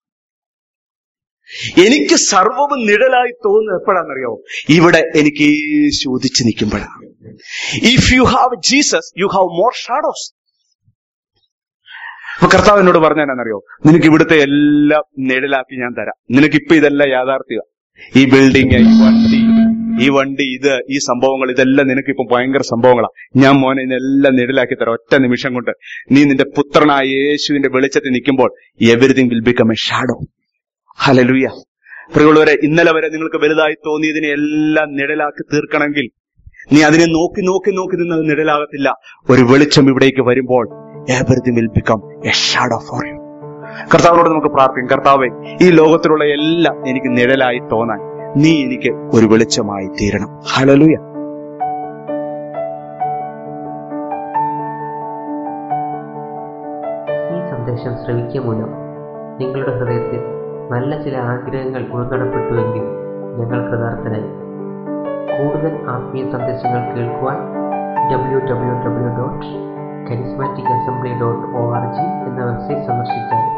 എനിക്ക് സർവവും നിഴലായി തോന്നുന്നത് എപ്പോഴാണെന്നറിയാവോ ഇവിടെ എനിക്ക് യേശു ഉദിച്ചു നിൽക്കുമ്പോഴാണ് if you have Jesus you have more shadows അപ്പൊ കർത്താവ് എന്നോട് പറഞ്ഞാലെന്നറിയോ നിനക്ക് ഇവിടുത്തെ എല്ലാം നിഴലാക്കി ഞാൻ തരാം നിനക്ക് ഇപ്പൊ ഇതെല്ലാം യാഥാർത്ഥ്യ ഈ ബിൽഡിംഗ് ഈ വണ്ടി ഈ വണ്ടി ഇത് ഈ സംഭവങ്ങൾ ഇതെല്ലാം നിനക്ക് ഇപ്പൊ ഭയങ്കര സംഭവങ്ങളാ ഞാൻ മോനെ ഇതെല്ലാം നിഴലാക്കി തരാം ഒറ്റ നിമിഷം കൊണ്ട് നീ നിന്റെ പുത്രനായ യേശുവിന്റെ വെളിച്ചത്തിൽ നിൽക്കുമ്പോൾ everything will become a shadow hallelujah പ്രിയമുള്ളവരെ ഇന്നലെ വരെ നിങ്ങൾക്ക് വലുതായി തോന്നിയതിനെ എല്ലാം നിഴലാക്കി തീർക്കണമെങ്കിൽ നീ അതിനെ നോക്കി നോക്കി നോക്കി നിന്ന് അത് നിഴലാകത്തില്ല ഒരു വെളിച്ചം ഇവിടേക്ക് വരുമ്പോൾ everything will become a shadow for you കർത്താവിനോട് നമുക്ക് പ്രാർത്ഥിക്കാം കർത്താവെ ഈ ലോകത്തിലുള്ള എല്ലാം എനിക്ക് നിഴലായി തോന്നാൻ നീ എനിക്ക് ഒരു വെളിച്ചമായി തീരണം ഹലലുയ ഈ സന്ദേശം ശ്രവിക്കുക മൂലം നിങ്ങളുടെ ഹൃദയത്തിൽ നല്ല ചില ആഗ്രഹങ്ങൾ ഉൾക്കടപ്പെട്ടുവെങ്കിൽ ഞങ്ങൾ കൃതാർത്ഥരായി കൂടുതൽ ആത്മീയ സന്ദേശങ്ങൾ കേൾക്കുവാൻ W W W dot charismatic assembly dot O R G എന്ന വെബ്സൈറ്റ് സന്ദർശിച്ചാൽ